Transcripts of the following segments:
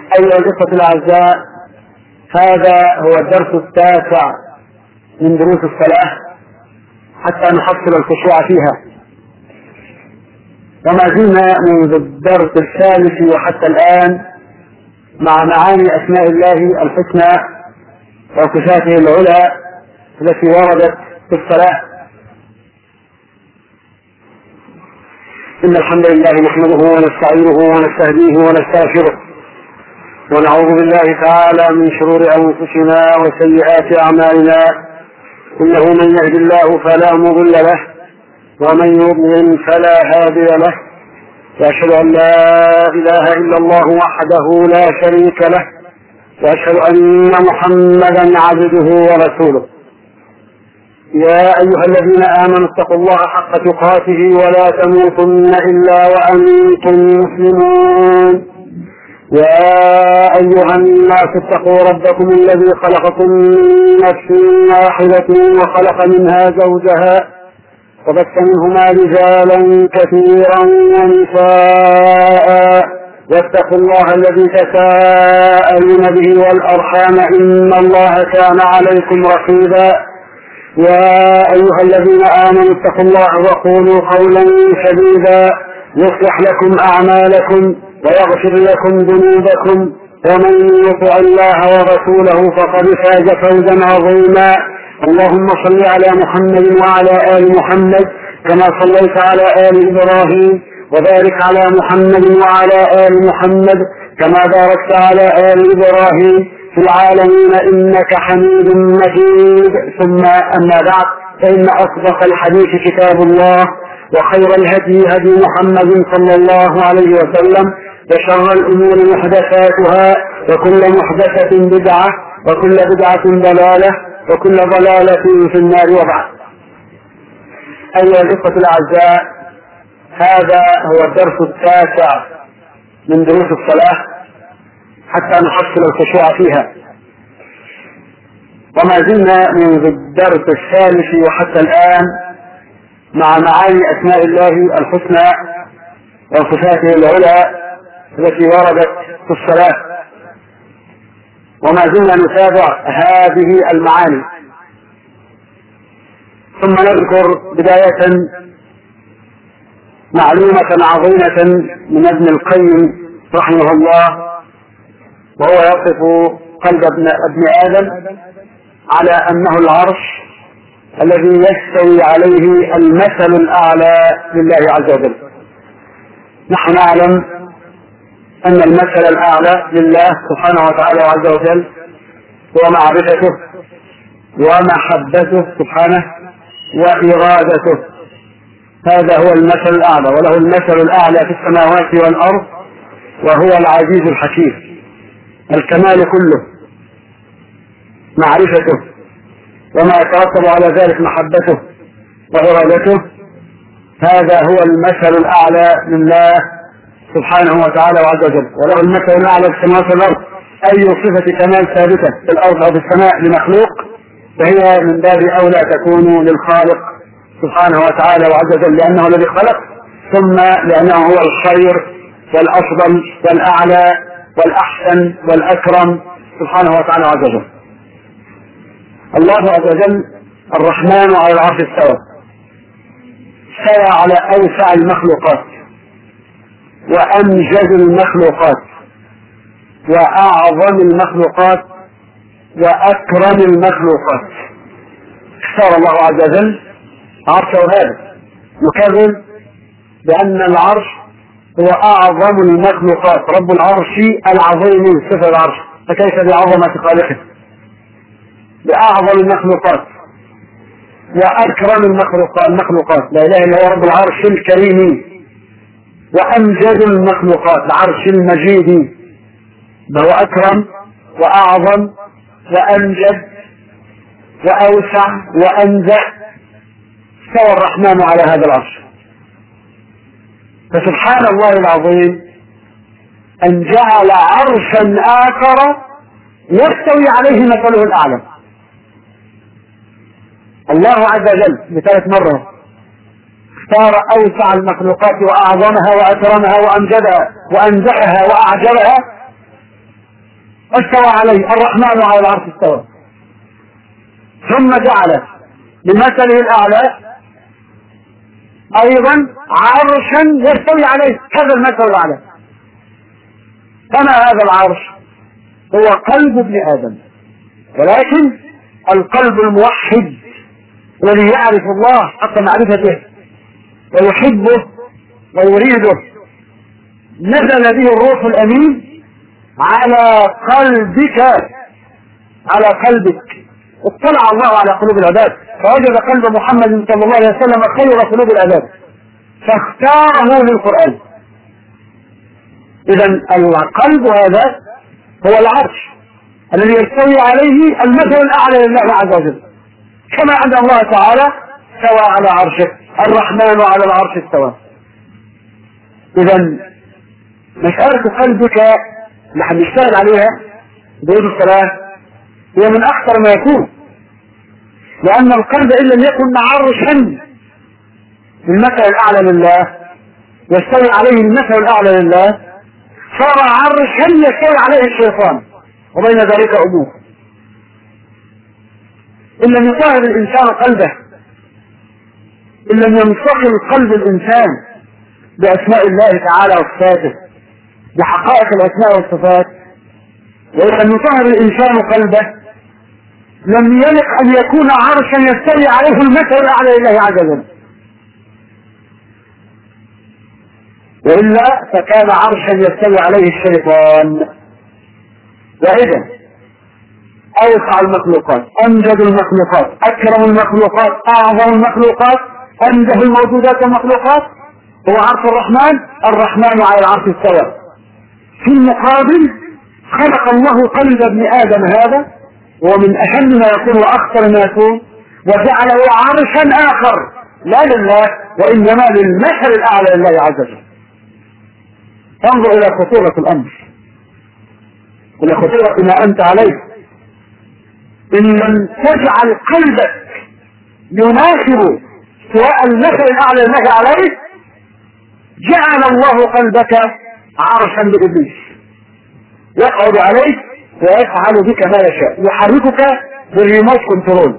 أيها الإخوة الأعزاء هذا هو الدرس التاسع من دروس الصلاة حتى نحصل الخشوع فيها وما زلنا منذ الدرس الثالث وحتى الآن مع معاني أسماء الله الحسنى وصفاته العلى التي وردت في الصلاة إن الحمد لله نحمده ونستعينه ونستهديه ونستغفره ونعوذ بالله تعالى من شرور أنفسنا وسيئات أعمالنا إنه من يهد الله فلا مضل له ومن يضلل فلا هادي له وأشهد أن لا إله إلا الله وحده لا شريك له وأشهد أن محمدا عبده ورسوله يا أيها الذين آمنوا اتقوا الله حق تقاته ولا تموتن إلا وأنتم مسلمون يا أيها الناس اتقوا ربكم الذي خلقكم من نفس واحدة وخلق منها زوجها وبث منهما رجالا كثيرا ونساء واتقوا الله الذي تساءلون به والأرحام إن الله كان عليكم رقيبا يا أيها الذين آمنوا اتقوا الله وقولوا قولا سديدا يصلح لكم أعمالكم ويغفر لكم ذنوبكم ومن يطع الله ورسوله فقد فاز فوزا عظيما اللهم صل على محمد وعلى آل محمد كما صليت على آل إبراهيم وبارك على محمد وعلى آل محمد كما باركت على آل إبراهيم في العالمين إنك حميد مجيد ثم أما بعد فإن أصدق الحديث كتاب الله وخير الهدي هدي محمد صلى الله عليه وسلم وشر الأمور محدثاتها وكل محدثة بدعة وكل بدعة ضلالة وكل ضلالة في النار وبعد أيها الإخوة الأعزاء هذا هو الدرس التاسع من دروس الصلاة حتى نحصل الخشوع فيها وما زلنا منذ الدرس الثالث وحتى الآن مع معاني أسماء الله الحسنى وصفاته العلى التي وردت في الصلاة وما زلنا نتابع هذه المعاني ثم نذكر بداية معلومة عظيمة من ابن القيم رحمه الله وهو يصف قلب ابن, ابن آدم على أنه العرش الذي يستوي عليه المثل الأعلى لله عز وجل نحن نعلم أن المثل الأعلى لله سبحانه وتعالى عز وجل هو معرفته ومحبته سبحانه وإرادته هذا هو المثل الأعلى وله المثل الأعلى في السماوات والأرض وهو العزيز الحكيم الكمال كله معرفته وما يترتب على ذلك محبته وإرادته هذا هو المثل الأعلى لله سبحانه وتعالى وعز وجل وله المثل الأعلى في السماوات والأرض أي صفة كمال ثابتة في الأرض أو في السماء لمخلوق فهي من باب أولى تكون للخالق سبحانه وتعالى وعز وجل لأنه الذي خلق ثم لأنه هو الخير والأفضل والأعلى والأحسن والأكرم سبحانه وتعالى عز وجل الله عز وجل الرحمن على العرش استوى استوى على أوسع المخلوقات وأمجد المخلوقات وأعظم المخلوقات وأكرم المخلوقات اختار الله عز وجل عرشه هذا نكرر بأن العرش هو أعظم المخلوقات رب العرش العظيم صفة العرش فكيف بعظمة خالقه بأعظم المخلوقات وأكرم المخلوقات المخلوقات لا إله إلا هو رب العرش الكريم وأمجد المخلوقات العرش المجيد فهو أكرم وأعظم وأمجد وأوسع وأنزع استوى الرحمن على هذا العرش فسبحان الله العظيم أن جعل عرشا آخر يستوي عليه مثله الأعلى الله عز وجل بثلاث مرات اختار أوسع المخلوقات وأعظمها وأكرمها وأمجدها وأنزعها وأعجبها استوى عليه الرحمن على العرش استوى ثم جعل بمثله الأعلى أيضا عرشا يستوي عليه هذا المثل الأعلى فما هذا العرش هو قلب ابن آدم ولكن القلب الموحد الذي يعرف الله حق معرفته ويحبه ويريده نزل به الروح الأمين على قلبك على قلبك اطلع الله على قلوب العباد فوجد قلب محمد صلى الله عليه وسلم خير قلوب العباد فاختاره للقرآن اذا القلب هذا هو العرش الذي يستوي عليه المثل الاعلى لله عز وجل كما ان الله تعالى استوى على عرشه الرحمن على العرش استوى اذا مسألة قلبك نحن نشتغل عليها بيد الصلاة هي من اخطر ما يكون لان القلب ان لم يكن عرشا للمثل الاعلى لله يستوي عليه المثل الاعلى لله صار عرشا يستوي عليه الشيطان وبين ذلك امور ان لم يطهر الانسان قلبه ان لم ينتقل قلب الانسان باسماء الله تعالى وصفاته بحقائق الاسماء والصفات وان لم يطهر الانسان قلبه لم يلق ان يكون عرشا يستوي عليه المثل الاعلى لله عز وجل والا فكان عرشا يستوي عليه الشيطان واذا اوسع المخلوقات امجد المخلوقات اكرم المخلوقات اعظم المخلوقات انجه الموجودات والمخلوقات هو عرش الرحمن الرحمن على العرش استوى في المقابل خلق الله قلب ابن ادم هذا ومن اهم ما يكون واخطر ما يكون وجعله عرشا اخر لا لله وانما للمثل الاعلى لله عز وجل انظر الى خطورة الامر الى خطورة ما انت عليه ان لم تجعل قلبك يناسب سواء المثل الاعلى لله عليه جعل الله قلبك عرشا لابليس يقعد عليك ويفعل بك ما يشاء يحركك بالريموت كنترول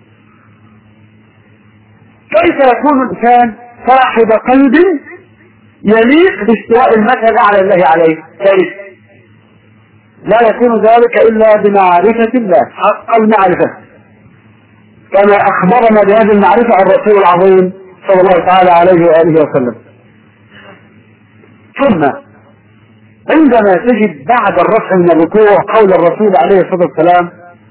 كيف يكون الانسان صاحب قلب يليق باستواء المثل الاعلى الله عليه كيف لا يكون ذلك الا بمعرفة الله حق المعرفة كما اخبرنا بهذه المعرفة الرسول العظيم صلى الله تعالى عليه واله وسلم ثم عندما تجد بعد الرفع من الركوع قول الرسول عليه الصلاة والسلام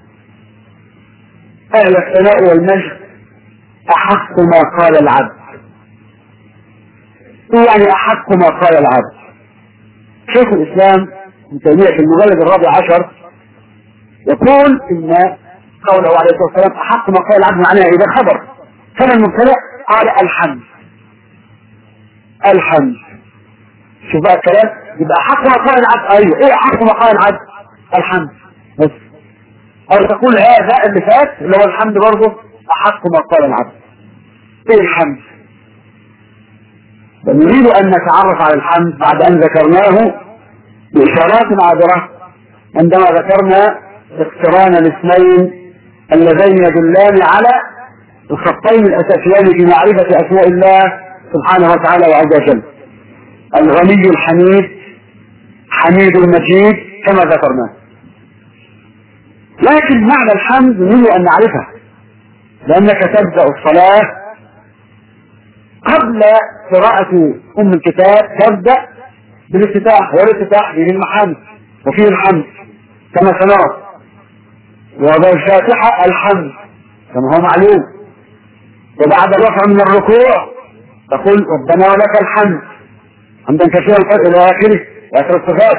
أهل الثناء والمجد أحق ما قال العبد يعني أحق ما قال العبد شيخ الإسلام ابن تيمية في المجلد الرابع عشر يقول إن قوله عليه الصلاة والسلام أحق ما قال العبد معناه إذا خبر كان المبتدأ قال الحمد الحمد شوف بقى الكلام يبقى حق ما قال العبد ايوه ايه حق ما قال العبد الحمد بس او تقول هذا اللي فات اللي هو الحمد برضه احق ما قال العبد ايه الحمد نريد ان نتعرف على الحمد بعد ان ذكرناه باشارات عابره عندما ذكرنا اقتران الاثنين اللذين يدلان على الخطين الاساسيين في معرفه اسماء الله سبحانه وتعالى وعز وجل الغني الحميد حميد المجيد كما ذكرنا لكن معنى الحمد نريد ان نعرفه لانك تبدا الصلاه قبل قراءة أم الكتاب تبدأ بالافتتاح والافتتاح فيه المحمد وفيه الحمد كما سنرى وبالفاتحة الحمد كما هو معلوم وبعد الرفع من الركوع تقول ربنا ولك الحمد حمدا كثيرا الى اخره واخر الصفات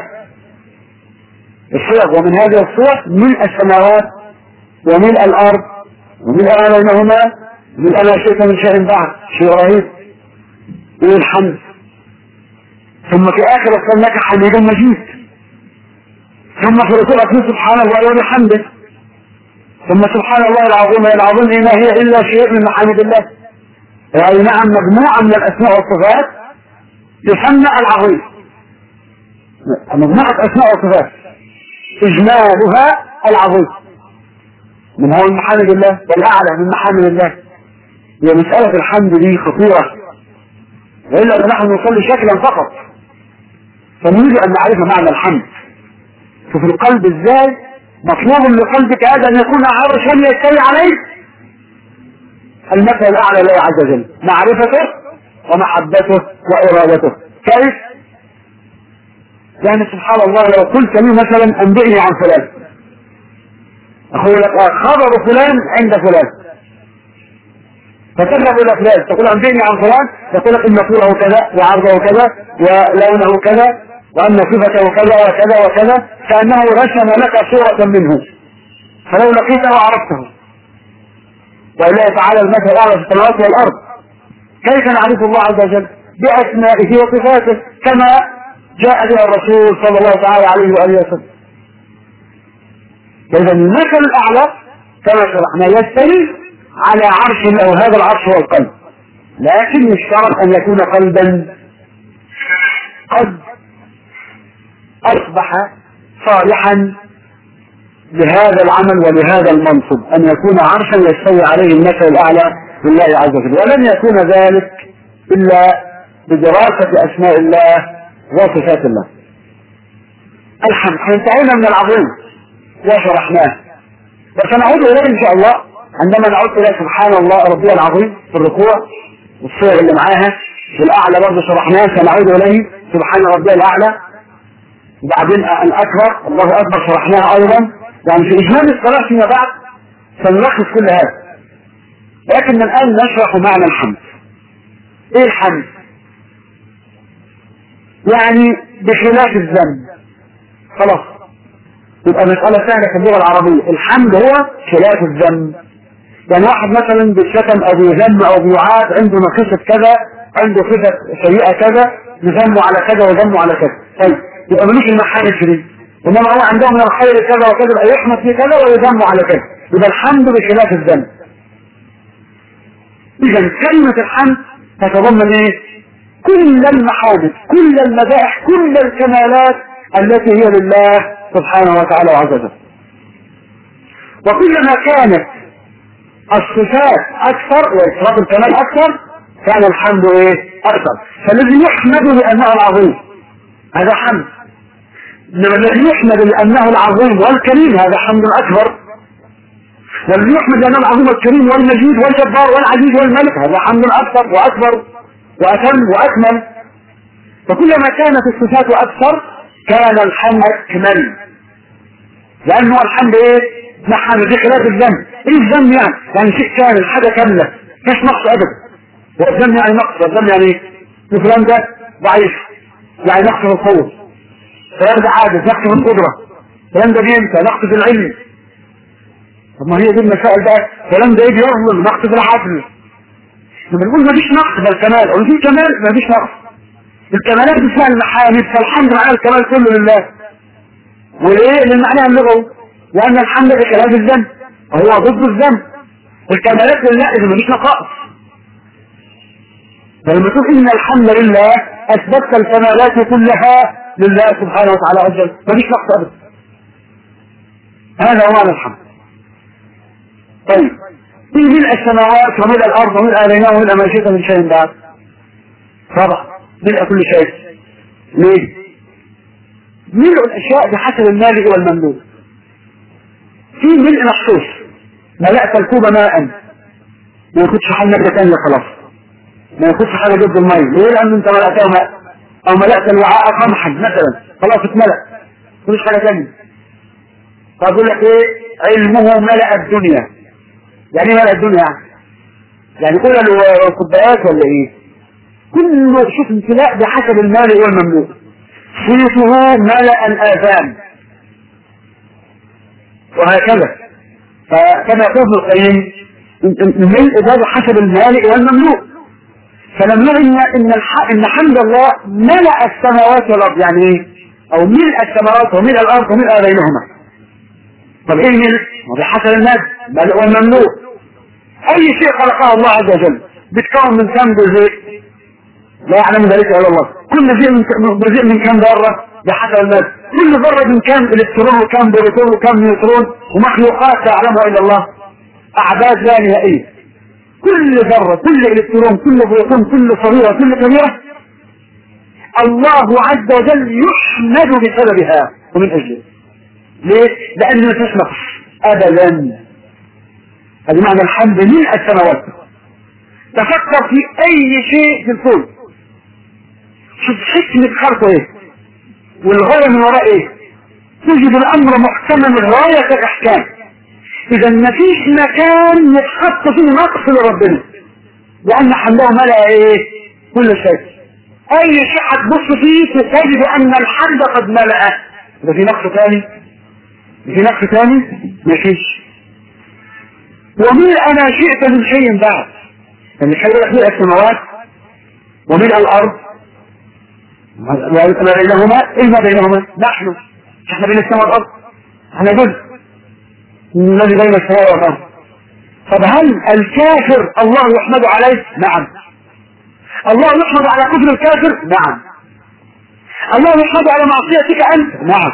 الصيغ ومن هذه الصور ملء السماوات وملء الارض وملء ما بينهما ملء ما شئت من شيء بعد شيء رهيب من الحمد ثم في اخر الصلاة لك حميد مجيد ثم في ركوع تقول سبحان الله وبحمده ثم سبحان الله العظيم العظيم ما هي الا شيء من محامد الله يعني نعم مجموعة من الاسماء والصفات تسمى العظيم مجموعة اسماء وصفات إجمالها العظيم من هو من محامد الله والأعلى من محامد الله هي مسألة الحمد دي خطيرة وإلا نحن نصلي شكلا فقط فنريد أن نعرف معنى الحمد ففي القلب ازاي مطلوب لقلبك هذا أن يكون عرشا يستوي عليه المثل الأعلى لله عز وجل معرفته ومحبته وإرادته كيف؟ يعني سبحان الله لو قلت لي مثلا أنبئني عن فلان أقول لك خبر فلان عند فلان فتذهب إلى فلان تقول أنبئني عن فلان يقول لك إن طوله كذا وعرضه كذا ولونه كذا وأن صفته كذا وكذا وكذا كأنه رسم لك صورة منه فلو لقيته عرفته ولله تعالى المثل الأعلى في السماوات والأرض كيف نعرف الله عز وجل بأسمائه وصفاته كما جاء بها الرسول صلى الله تعالى عليه وآله وسلم إذا المثل الأعلى كما شرحنا يستوي على عرش أو هذا العرش هو القلب لكن يشترط أن يكون قلبا قد أصبح صالحا لهذا العمل ولهذا المنصب أن يكون عرشا يستوي عليه المثل الأعلى لله عز وجل ولن يكون ذلك إلا بدراسة أسماء الله وصفات الله الحمد انتهينا من العظيم وشرحناه وسنعود إليه إن شاء الله عندما نعود إلى سبحان الله ربي العظيم في الركوع والصور اللي معاها والأعلى برضه شرحناه سنعود إليه سبحان ربي الأعلى بعدين الأكبر الله أكبر شرحناها أيضا يعني في إجمال الصلاة فيما بعد سنلخص كل هذا لكن الآن نشرح معنى الحمد إيه الحمد؟ يعني بخلاف الذنب خلاص يبقى مسألة سهلة في اللغة العربية الحمد هو خلاف الذنب يعني واحد مثلا بيتشتم او بيذم او بيعاد عنده نقصة كذا عنده صفة سيئة كذا يذم على كذا ويذم على كذا طيب يبقى ملوش المحامد في دي انما هو عندهم من الخير كذا وكذا يبقى يحمد في كذا ويذم على كذا يبقى الحمد بخلاف الذنب اذا كلمة الحمد تتضمن ايه كل المحامد كل المدائح كل الكمالات التي هي لله سبحانه وتعالى وعز وجل وكلما كانت الصفات اكثر واشراف الكمال اكثر كان الحمد ايه اكثر فالذي يحمد لانه العظيم هذا حمد انما الذي يحمد لانه العظيم والكريم هذا حمد اكبر والذي يحمد لانه العظيم والكريم والمجيد والجبار والعزيز والملك هذا حمد اكثر واكبر واتم واكمل فكلما كانت الصفات اكثر كان الحمد اكمل لانه الحمد ايه نحن بخلاف الذنب ايه الذنب يعني يعني شيء كامل حاجه كامله مش نقص ابدا والذنب يعني نقص والذنب يعني ايه فلان ده ضعيف يعني نقص في القوه فلان ده عاجز نقص في القدره فلان ده بينسى نقص في العلم طب ما هي دي المسائل بقى فلان ده ايه بيظلم نقص في العدل لما نقول ما فيش نقص في الكمال او في كمال ما فيش نقص الكمالات دي اسمها المحامد فالحمد معناها الكمال كله لله وليه للمعنى اللغوي لان الحمد بخلاف الذنب وهو ضد الذنب الكمالات لله اذا ما فيش نقائص فلما تقول ان الحمد لله اثبتت الكمالات كلها لله سبحانه وتعالى عز وجل ما فيش نقص ابدا هذا هو معنى الحمد طيب في ملء السماوات وملء الارض وملء بينهما وملء ما شئت من شيء بعد طبعا ملء كل شيء ليه؟ ملء الاشياء بحسب المالئ والمملوك في ملء مخصوص ملأت الكوب ماء ما ياخدش حاجه نبته ثانيه خلاص ما ياخدش حاجه ضد الميه ليه؟ لان انت ملأته ماء او ملأت الوعاء قمحا مثلا خلاص اتملأ مفيش حاجه ثانيه فاقول لك ايه علمه ملأ الدنيا يعني ايه ملأ الدنيا يعني يعني كل الكوبايات ولا ايه كله شوف امتلاء بحسب المال والمملوك صيته ملأ الآذان وهكذا فكما يقول ابن القيم الملء ده بحسب المال والمملوك فلما ان ان ان حمد الله ملأ السماوات والارض يعني ايه؟ او ملء السماوات وملء الارض وملء بينهما طب ايه الملء؟ بحسب المال ملء والمملوك اي شيء خلقه الله عز وجل بيتكون من كم جزء لا يعلم ذلك الا الله كل جزء من جزء من كم ذره بحسب المال كل ذرة من كام الكترون وكام بروتون وكام نيوترون ومخلوقات لا يعلمها الا الله اعداد لا نهائية كل ذرة كل الكترون كل بروتون كل صغيرة كل كبيرة الله عز وجل يحمد بسببها ومن اجله ليه؟ لان ما فيش نقص ابدا هذا معنى الحمد ملء السماوات تفكر في اي شيء في الكون شوف حكمة خلقه ايه والغاية من وراء ايه تجد الامر محتمل غاية الاحكام اذا ما فيش مكان يتحط فيه نقص لربنا لان حمده ملأ ايه كل شيء اي شيء هتبص فيه تجد ان الحمد قد ملأ ده في نقص ثاني في نقص ثاني مفيش وملء ما شئت من شيء بعد يعني شيء ملء السماوات وملء الارض ما بينهما ايه ما بينهما نحن احنا بين السماء والارض احنا جزء الذي بين السماء والارض طب هل الكافر الله يحمد عليه نعم الله يحمد على كفر الكافر نعم الله يحمد على معصيتك انت نعم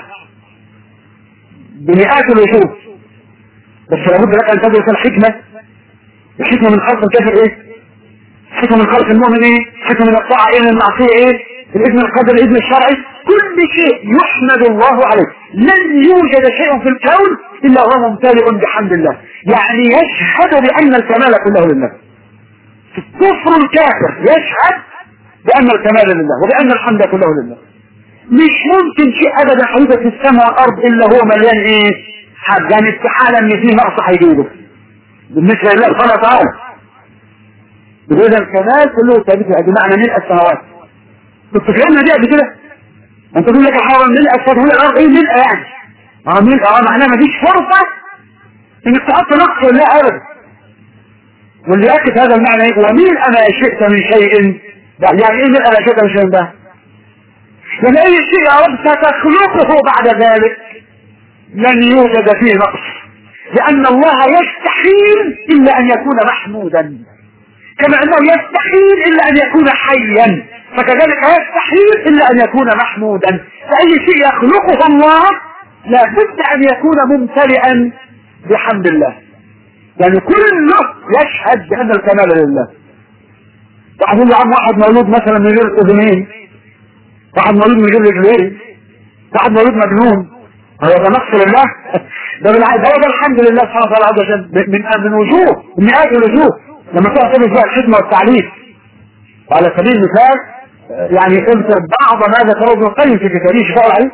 بمئات الوجوه بس لابد لك ان تدرس الحكمة الحكمة من خلق الكافر ايه الحكمة من خلق المؤمن ايه الحكمة من الطاعة ايه من المعصية ايه الاذن القدر الاذن الشرعي كل شيء يحمد الله عليه لن يوجد شيء في الكون الا وهو ممتلئ بحمد الله يعني يشهد بان الكمال كله لله كفر الكافر يشهد بان الكمال لله وبان الحمد كله لله مش ممكن شيء ابدا حديث في السماء والارض الا هو مليان ايه حد يعني استحالة ان في نقص هيجيبه بالنسبة لله سبحانه وتعالى بجوز الكمال كله ثابت بمعنى ملء السماوات كنت فهمنا دي قبل كده انت تقول لك حاول ملء السماوات ملء الارض ايه ملء يعني اه ملء اه معناه مفيش فرصة انك تحط نقص ولا ابدا واللي يأكد هذا المعنى ايه وملء ما شئت من شيء يعني ايه ملء ما شئت من شيء ده لان اي شيء يا رب ستخلقه بعد ذلك لن يوجد فيه نقص لأن الله يستحيل إلا أن يكون محمودا كما أنه يستحيل إلا أن يكون حيا فكذلك يستحيل إلا أن يكون محمودا فأي شيء يخلقه الله لا بد أن يكون ممتلئا بحمد الله يعني كله يشهد بأن الكمال لله واحد يقول عم واحد مولود مثلا من غير اذنين واحد مولود من غير رجلين واحد مولود مجنون هو ده نقص لله ده بالعكس هو ده الحمد لله سبحانه وتعالى عز وجل من من وجوه من مئات الوجوه لما تقعد تدرس بقى الحكمه والتعليم وعلى سبيل المثال يعني اذكر بعض ما ذكره ابن القيم في كتابه شفاء العلم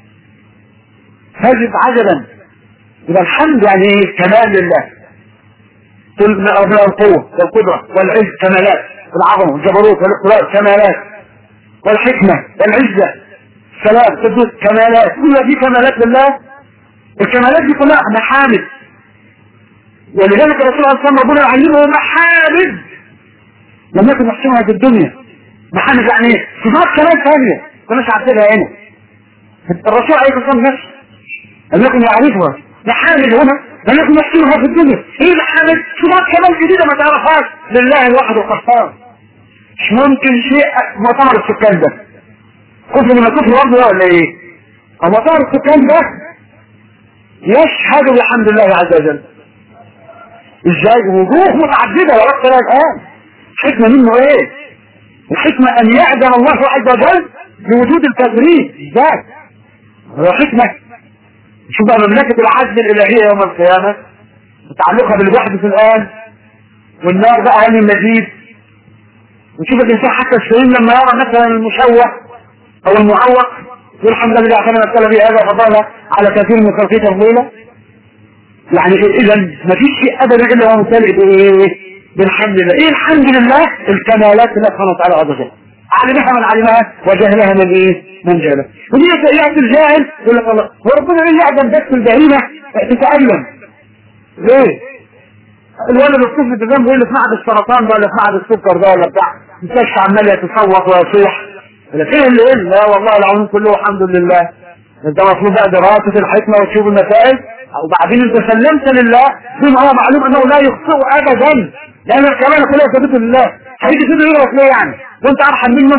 تجد عجبا يبقى الحمد يعني ايه كمال لله كل ما أبناء القوة والقدرة والعز كمالات العظمة والجبروت والاقتدار كمالات والحكمة والعزة السلام قدوس كمالات كل دي كمالات لله الكمالات دي كلها محامد ولذلك الرسول عليه الصلاه ربنا يعلمه محامد لم يكن يحسنها في الدنيا محامد يعني ايه؟ صفات كمال ثانيه كناش عارفينها هنا الرسول عليه الصلاه والسلام نفسه لم يكن يعرفها محامد هنا لم يكن يحسنها في الدنيا ايه محامد صفات كمال جديده ما تعرفهاش لله الواحد القهار مش ممكن شيء مؤتمر السكان ده كفر من الكفر برضه ولا ايه اما طار السكان ده يشهد بحمد الله عز وجل ازاي وجوه متعددة ورد ثلاث الان الحكمة منه ايه الحكمة ان يأذن الله عز وجل بوجود الكافرين ازاي هو حكمة شوف بقى مملكة العدل الالهية يوم القيامة متعلقة باللي بيحدث الان والنار بقى هل المزيد وشوف الانسان حتى السليم لما يرى مثلا المشوه او المعوق والحمد لله اعطانا مسألة في هذا فضلنا على كثير من خلقه تفضيلة يعني اذا ما فيش شيء ابدا الا هو ممتلئ بايه بالحمد لله ايه الحمد لله الكمالات الله سبحانه وتعالى عز وجل علمها من علمها وجهلها من ايه من جهلها ودي يأتي الجاهل يقول لك الله هو ربنا ليه يعدم بس البهيمة تتألم ليه الولد الطفل ده جنبه يقول في معهد السرطان ده ولا في معهد السكر ده ولا بتاع مستشفى عمال يتصوت ويصيح فين اللي قال لا والله العظيم كله الحمد لله انت مطلوب بقى دراسة الحكمة وتشوف النتائج وبعدين انت سلمت لله بما هو معلوم انه لا يخطئ ابدا لان الكلام كله ثابت لله هيجي تدعي يغلط ليه يعني وانت ارحم منه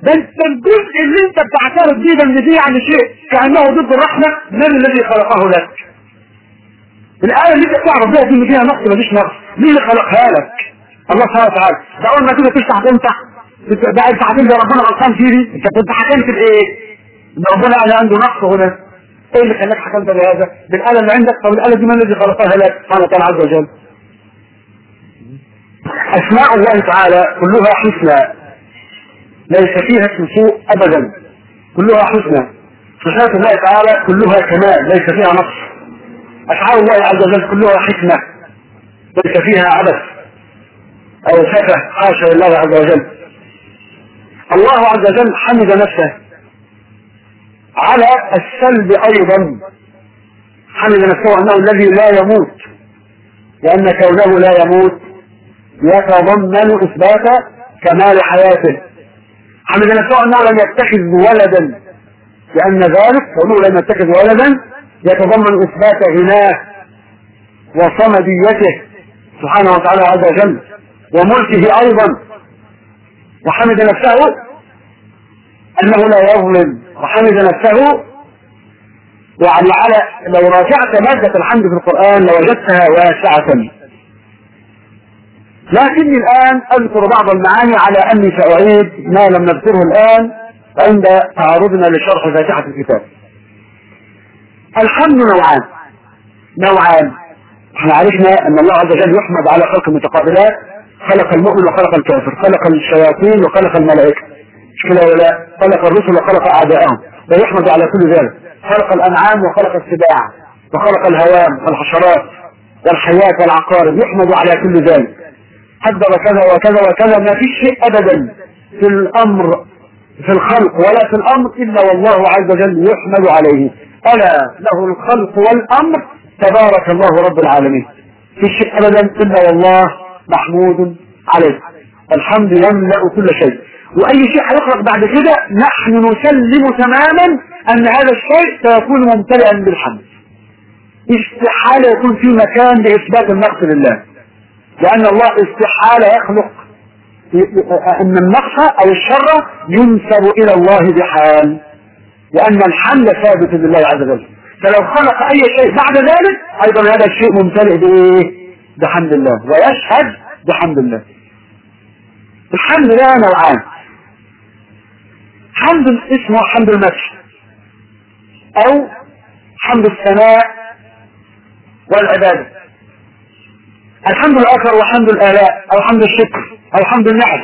ده انت الجزء اللي انت بتعترف بيه ده ان دي يعني شيء كانه ضد الرحمه من الذي خلقه لك الآية اللي انت بتعرف بيها دي اللي فيها نقص مفيش نقص مين اللي خلقها لك الله سبحانه وتعالى ده اول ما تيجي تفتح تمسح ده انت هتنزل ربنا غلطان فيه دي انت كنت حكمت بايه؟ ان ربنا قال عنده نقص هنا ايه اللي خلاك حكمت بهذا؟ بالآلة اللي عندك طب الآلة دي من الذي خلقها لك سبحانه وتعالى عز وجل أسماء الله تعالى كلها حسنى ليس فيها اسم سوء أبدا كلها حسنى صفات الله تعالى كلها كمال ليس فيها نقص أفعال الله عز وجل كلها حكمة ليس فيها عبث أو سفه حاشا لله عز وجل الله عز وجل حمد نفسه على السلب أيضا حمد نفسه أنه الذي لا يموت لأن كونه لا يموت يتضمن إثبات كمال حياته حمد نفسه أنه لم يتخذ ولدا لأن ذلك كونه لم يتخذ ولدا يتضمن إثبات غناه وصمديته سبحانه وتعالى عز وجل وملكه أيضا وحمد نفسه أنه لا يظلم وحمد نفسه يعني على لو راجعت مادة الحمد في القرآن لوجدتها واسعة لكني الآن أذكر بعض المعاني على أني سأعيد ما لم نذكره الآن عند تعرضنا لشرح فاتحة الكتاب الحمد نوعان نوعان احنا عرفنا ان الله عز وجل يحمد على خلق المتقابلات خلق المؤمن وخلق الكافر خلق الشياطين وخلق الملائكة مش كده ولا خلق الرسل وخلق اعداءهم ويحمد على كل ذلك خلق الانعام وخلق السباع وخلق الهوام والحشرات والحياة والعقارب يحمد على كل ذلك قدر كذا وكذا وكذا ما فيش شيء ابدا في الامر في الخلق ولا في الامر الا والله عز وجل يحمد عليه الا له الخلق والامر تبارك الله رب العالمين في شيء ابدا الا والله محمود عليه الحمد يملا كل شيء واي شيء هيخلق بعد كده نحن نسلم تماما ان هذا الشيء سيكون ممتلئا بالحمد استحالة يكون في مكان لاثبات النقص لله لان الله استحالة يخلق ان النقص او الشر ينسب الى الله بحال لان الحمد ثابت لله عز وجل فلو خلق اي شيء بعد ذلك ايضا هذا الشيء ممتلئ بايه بحمد الله ويشهد بحمد الله الحمد لله نوعان حمد اسمه حمد المدح او حمد الثناء والعباده الحمد الاخر وحمد الالاء او حمد الشكر او حمد النعم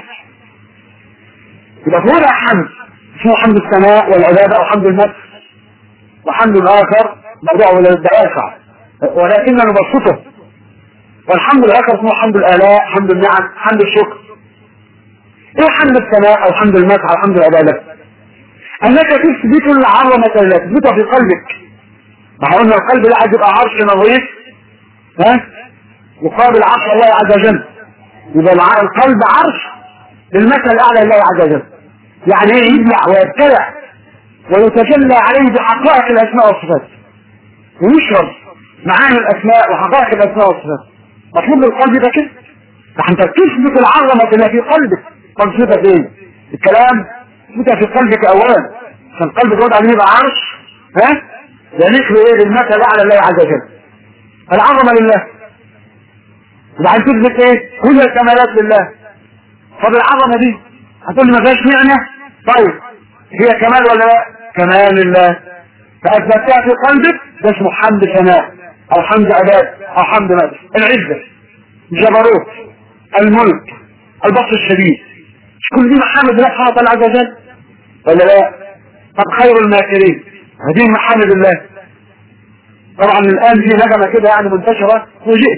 يبقى هنا حمد اسمه حمد الثناء والعباده او حمد المدح وحمد الاخر موضوعه للدوافع ولكن نبسطه والحمد الاخر اسمه حمد الالاء حمد النعم حمد الشكر ايه حمد الثناء او حمد المدح او حمد العباده انك تثبت العظمه لله تثبتها في قلبك ما احنا قلنا القلب ده عايز يبقى عرش نظيف ها يقابل عرش الله عز وجل يبقى القلب عرش للمثل الاعلى لله عز وجل يعني ايه يبلع ويبتلع ويتجلى عليه بحقائق الاسماء والصفات ويشرب معاني الاسماء وحقائق الاسماء والصفات مطلوب للقلب ده كده فانت تثبت العظمه اللي في قلبك تثبتها فين الكلام تثبتها في قلبك اولا عشان قلبك يقعد عليه يبقى عرش ها ذلك ايه للمثل الاعلى لله عز وجل العظمه لله وبعدين تثبت ايه كل الكمالات لله طب العظمه دي هتقول لي ما فيهاش نعمه طيب هي كمال ولا لا كمال لله فاثبتها في قلبك ده اسمه حمد ثناء او حمد عباد او حمد مدح العزه الجبروت الملك البطش الشديد مش كل دي محامد الله سبحانه وتعالى عز وجل ولا لا طب خير الماكرين هذه محامد الله طبعا الان في نغمه كده يعني منتشره فوجئت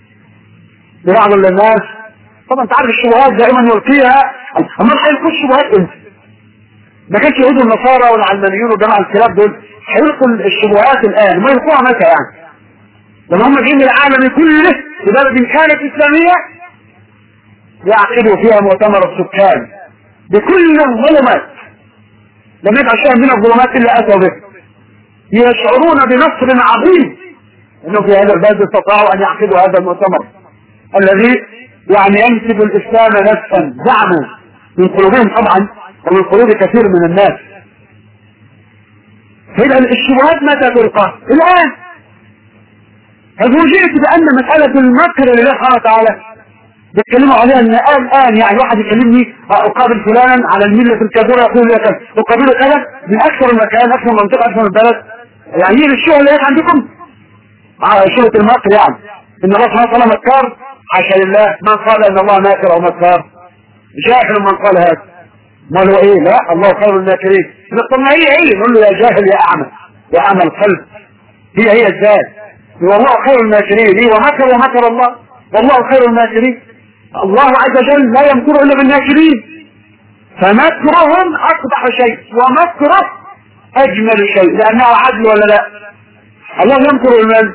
ببعض الناس طبعا انت عارف الشبهات دائما يلقيها اما هيلقوا الشبهات امتى ما كانش يهود النصارى والعلمانيون والجماعه الكلاب دول هيلقوا الشبهات الان ما يلقوها متى يعني لما هم جايين من العالم كله في بلد كانت اسلاميه يعقدوا فيها مؤتمر السكان بكل الظلمات لم يجعل شيئا من الظلمات الا اتوا به يشعرون بنصر عظيم انه في هذا البلد استطاعوا ان يعقدوا هذا المؤتمر الذي يعني ينسب الاسلام نفسا زعموا من قلوبهم طبعا ومن قلوب كثير من الناس فإذا الشبهات متى تلقى؟ الآن ففوجئت بأن مسألة المكر لله سبحانه وتعالى بيتكلموا عليها ان الان الان يعني واحد يكلمني اقابل فلانا على المله الكافره يقول لي كذا اقابله كذا من اكثر المكان اكثر منطقه اكثر البلد يعني هي الشغل اللي عندكم شغلة المكر يعني ان الله سبحانه وتعالى مكار حاشا لله من قال ان الله ماكر او مكار جاهل من قال هذا ما هو ايه لا الله خير الماكرين طب ما هي هي نقول له يا جاهل يا اعمى يا اعمى القلب هي هي ازاي والله خير الماكرين ايه ومكر ومكر الله والله خير الماكرين الله عز وجل لا يمكر الا بالناكرين فمكرهم اقبح شيء ومكره اجمل شيء لانه عدل ولا لا الله يمكر بمن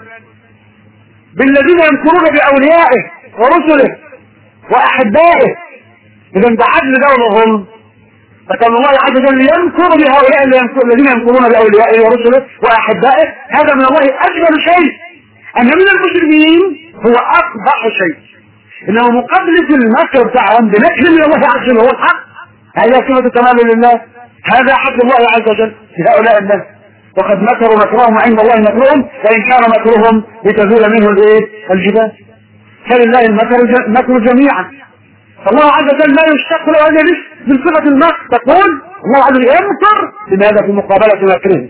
بالذين يمكرون باوليائه ورسله واحبائه اذا ده عدل ده ولا ظلم فكان الله عز وجل يمكر بهؤلاء الذين يمكرون باوليائه ورسله واحبائه هذا من الله اجمل شيء ان من المسلمين هو اقبح شيء انه مقابلة المكر بتاعهم بنكر من الله عز وجل هو الحق هذا صفة كمال لله هذا حق الله عز وجل في هؤلاء الناس وقد مكروا مكرهم عند الله مكرهم وان كان مكرهم لتزول منه الايه الجبال فلله المكر المكر جميعا فالله عز وجل لا يشتق له هذا من صفة المكر تقول الله عز وجل يمكر لماذا في مقابلة مكرهم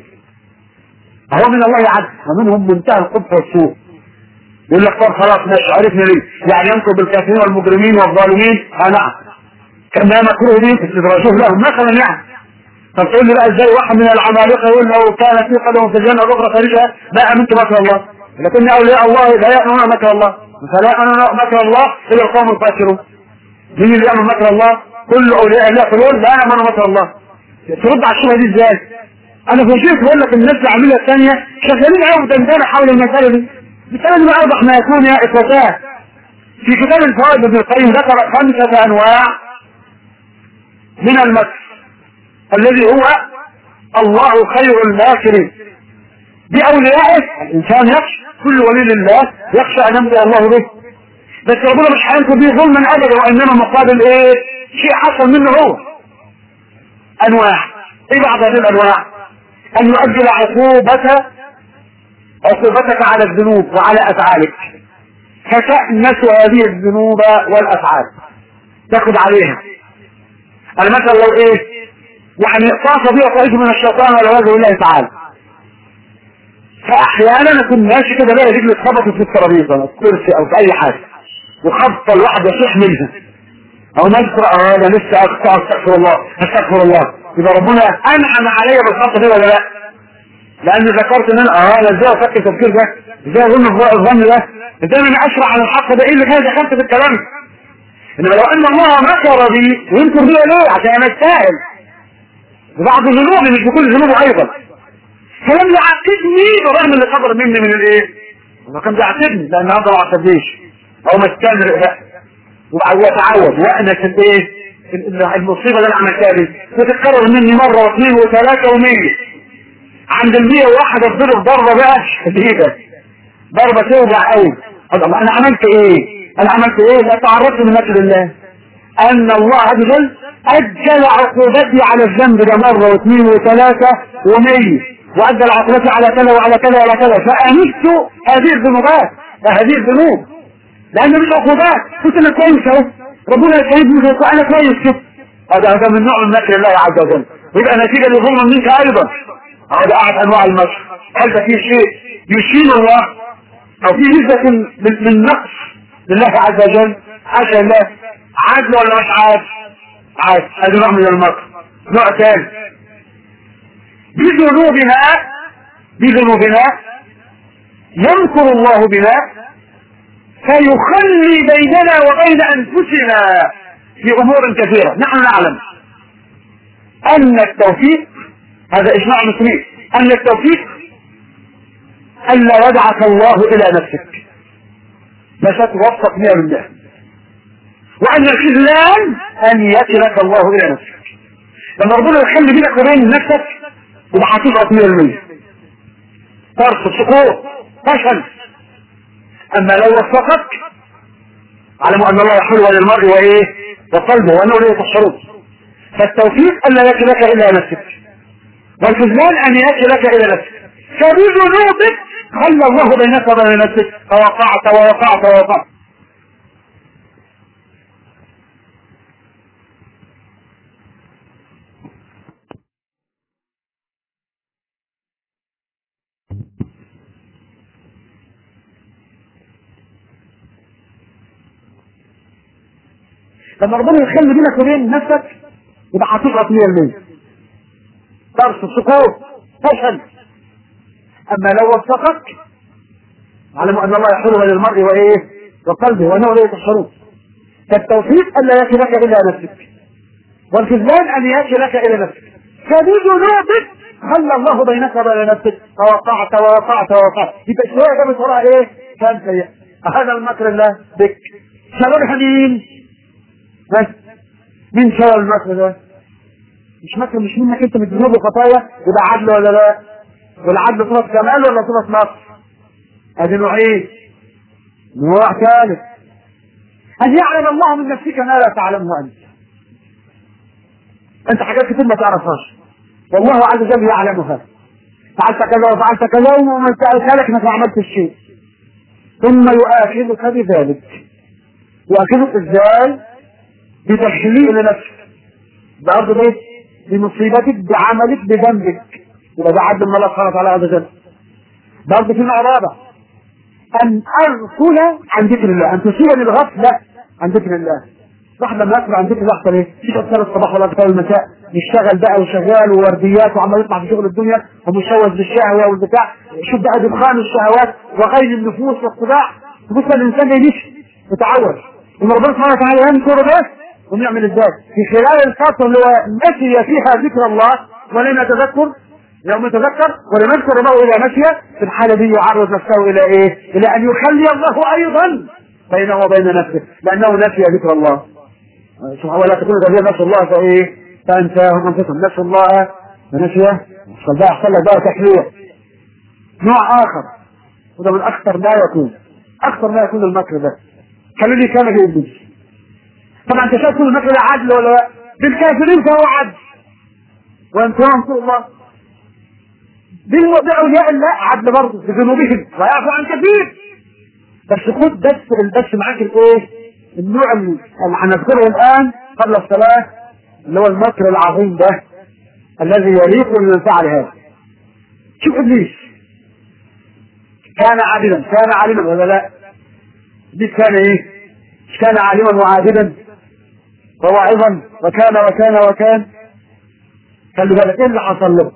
هو من الله عز ومنهم منتهى القبح والسوء يقول لك طب خلاص ماشي عرفنا ليه يعني ينكر بالكافرين والمجرمين والظالمين اه نعم كما مكروه به استدراجوه لهم مثلا يعني طب تقول لي بقى ازاي واحد من العمالقه يقول لو كان في قدم في الجنه الاخرى خارجها ما امنت مكر الله لكن اولياء الله لا يامنون مكر الله فلا يامنون مكر الله الا القوم الفاسرون مين اللي يامن مكر الله كل اولياء الله يقولون لا يامنون مكر الله ترد على الشبهه دي ازاي انا فوجئت بقول لك الناس العامله الثانيه شغالين قوي دندنه حول المساله دي المساله دي اوضح ما يكون يا اخوتاه في كتاب الفوائد ابن القيم ذكر خمسه انواع من المكر الذي هو الله خير الماكرين بأوليائه الإنسان يخشى كل ولي لله يخشى أن يمضي الله به بس ربنا مش هينكر به ظلما أبدا وإنما مقابل إيه شيء حصل منه هو أنواع إيه بعض هذه الأنواع أن يؤجل عقوبة عقوبتك على الذنوب وعلى أفعالك فتأنس هذه الذنوب والأفعال تاخد عليها أنا مثلا لو إيه يعني طاف بي وطريق من الشيطان والعياذ بالله تعالى فاحيانا اكون ماشي كده الاقي رجلي اتخبطت في الترابيزه او الكرسي او في اي حاجه وخبطه الواحد يصيح منها او نذكر اه انا لسه استغفر الله استغفر الله يبقى ربنا انعم علي بالخبطه دي ولا لا؟ لان ذكرت ان انا اه انا ازاي افكر التفكير ده؟ ازاي اظن الظن ده؟ ازاي انا اشرع عن الحق ده ايه اللي كان دخلت في الكلام؟ انما لو ان الله مكر بي وينكر بي ليه؟ عشان انا استاهل ببعض ذنوبي مش بكل ذنوبه ايضا فلم يعاقبني بالرغم اللي صدر مني من الايه هو كان بيعاقبني لان هذا ما عاقبنيش او ما استمر لا واتعود وانا كنت ايه المصيبه اللي انا عملتها دي تتكرر مني مره واثنين وثلاثه ومية عند المية واحد اضرب ضربه بقى شديده ضربه توجع قوي انا عملت ايه؟ انا عملت ايه؟ لا تعرضت من مكر الله ان الله عز وجل اجل عقوبتي على الذنب ده مره واثنين وثلاثه ومية واجل عقوبتي على كذا وعلى كذا وعلى كذا فانست هذه الذنوبات هذه الذنوب لان مش عقوبات قلت انا كويس اهو ربنا يسعدني انا كويس كده هذا هذا من نوع من مكر الله عز وجل يبقى نتيجه لظلم منك ايضا هذا احد انواع المكر هل في شيء يشيل الله او في نسبه من, من نقص لله عز وجل حاشا الله عدل ولا مش عدل عدل هذا نوع من المكر نوع ثاني بذنوبنا بذنوبنا يمكر الله بنا فيخلي بيننا وبين انفسنا في امور كثيرة نحن نعلم ان التوفيق هذا اجماع المسلمين ان التوفيق الا يدعك الله الى نفسك فستوفق 100% وان الخذلان ان يكلك الله الى نفسك لما ربنا يخلي بينك وبين نفسك يبقى هتسقط 100% ترفض سقوط فشل اما لو وفقك اعلموا ان الله يحول بين المرء وايه وقلبه وانه لا تحشرون فالتوفيق أن لا يكلك إلى نفسك والخذلان أن يكلك إلى نفسك فبذنوبك خلى الله بينك وبين نفسك فوقعت ووقعت ووقعت لما ربنا يخلي بينك وبين نفسك يبقى هتغلط 100% درس سقوط فشل اما لو وفقك اعلموا ان الله يحول بين المرء وايه وقلبه وانه لا تحشرون فالتوفيق الا ياتي لك الى نفسك والخذلان ان ياتي لك الى نفسك فبذنوبك خلى الله بينك وبين نفسك فوقعت ووقعت ووقعت يبقى شويه جابت وراها ايه؟ كان سيء هذا المكر الله بك سببها مين؟ بس مين شرع المكر ده؟ مش مكر مش منك انت بتذنب خطايا يبقى عدل ولا لا؟ والعدل صفة كمال ولا صفة نقص؟ ادي نوعين نوع ثالث أن يعلم الله من نفسك ما لا تعلمه أنت أنت حاجات كتير ما تعرفهاش والله عز وجل يعلمها فعلت كذا وفعلت كذا ومن سألك انك ما عملتش شيء ثم يؤاخذك بذلك يؤاخذك ازاي؟ بتحليل لنفسك بأرض ايه؟ بمصيبتك بعملك بذنبك يبقى ده عدل من الله سبحانه وتعالى عز وجل برضه في نوع رابع أن أغفل عن ذكر الله أن تصيبني الغفلة عن ذكر الله واحد لما يغفل عن ذكر الله يحصل ايه؟ في أذكار الصباح ولا أذكار المساء يشتغل بقى وشغال وورديات وعمال يطلع في شغل الدنيا ومشوش بالشهوة والبتاع شوف بقى دخان الشهوات وغير النفوس والطباع تبص الإنسان ده يمشي يتعود إن ربنا سبحانه وتعالى ينكر ده ونعمل ازاي؟ في خلال الفترة اللي هو نسي فيها ذكر الله ولم يتذكر يوم يتذكر ولم يذكر الله الى مشيه في الحاله دي يعرض نفسه الى ايه؟ الى ان يخلي الله ايضا بينه وبين نفسه لانه نسي ذكر الله سبحانه ولا تكون الذين نسوا الله فايه؟ فانساهم انفسهم نسوا الله فنسيه يحصل بقى يحصل لك بقى تحليه نوع اخر وده من اخطر ما يكون اخطر ما يكون المكر ده خلوا لي كان في ابليس طبعا انت شايف كل المكر ده عدل ولا لا؟ بالكافرين فهو عدل وانتم الله بأولياء الله عدل برضه بذنوبهم ويعفو عن كثير بس خد بس بس معاك الايه؟ النوع اللي هنذكره الان قبل الصلاه اللي هو المكر العظيم ده الذي يليق بمن فعل هذا. شوف ابليس كان عادلا كان عالما ولا لا؟ ابليس كان ايه؟ مش كان عالما وعابدا وواعظا وكان وكان وكان خلي بالك ايه اللي حصل له؟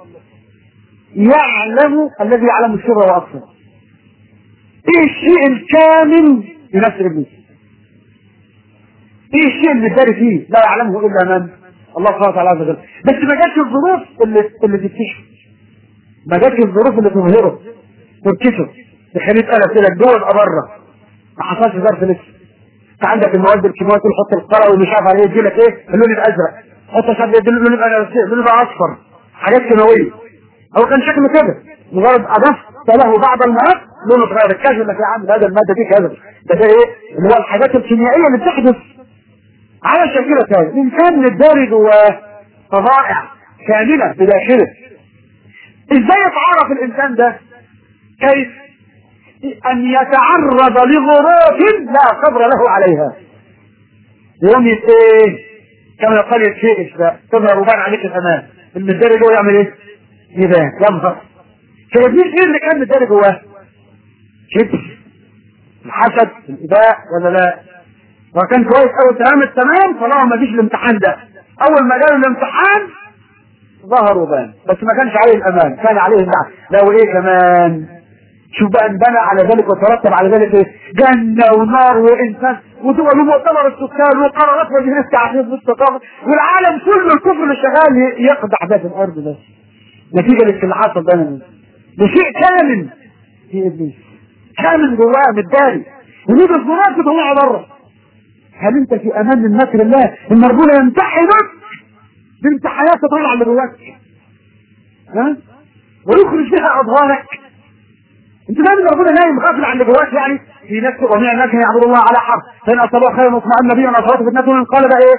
يعلم الذي يعلم السر واكثر ايه الشيء الكامل في نفس ابليس ايه الشيء اللي داري فيه لا يعلمه الا من الله سبحانه وتعالى عز وجل بس ما جاتش الظروف اللي اللي تكتشفه ما جاتش الظروف اللي تظهره تركشه تخليه تقلب كده جوه يبقى بره ما حصلش ظرف لسه انت عندك المواد الكيماويه تقول حط القرع ومش عارف عليه يدي لك ايه اللون الازرق حط مش عارف اللون يبقى اللون يبقى اصفر حاجات كيماويه هو كان شكله كده مجرد اضفت له بعض المواد لونه اتغير الكشف لك يا عم هذا الماده دي كذا ده ده ايه اللي هو الحاجات الكيميائيه اللي بتحدث على شكل كذا الانسان متداري جواه فظائع كامله بداخله ازاي يتعرف الانسان ده كيف ان يتعرض لظروف لا صبر له عليها يوم ايه كما يقال يتشيئش بقى تظهر وبان عليك الامان المداري جوه يعمل ايه يبان يظهر فابليس ايه اللي كان متداري جواه؟ شبه الحسد الاباء ولا لا؟ هو كان كويس قوي تمام التمام طالما ما جيش الامتحان ده اول ما جاله الامتحان ظهر وبان بس ما كانش عليه الامان كان عليه اللعنه لا وايه كمان شوف بقى انبنى على ذلك وترتب على ذلك ايه جنة ونار وانسان ودول ومؤتمر السكان وقرارات وجهة التعقيد والثقافة والعالم كله الكفر اللي شغال يقضع ده في الارض ده نتيجة للي حصل ده ده شيء كامل في ابليس كامل جواه متداري ونيجي الظروف تطلعه بره هل انت في امان من مكر الله ان ربنا يمتحنك بامتحانات تطلع اللي جواك ها ويخرج بها اضغانك انت دايما ربنا نايم غافل عن اللي جواك يعني في ناس ومن الناس يعبد الله على حرف فان اصابه خير مطمئن به ان اصابته فتنه قال بقى ايه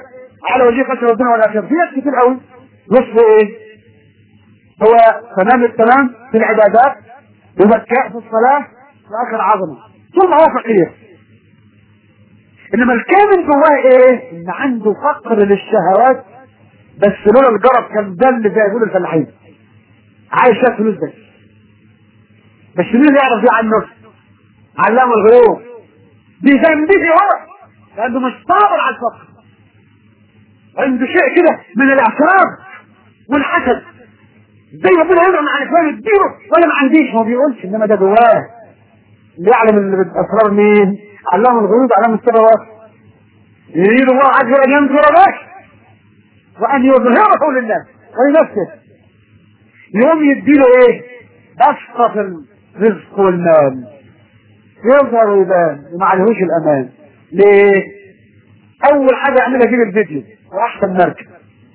على وجه خشيه ربنا والاخره في ناس كتير قوي نصف ايه؟ هو تمام التمام في العبادات وذكاء في الصلاه واخر عظمه ثم هو فقير انما الكامل جواه ايه؟ ان عنده فقر للشهوات بس لولا الجرب كان دل زي ما يقولوا الفلاحين عايش شويه فلوس بس بس مين اللي يعرف دي عنه؟ علام الغيوب بذنبه هو لانه مش صابر على الفقر عنده شيء كده من الاعتراض والحسد زي ربنا ينعم على فلان اديله وانا ما عنديش ما بيقولش انما ده جواه اللي يعلم اللي بالاسرار مين؟ علام الغيوب علام السر واحد يريد الله عز وجل ان ينصر بك وان يظهره للناس ولنفسه يوم يديله ايه؟ بسطة في الرزق والمال يظهر ويبان وما عليهوش الامان ليه؟ اول حاجه يعملها يجيب الفيديو واحسن مركب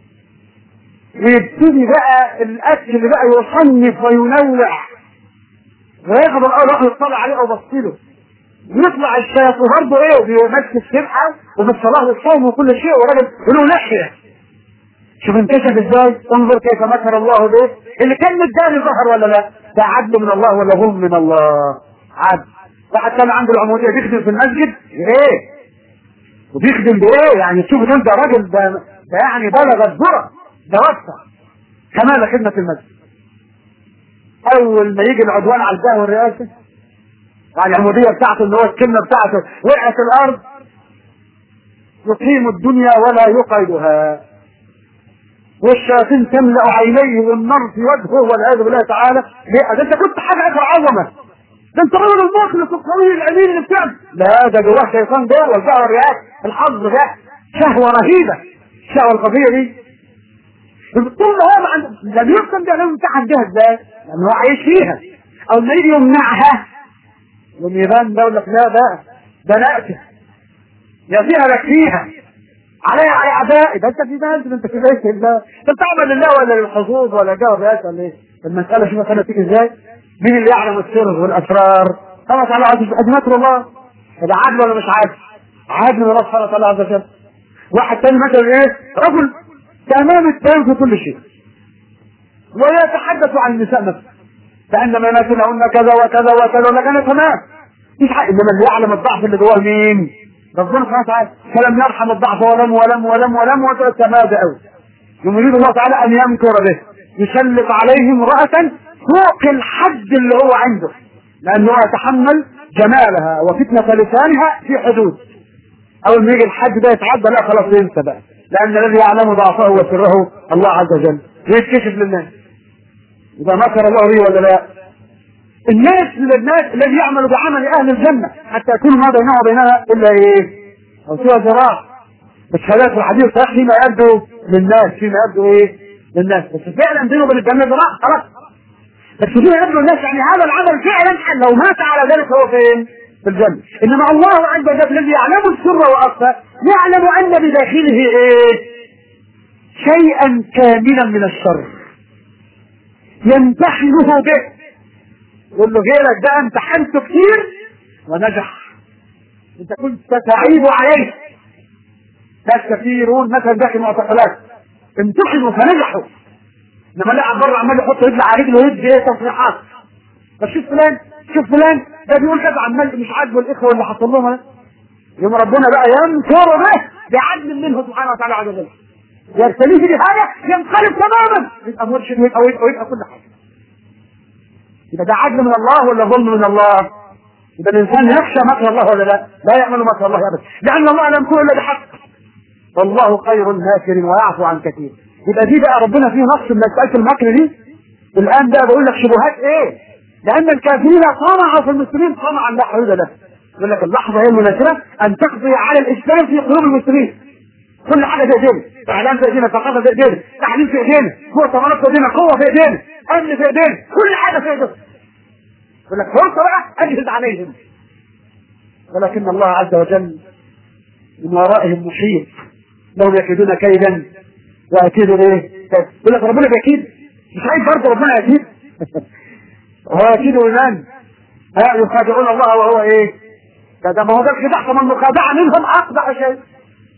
ويبتدي بقى الاكل اللي بقى يصنف وينوع وياخد الارض يطلع عليه او بصيله يطلع الشياطين برضه ايه وبيمسك السبحه وبالصلاه والصوم وكل شيء وراجل له ناحيه شوف انكشف ازاي انظر كيف مكر الله به اللي كان مداني ظهر ولا لا ده عدل من الله ولا ظلم من الله عدل واحد كان عنده العموديه بيخدم في المسجد ايه وبيخدم بايه يعني شوف ده ده راجل ده, ده يعني بلغ الذره ده وسع كمال خدمه المسجد اول ما يجي العدوان على الجاه والرئاسه يعني العموديه بتاعته اللي هو الكلمه بتاعته وقعت الارض يقيم الدنيا ولا يقعدها والشياطين تملا عينيه والنار في وجهه والعياذ بالله تعالى ليه؟ ده انت كنت حاجه اكبر عظمه ده انت رجل المخلص القوي الامين اللي بتعمل لا ده جواه شيطان جوه والجوه الرياض الحظ ده شهوه رهيبه الشهوه الخفيه دي طول ما هو ما عنده لم يقسم ده لو امتحن بها ازاي؟ لان هو عايش فيها او ما يجي يمنعها يوم يبان ده يقول لك لا بقى ده نأتي يا فيها لك فيها عليها على اعدائي ده انت في ناس انت في بيت الله انت تعمل لله ولا للحظوظ ولا جواب رئاسه ولا ايه؟ المساله شوف انا تيجي ازاي؟ مين اللي يعلم السر والاسرار؟ الله تعالى عز مكر الله ده عدل ولا مش عدل؟ عدل من الله سبحانه وتعالى عز وجل واحد تاني مثلا ايه؟ رجل تمام التمام في كل شيء ويتحدث عن النساء نفسه كانما يمثلهن كذا وكذا وكذا ولا كان تمام مفيش حق انما اللي يعلم الضعف اللي جواه مين؟ ربنا سبحانه وتعالى فلم يرحم الضعف ولم ولم ولم ولم وتتمادى قوي يريد الله تعالى ان يمكر به يسلط عليه امرأة فوق الحد اللي هو عنده لانه يتحمل جمالها وفتنة لسانها في حدود اول ما يجي الحد ده يتعدى لا خلاص ينسى بقى لان الذي يعلم ضعفه وسره الله عز وجل يتكشف للناس اذا مكر الله به ولا لا الناس من الناس الذي يعمل بعمل اهل الجنه حتى يكون ما بينه وبينها الا ايه؟ او سوى ذراع بس خلاص الحديث صحيح فيما يبدو للناس فيما يبدو ايه؟ للناس بس فعلا بينه وبين الجنه ذراع خلاص بس فيما يبدو للناس يعني هذا العمل فعلا لو مات على ذلك هو فين؟ في الجنه انما الله عز وجل الذي يعلم السر واخفى يعلم ان بداخله ايه؟ شيئا كاملا من الشر يمتحنه به يقول له غيرك ده امتحنته كتير ونجح انت كنت تعيب عليه ناس كثيرون مثلا داخل معتقلات امتحنوا فنجحوا انما لا بره عمال يحط رجل على رجله ويدي ايه تصريحات طب شوف فلان شوف فلان ده بيقول كذا عمال مش عاجبه الاخوه اللي حصل لهم يوم ربنا بقى ينكر به بعدل منه سبحانه وتعالى عز وجل يرتليه بحاجه ينقلب تماما يبقى مرشد ويبقى ويبقى, ويبقى كل حاجه يبقى ده عدل من الله ولا ظلم من الله؟ يبقى الانسان يخشى مكر الله ولا لا؟ لا يامن مكر الله ابدا، لان الله لم يكن الا بحق. والله خير ماكر ويعفو عن كثير. يبقى دي بقى ربنا فيه نقص من مساله المكر دي. الان بقى بقول لك شبهات ايه؟ لان الكافرين طمعوا في المسلمين طمعا لا حدود له. يقول لك اللحظه هي المناسبه ان تقضي على الاسلام في قلوب المسلمين. كل حاجه في ايدينا، اعلام في ايدينا، ثقافه في ايدينا، تعليم في ايدينا، مؤتمرات في ايدينا، قوه في ايدينا، امن في ايدينا، كل حاجه في ايدينا. يقول لك فرصه بقى اجهز عليهم. ولكن الله عز وجل من ورائهم محيط لهم يكيدون كيدا واكيد ايه؟ يقول لك ربنا بيكيد مش عايز برضه ربنا يكيد هو يكيد ايمان ها يخادعون الله وهو ايه؟ ده ده ما هو ده الخداع كمان المخادعه منهم اقبح شيء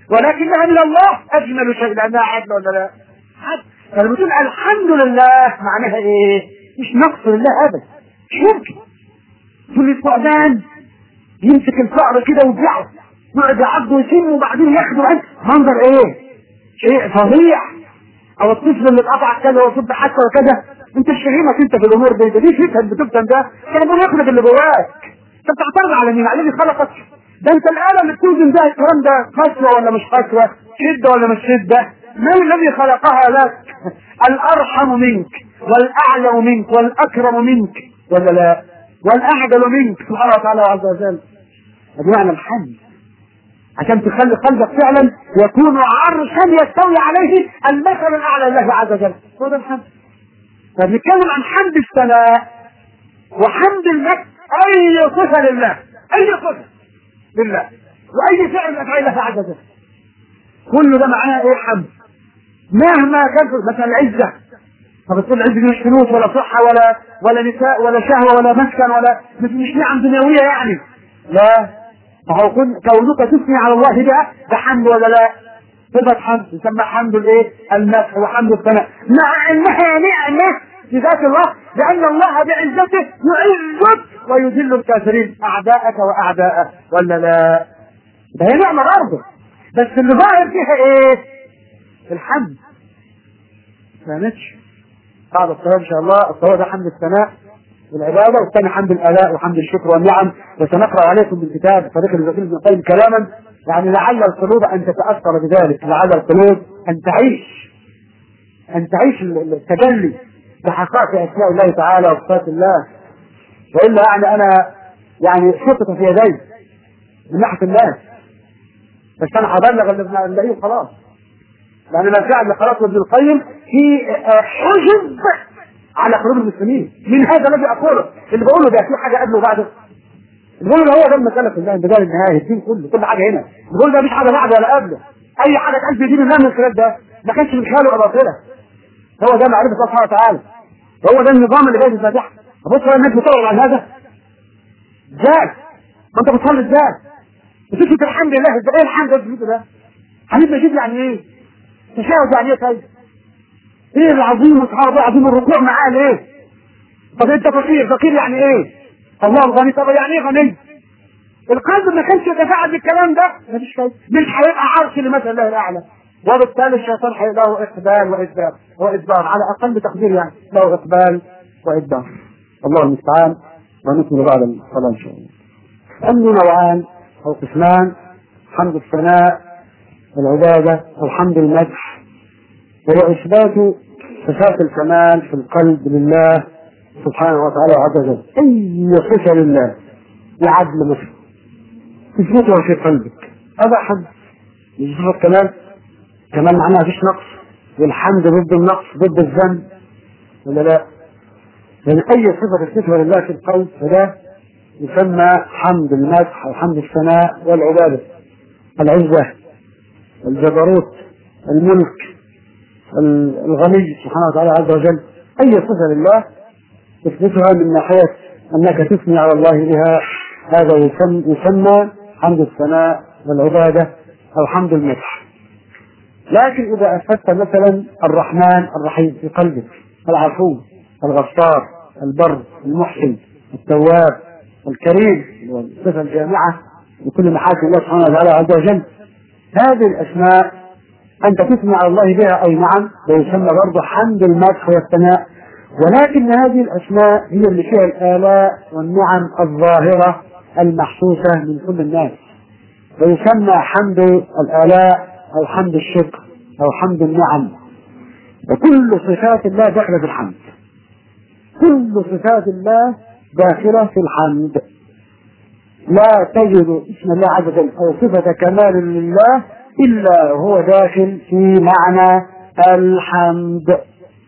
ولكنها من الله اجمل شيء لانها عدل ولا لا؟ عدل فلما تقول الحمد لله معناها ايه؟ مش نقص لله ابدا مش ممكن كل الثعبان يمسك الفأر كده ويبيعه يقعد يعضه ويسمه وبعدين ياخده عنه منظر ايه؟ شيء فظيع او الطفل اللي اتقطع كذا وصد حتى وكذا انت شهيمك انت في الامور دي ده ليه تفهم بتفهم ده؟ ربنا يخرج اللي جواك انت بتعترض على مين؟ على اللي خلقك ده انت الاله اللي بتوزن ده الكلام ده قسوه ولا مش قسوه؟ شده ولا مش شده؟ من الذي خلقها لك؟ الارحم منك والاعلم منك والاكرم منك ولا لا؟ والاعدل منك سبحانه وتعالى عز وجل. بمعنى الحمد عشان تخلي قلبك فعلا يكون عرشا يستوي عليه المثل الاعلى لله عز وجل هو ده الحمد فبنتكلم عن حمد الثناء وحمد المجد اي صفه لله اي صفه لله واي فعل من افعال الله عز وجل كل ده معناه ايه حمد مهما كان مثلا العزه طب تقول العزه دي مش فلوس ولا صحه ولا ولا نساء ولا شهوه ولا مسكن ولا مش مش نعم دنيويه يعني لا فهو كن كونك تثني على الله بها ده حمد ولا لا؟ صفة حمد يسمى حمد الايه؟ المدح وحمد الثناء مع انها نعمة في ذات الله لأن الله بعزته يعزك ويذل الكافرين أعداءك وأعداءه ولا لا؟ ده هي نعمة برضه بس اللي ظاهر فيها ايه؟ الحمد ما فهمتش؟ بعد الصلاة إن شاء الله الصلاة ده حمد الثناء والعبادة والثاني حمد الآلاء وحمد الشكر والنعم وسنقرأ عليكم بالكتاب طريق الوكيل ابن القيم كلاما يعني لعل القلوب أن تتأثر بذلك لعل القلوب أن تعيش أن تعيش التجلي بحقائق أسماء الله تعالى وصفات الله وإلا يعني أنا يعني شطت في يدي من ناحية الناس بس أنا هبلغ اللي بنلاقيه خلاص لأن ما فعل خلاص ابن القيم في حجب على قلوب المسلمين من هذا الذي اقوله اللي بقوله ده في حاجه قبله وبعده اللي بقوله ده هو ده المساله كلها البدايه النهايه الدين كله كل حاجه هنا اللي بقوله ده مش حاجه بعده ولا قبله اي حاجه اتقال في دين الله من الخلاف ده ما كانش من خياله ولا باطله هو ده معرفه الله سبحانه وتعالى هو ده النظام اللي جاي في الفاتحه بص الناس بتقعد عن هذا ازاي ما انت بتصلي ازاي بتثبت الحمد لله ازاي ايه الحمد لله ده حميد مجيد يعني ايه تشاهد يعني ايه طيب ايه العظيم اصحابه عظيم الركوع معاه ليه؟ طب انت فقير فقير يعني ايه؟ الله الغني طب يعني ايه غني؟ القلب ما كانش يتفاعل بالكلام ده مفيش فايده مش هيبقى عرش لمثل الله الاعلى وبالتالي الشيطان هيبقى له اقبال وادبار وادبار على اقل تقدير يعني له اقبال وادبار الله المستعان ونكمل بعد الصلاه ان شاء الله. الحمد نوعان او قسمان حمد الثناء والعباده او حمد المدح وهو اثبات صفات الكمال في القلب لله سبحانه وتعالى عز وجل اي صفه لله العدل مثلا تثبتها في قلبك هذا حمد مش صفه كمال كمال معناها فيش نقص والحمد ضد النقص ضد الذنب ولا لا؟ يعني اي صفه تثبتها لله في القلب فده يسمى حمد المدح او حمد الثناء والعباده العزه الجبروت الملك الغني سبحانه وتعالى عز وجل أي صفة لله تثبتها من ناحية أنك تثني على الله بها هذا يسمى, يسمى حمد الثناء والعبادة أو حمد المدح لكن إذا أثبت مثلا الرحمن الرحيم في قلبك العفو الغفار البر المحسن التواب الكريم والصفة الجامعة لكل محاسن الله سبحانه وتعالى عز وجل هذه الأسماء أنت تثني على الله بها أي نعم ويسمى برضه حمد المدح والثناء ولكن هذه الأسماء هي اللي فيها الآلاء والنعم الظاهرة المحسوسة من كل الناس ويسمى حمد الآلاء أو حمد الشكر أو حمد النعم وكل صفات الله داخلة في الحمد كل صفات الله داخلة في الحمد لا تجد اسم الله عز وجل أو صفة كمال لله إلا هو داخل في معنى الحمد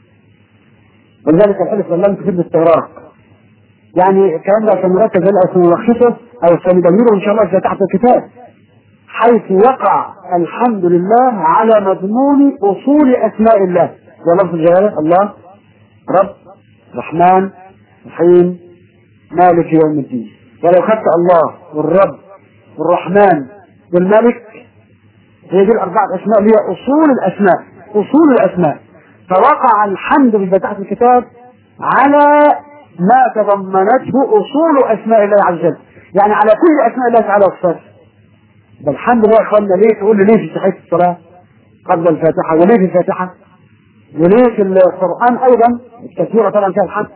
ولذلك الحلف والله تفيد الاستغراق يعني الكلام ده سنركز او سنلخصه او سندمره ان شاء الله في تحت الكتاب حيث يقع الحمد لله على مضمون اصول اسماء الله ولفظ الجلاله الله رب رحمن رحيم مالك يوم الدين ولو خدت الله والرب والرحمن والملك هي دي الأربعة أسماء اللي هي أصول الأسماء أصول الأسماء فوقع الحمد بفتحة الكتاب على ما تضمنته أصول أسماء الله عز وجل يعني على كل أسماء الله تعالى وصفاته ده الحمد لله يا إخواننا ليه تقول لي ليه في صحيح الصلاة قبل الفاتحة وليه في الفاتحة وليه في القرآن أيضا الكثيرة طبعا فيها الحمد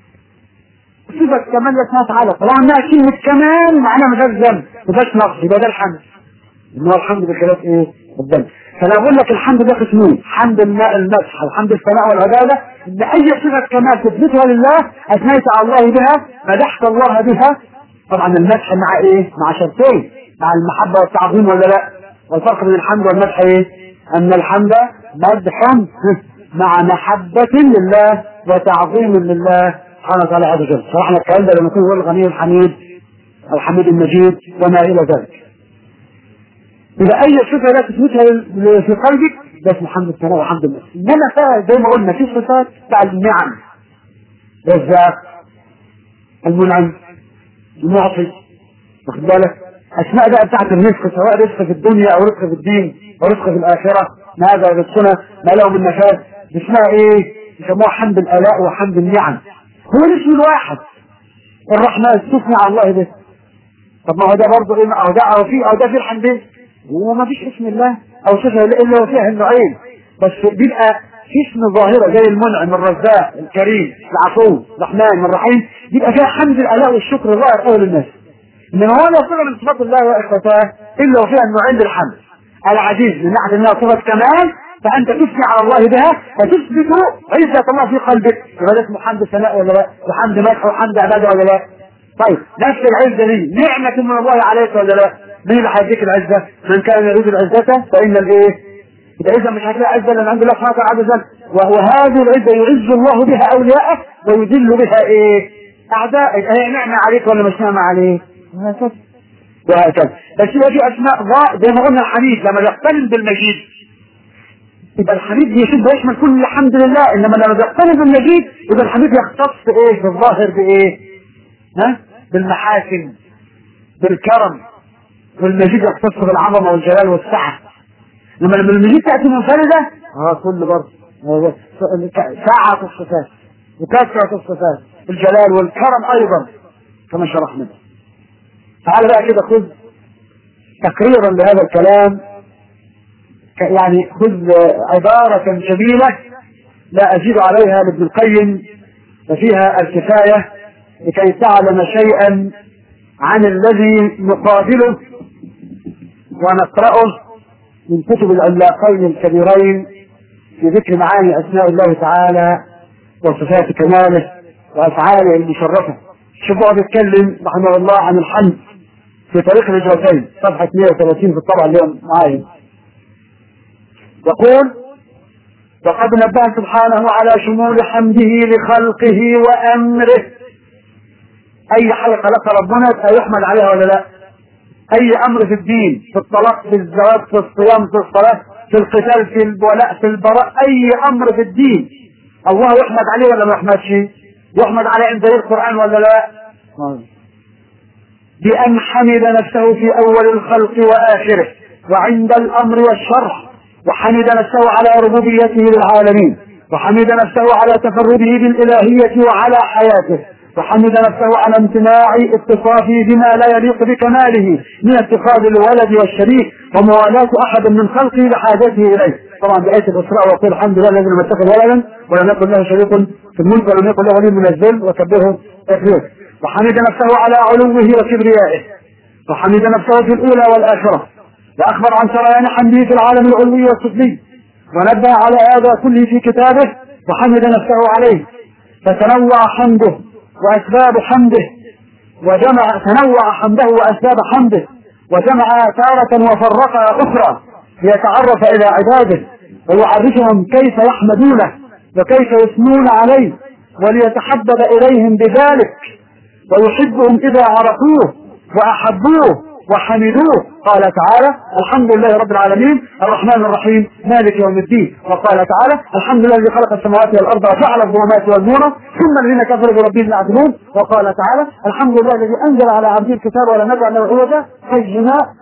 صفة كمال الله تعالى طبعا انها كلمة كمال معناها ما فيهاش ذنب ما فيهاش نقص يبقى ده الحمد ان هو الحمد بخلاف ايه؟ الذنب فانا اقول لك الحمد ده قسمين حمد الماء المدح الحمد الثناء والعبادة ان اي صفة كمال تثبتها لله اثنيت على الله بها مدحت الله بها طبعا المدح مع ايه؟ مع شرطين مع المحبة والتعظيم ولا لا؟ والفرق بين الحمد والمدح ايه؟ ان الحمد مدح مع محبة لله وتعظيم لله سبحانه وتعالى عز وجل شرحنا الكلام ده لما يكون هو الغني الحميد الحميد المجيد وما الى ذلك إذا أي صفة لا تثبتها في قلبك ده اسمه حمد الثناء وحمد النفس إنما فيها زي ما قلنا في صفات بتاع النعم الرزاق المنعم المعطي واخد بالك أسماء بقى بتاعت الرزق سواء رزق في الدنيا أو رزق في الدين أو رزق في الآخرة ما هذا رزقنا ما له من نفاذ اسمها إيه؟ يسموها حمد الآلاء وحمد النعم هو الاسم الواحد الرحمن استثنى على الله به طب ما هو ده برضه ايه او ده او في او ده في الحمدين وما فيش اسم الله او صفه الا وفيها النوعين بس بيبقى في اسم ظاهره زي المنعم الرزاق الكريم العفو الرحمن الرحيم بيبقى فيها حمد الالاء والشكر ظاهر قول الناس انما هو لا صفه من صفات الله واخوتاه الا وفيها النوعين للحمد العزيز من ناحيه انها صفه كمال فانت تثني على الله بها فتثبت عزه الله في قلبك يبقى ده اسمه حمد ثناء ولا لا؟ وحمد مدح وحمد عباده ولا لا؟ طيب نفس العزه دي نعمه من الله عليك ولا لا؟ مين اللي هيديك العزه؟ من كان يريد العزه فان الايه؟ العزه مش هتلاقي عزه الا من عند الله سبحانه وتعالى عز وجل وهذه العزه يعز الله بها اولياءه ويذل بها ايه؟ اعدائك هي نعمه عليك ولا مش نعمه عليك؟ وهكذا وهكذا بس يبقى في اسماء ضاء زي ما قلنا الحميد لما يقترن بالمجيد يبقى الحميد يشد ويشمل كل الحمد لله انما لما بيقترن بالمجيد يبقى الحميد يختص بايه؟ بالظاهر بايه؟ ها؟ بالمحاسن بالكرم والمجيد يختص بالعظمه والجلال والسعه لما لما المجيد تاتي منفرده اه كل برضه سعه الصفات وكثره الصفات الجلال والكرم ايضا كما شرحنا تعال بقى كده خذ تقريرا لهذا الكلام يعني خذ عبارة جميلة لا أزيد عليها لابن القيم وفيها الكفاية لكي تعلم شيئا عن الذي نقابله ونقرأه من كتب العلاقين الكبيرين في ذكر معاني أسماء الله تعالى وصفات كماله وأفعاله المشرفة شوفوا بيتكلم رحمه الله عن الحمد في طريق الهجرتين صفحة 130 في الطبعة اليوم معايا يقول وقد نبه سبحانه على شمول حمده لخلقه وأمره أي حاجة خلقها ربنا يحمد عليها ولا لا أي أمر في الدين في الطلاق في الزواج في الصيام في الصلاة في القتال في الولاء في البراء أي أمر في الدين الله يحمد عليه ولا ما يحمدش يحمد عليه عند القرآن ولا لا بأن حمد نفسه في أول الخلق وآخره وعند الأمر والشرح وحمد نفسه على ربوبيته للعالمين وحمد نفسه على تفرده بالإلهية وعلى حياته وحمد نفسه على امتناع اتصافه بما لا يليق بكماله من اتخاذ الولد والشريك وموالاة أحد من خلقه لحاجته إليه طبعا بآية الإسراء وقول الحمد لله الذي لم يتخذ ولدا ولم يكن له شريك في الملك ولم يكن له ولي من الذل وكبره تكبير وحمد نفسه على علوه وكبريائه وحمد نفسه في الأولى والآخرة وأخبر عن سريان حمده في العالم العلوي والسفلي ونبه على هذا كله في كتابه وحمد نفسه عليه فتنوع حمده وأسباب حمده وجمع تنوع حمده وأسباب حمده وجمع تارة وفرقها أخرى ليتعرف إلى عباده ويعرفهم كيف يحمدونه وكيف يثنون عليه وليتحبب إليهم بذلك ويحبهم إذا عرفوه وأحبوه وحمدوه قال تعالى الحمد لله رب العالمين الرحمن الرحيم مالك يوم الدين وقال تعالى الحمد لله الذي خلق السماوات والارض وجعل الظلمات والنور ثم الذين كفروا بربهم يعدلون وقال تعالى الحمد لله الذي انزل على عبده الكتاب ولم يجعل له عوجا قيما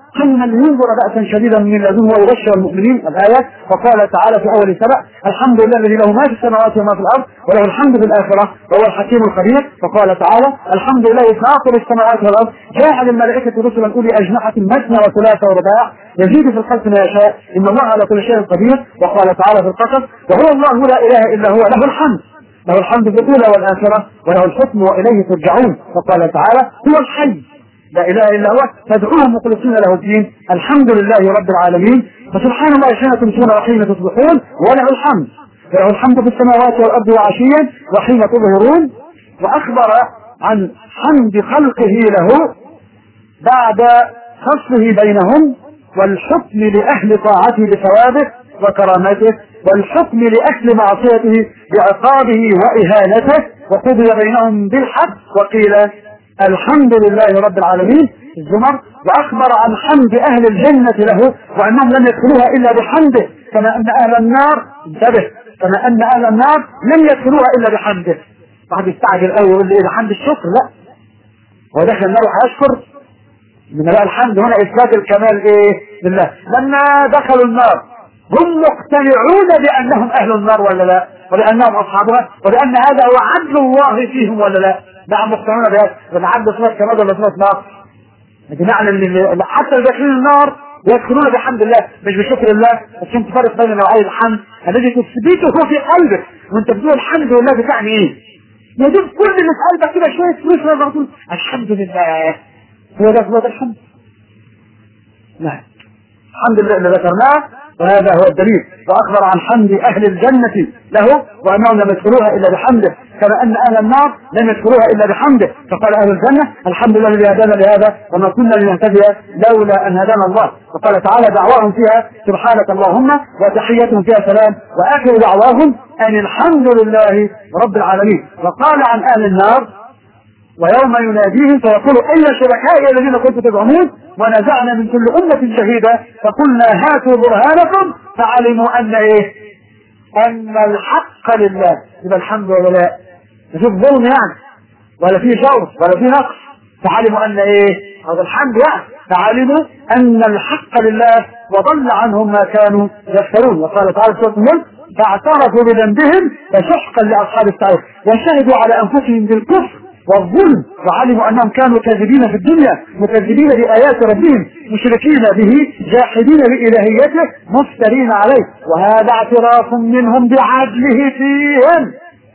ثم لينظر بأسا شديدا من لدنه ويبشر المؤمنين الآية وقال تعالى في أول سبع الحمد لله الذي له ما في السماوات وما في الأرض وله الحمد في الآخرة وهو الحكيم الخبير وقال تعالى الحمد لله فاطر السماوات والأرض جاعل الملائكة رسلا أولي أجنحة مثنى وثلاث ورباع يزيد في الخلق ما يشاء إن الله على كل شيء قدير وقال تعالى في القصص وهو الله لا إله إلا هو له الحمد له الحمد في الأولى والآخرة وله الحكم وإليه ترجعون وقال تعالى هو الحي لا اله الا هو فادعوه مخلصين له الدين الحمد لله رب العالمين فسبحان الله حين تمسون وحين تصبحون وله الحمد له الحمد في السماوات والارض وعشيا وحين تظهرون واخبر عن حمد خلقه له بعد فصله بينهم والحكم لاهل طاعته بثوابه وكرامته والحكم لاهل معصيته بعقابه واهانته وقضي بينهم بالحق وقيل الحمد لله رب العالمين الزمر واخبر عن حمد اهل الجنه له وانهم لم يدخلوها الا بحمده كما ان اهل النار انتبه كما ان اهل النار لم يدخلوها الا بحمده واحد يستعجل قوي يقول لي ايه ده حمد الشكر لا هو داخل النار وهيشكر من بقى الحمد هنا اثبات الكمال ايه لله لما دخلوا النار هم مقتنعون بانهم اهل النار ولا لا وبانهم اصحابها وبان هذا هو عدل الله فيهم ولا لا نعم مقتنعون بهذا والعبد صفات كمال ولا صفات نار بمعنى ان حتى اللي داخلين النار يدخلون بحمد الله مش بشكر الله بس انت فرق بين نوعي الحمد الذي تثبته في قلبك وانت بتقول الحمد لله بتعني ايه؟ يجب كل اللي في قلبك كده شويه فلوس لازم تقول الحمد لله هو ده هو ده الحمد لا الحمد لله اللي ذكرناه وهذا هو الدليل واخبر عن حمد اهل الجنه له وانهم لم يدخلوها الا بحمده كما ان اهل النار لم يدخلوها الا بحمده فقال اهل الجنه الحمد لله الذي هدانا لهذا وما كنا لنهتدي لولا ان هدانا الله وقال تعالى دعواهم فيها سبحانك اللهم وتحيتهم فيها سلام واخر دعواهم ان الحمد لله رب العالمين وقال عن اهل النار ويوم يناديهم فيقول اين شركائي الذين كنتم تزعمون ونزعنا من كل امه شهيدا فقلنا هاتوا برهانكم فعلموا ان ايه ان الحق لله يبقى الحمد ولا لا مفيش ظلم يعني ولا في جور ولا في نقص فعلموا ان ايه هذا الحمد يعني فعلموا ان الحق لله وضل عنهم ما كانوا يفترون وقال تعالى في سوره الملك فاعترفوا بذنبهم فسحقا لاصحاب السعير وشهدوا على انفسهم بالكفر والظلم وعلموا انهم كانوا كاذبين في الدنيا مكذبين بايات ربهم مشركين به جاحدين بالهيته مفترين عليه وهذا اعتراف منهم بعدله فيهم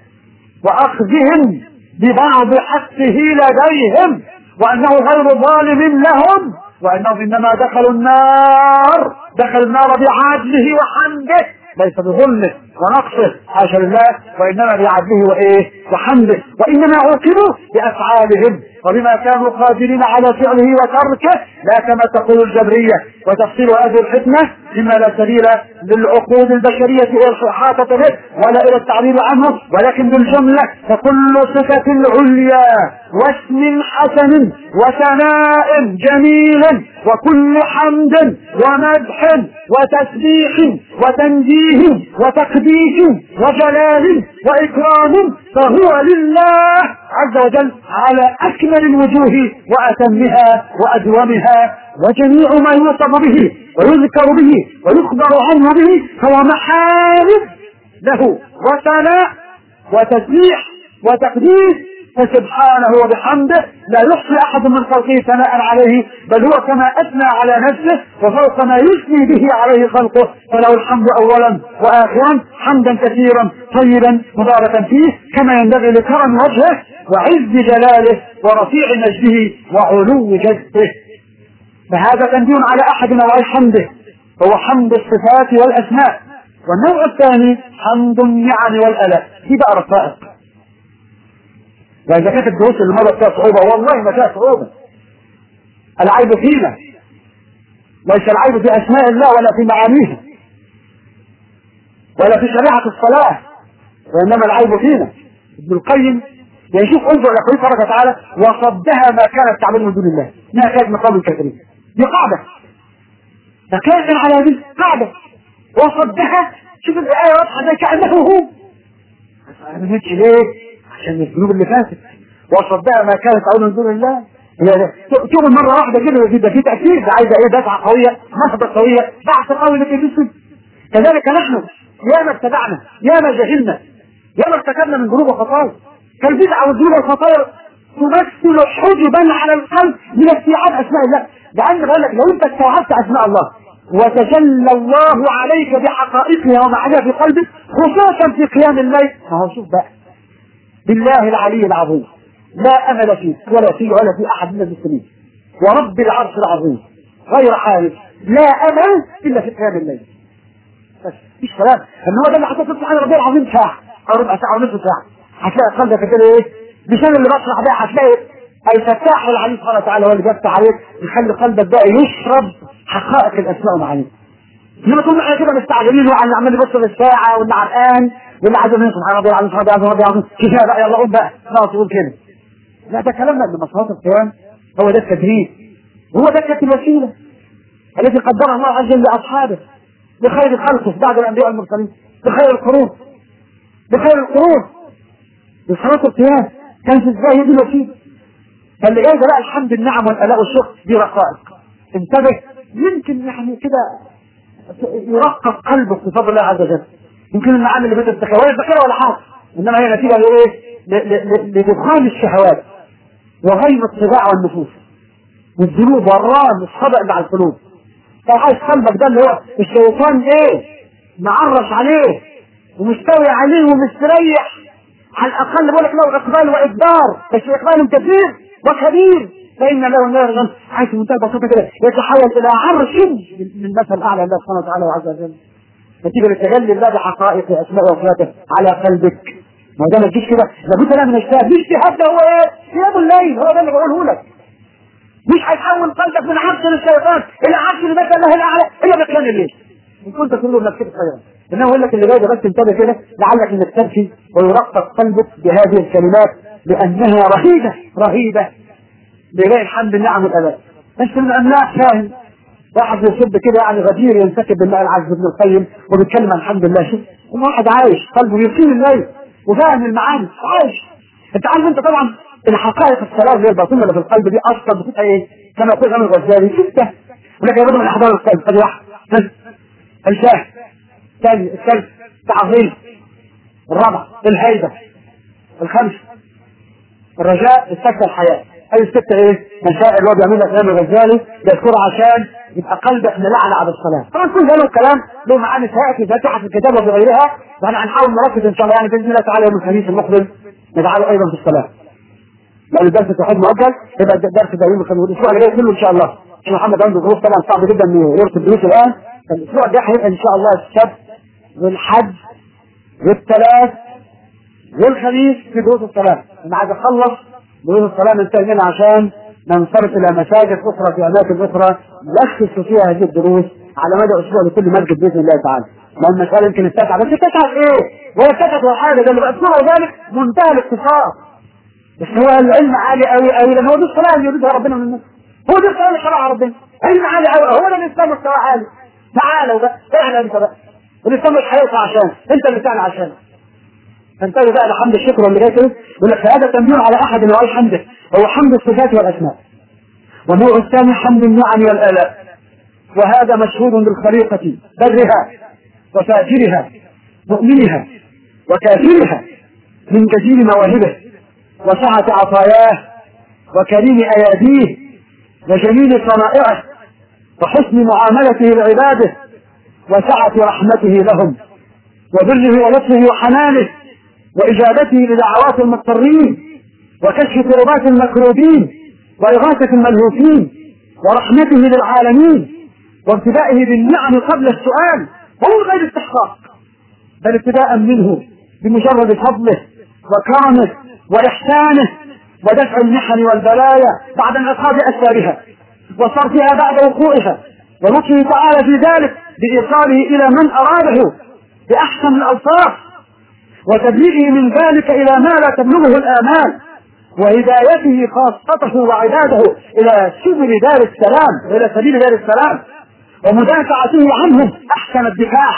واخذهم ببعض حقه لديهم وانه غير ظالم لهم وانهم انما دخلوا النار دخلوا النار بعدله وحمده ليس بظلمه ونقصه حاشا لله وانما بعدله وايه وحمده وانما عوقبوا بافعالهم وبما كانوا قادرين على فعله وتركه لا كما تقول الجبريه وتفصيل هذه الحكمه مما لا سبيل للعقول البشريه الى الاحاطه به ولا الى التعبير عنه ولكن بالجمله فكل صفه عليا واسم حسن وثناء جميل وكل حمد ومدح وتسبيح وتنزيه وتقديس وجلال واكرام فهو لله عز وجل على اكمل الوجوه واتمها وادومها وجميع ما يوصف به ويذكر به ويخبر عنه به فهو محارب له وثناء وتسبيح وتقديس فسبحانه وبحمده لا يحصي احد من خلقه ثناء عليه بل هو كما اثنى على نفسه وفوق ما يثني به عليه خلقه فله الحمد اولا واخرا حمدا كثيرا طيبا مباركا فيه كما ينبغي لكرم وجهه وعز جلاله ورفيع مجده وعلو جده فهذا تنبيه على احد نوعي حمده هو حمد الصفات والاسماء والنوع الثاني حمد النعم والالاء في بقى رفائق واذا كانت الدروس اللي مرت فيها صعوبه والله ما فيها صعوبه العيب فينا ليس العيب في اسماء الله ولا في معانيها ولا في شريعه الصلاه وانما العيب فينا ابن القيم يشوف انظر الى قوله تبارك وتعالى وصدها ما كانت تعبد من دون الله ما كانت من قوم الكافرين دي قاعده فكافر على هذه قاعده وصدها شوف الايه واضحه زي كانه هو ما ليه عشان الذنوب اللي فاتت وصدها ما كانت تعبد من دون الله تقوم مرة واحدة كده يبقى في تأثير ده عايزة ايه دفعة قوية نهضة قوية بعث قوي لكي تسلم كذلك نحن ياما ابتدعنا ياما جهلنا ياما ارتكبنا من ذنوب وخطايا فالبدعة والذنوب والخطايا تمثل حجبا على القلب من استيعاب اسماء الله لان بقول لك لو انت استوعبت اسماء الله وتجلى الله عليك بحقائقها ومعانيها في قلبك خصوصا في قيام الليل فهو شوف بقى بالله العلي العظيم لا امل فيك ولا في ولا في احد من المسلمين ورب العرش العظيم غير حارس لا امل الا في قيام الليل بس مفيش كلام ان هو ده اللي حطيت سبحان ربي العظيم ساعه او ربع ساعه ونص ساعه هتلاقي قلبك كده ايه بشان اللي بشرح ده هتلاقي الفتاح العليم سبحانه وتعالى هو اللي بيفتح عليك يخلي قلبك بقى يشرب حقائق الاسماء والمعاني لما تكون احنا كده مستعجلين وعمال عمال يبص للساعه واللي عرقان واللي عايز يقول سبحان ربي العظيم سبحان ربي العظيم كفايه بقى يلا قوم بقى لا تقول كده لا ده كلامنا ان مصلحه القيام هو ده التدريب هو ده كانت الوسيله التي قدرها الله عز وجل لاصحابه بخير خلقه بعد الانبياء والمرسلين بخير القرون بخير القرون بصلاة القيام كانت ازاي دي الوسيله فاللي جاي ده بقى الحمد النعم والالاء والشكر دي رقائق انتبه يمكن يعني كده يرقق قلبك بفضل الله عز وجل يمكن المعاني اللي بدأت تتكون ولا ولا حاجه انما هي نتيجه لايه؟ لدخان الشهوات وغيم الطباع والنفوس والذنوب والران والصدع اللي على القلوب فعايز قلبك ده اللي هو الشيطان ايه؟ معرش عليه ومستوي عليه ومستريح على الاقل بقول لك له اقبال وادبار بس اقبال كثير وكبير فان له نار حيث منتهى بسيطه كده يتحول الى عرش من مثل اعلى الله سبحانه وتعالى وعز وجل نتيجه لتجلي الله بحقائق اسماء وصفاته على قلبك ما ده ما تجيش كده لابد لها من اجتهاد الاجتهاد ده هو ايه؟ قيام الليل هو ده اللي بقوله لك مش هيحول قلبك من عرش للشيطان الى عرش لمثل الله الاعلى الا بقيام الليل ان كنت كله نفسك خيرا انما اقول لك اللي جاي ده بس انتبه كده لعلك انك تبكي ويرقق قلبك بهذه الكلمات لانها رهيبه رهيبه بغير الحمد النعم والالاء انت من الاملاح فاهم واحد يصب كده يعني غدير ينسكب بالماء العذب ابن القيم وبيتكلم عن الحمد لله شوف واحد عايش قلبه يصير الليل وفاهم المعاني عايش انت عارف انت طبعا الحقائق الثلاث اللي هي الباطنه اللي في القلب دي اصلا بتبقى ايه؟ كما يقول الامام الغزالي سته ولكن يا من احضان القلب ادي واحد الشاه الثاني الثالث تعظيم الرابع الهيبه الخامس الرجاء السته الحياه اي الستة ايه؟ مسائل اللي هو بيعملها الامام الغزالي بيذكرها عشان يبقى قلبك ملعلع بالصلاه. طبعا كل ده له كلام له معاني سياتي فاتحه في الكتاب وبغيرها واحنا هنحاول نركز ان شاء الله يعني باذن الله تعالى يوم الخميس المقبل نجعله ايضا في الصلاه. لو الدرس التوحيد مؤجل يبقى الدرس ده يوم الخميس والاسبوع اللي جاي كله ان شاء الله. عشان محمد عنده ظروف طبعا صعب جدا انه يربط الدروس الان فالاسبوع ده هيبقى ان شاء الله السبت والحد والثلاث والخميس في دروس الصلاه. انا عايز اخلص دروس الصلاة ننتهي منها عشان ننصرف إلى مساجد أخرى في أماكن أخرى نلخص فيها هذه الدروس على مدى أسبوع لكل مسجد بإذن الله تعالى. ما المسألة يمكن تتسع بس تتسع إيه؟ وهي تتسع ولا حاجة ده اللي بأسمعه ذلك منتهى الاختصار. بس هو العلم عالي قوي قوي لأن هو دي الصلاة اللي يريدها ربنا من الناس. هو دي الصلاة اللي شرعها ربنا. علم عالي قوي هو ده الإسلام مستوى عالي. تعالوا بقى اعلى أنت بقى. الإسلام مش هيطلع عشان أنت اللي تعلى عشان. تنتهي بقى لحمد الشكر اللي جاي كده يقول لك فهذا تنبيه على احد نوعي حمده هو حمد الصفات والاسماء والنوع الثاني حمد النعم والالاء وهذا مشهود بالخليقه برها وفاجرها مؤمنها وكافرها من جزيل مواهبه وسعة عطاياه وكريم اياديه وجميل صنائعه وحسن معاملته لعباده وسعة رحمته لهم وبره ولطفه وحنانه وإجابته لدعوات المضطرين وكشف كربات المكروبين وإغاثة الملهوفين ورحمته للعالمين وابتدائه بالنعم قبل السؤال ومن غير استحقاق بل ابتداء منه بمجرد فضله وكرمه وإحسانه ودفع المحن والبلايا بعد انعقاد أسبابها وصرفها بعد وقوعها ولطفه تعالى في ذلك بإيصاله إلى من أراده بأحسن الأوصاف وتبليغه من ذلك إلى ما لا تبلغه الآمال وهدايته خاصته وعباده إلى سبل دار السلام إلى سبيل دار السلام ومدافعته عنهم أحسن الدفاع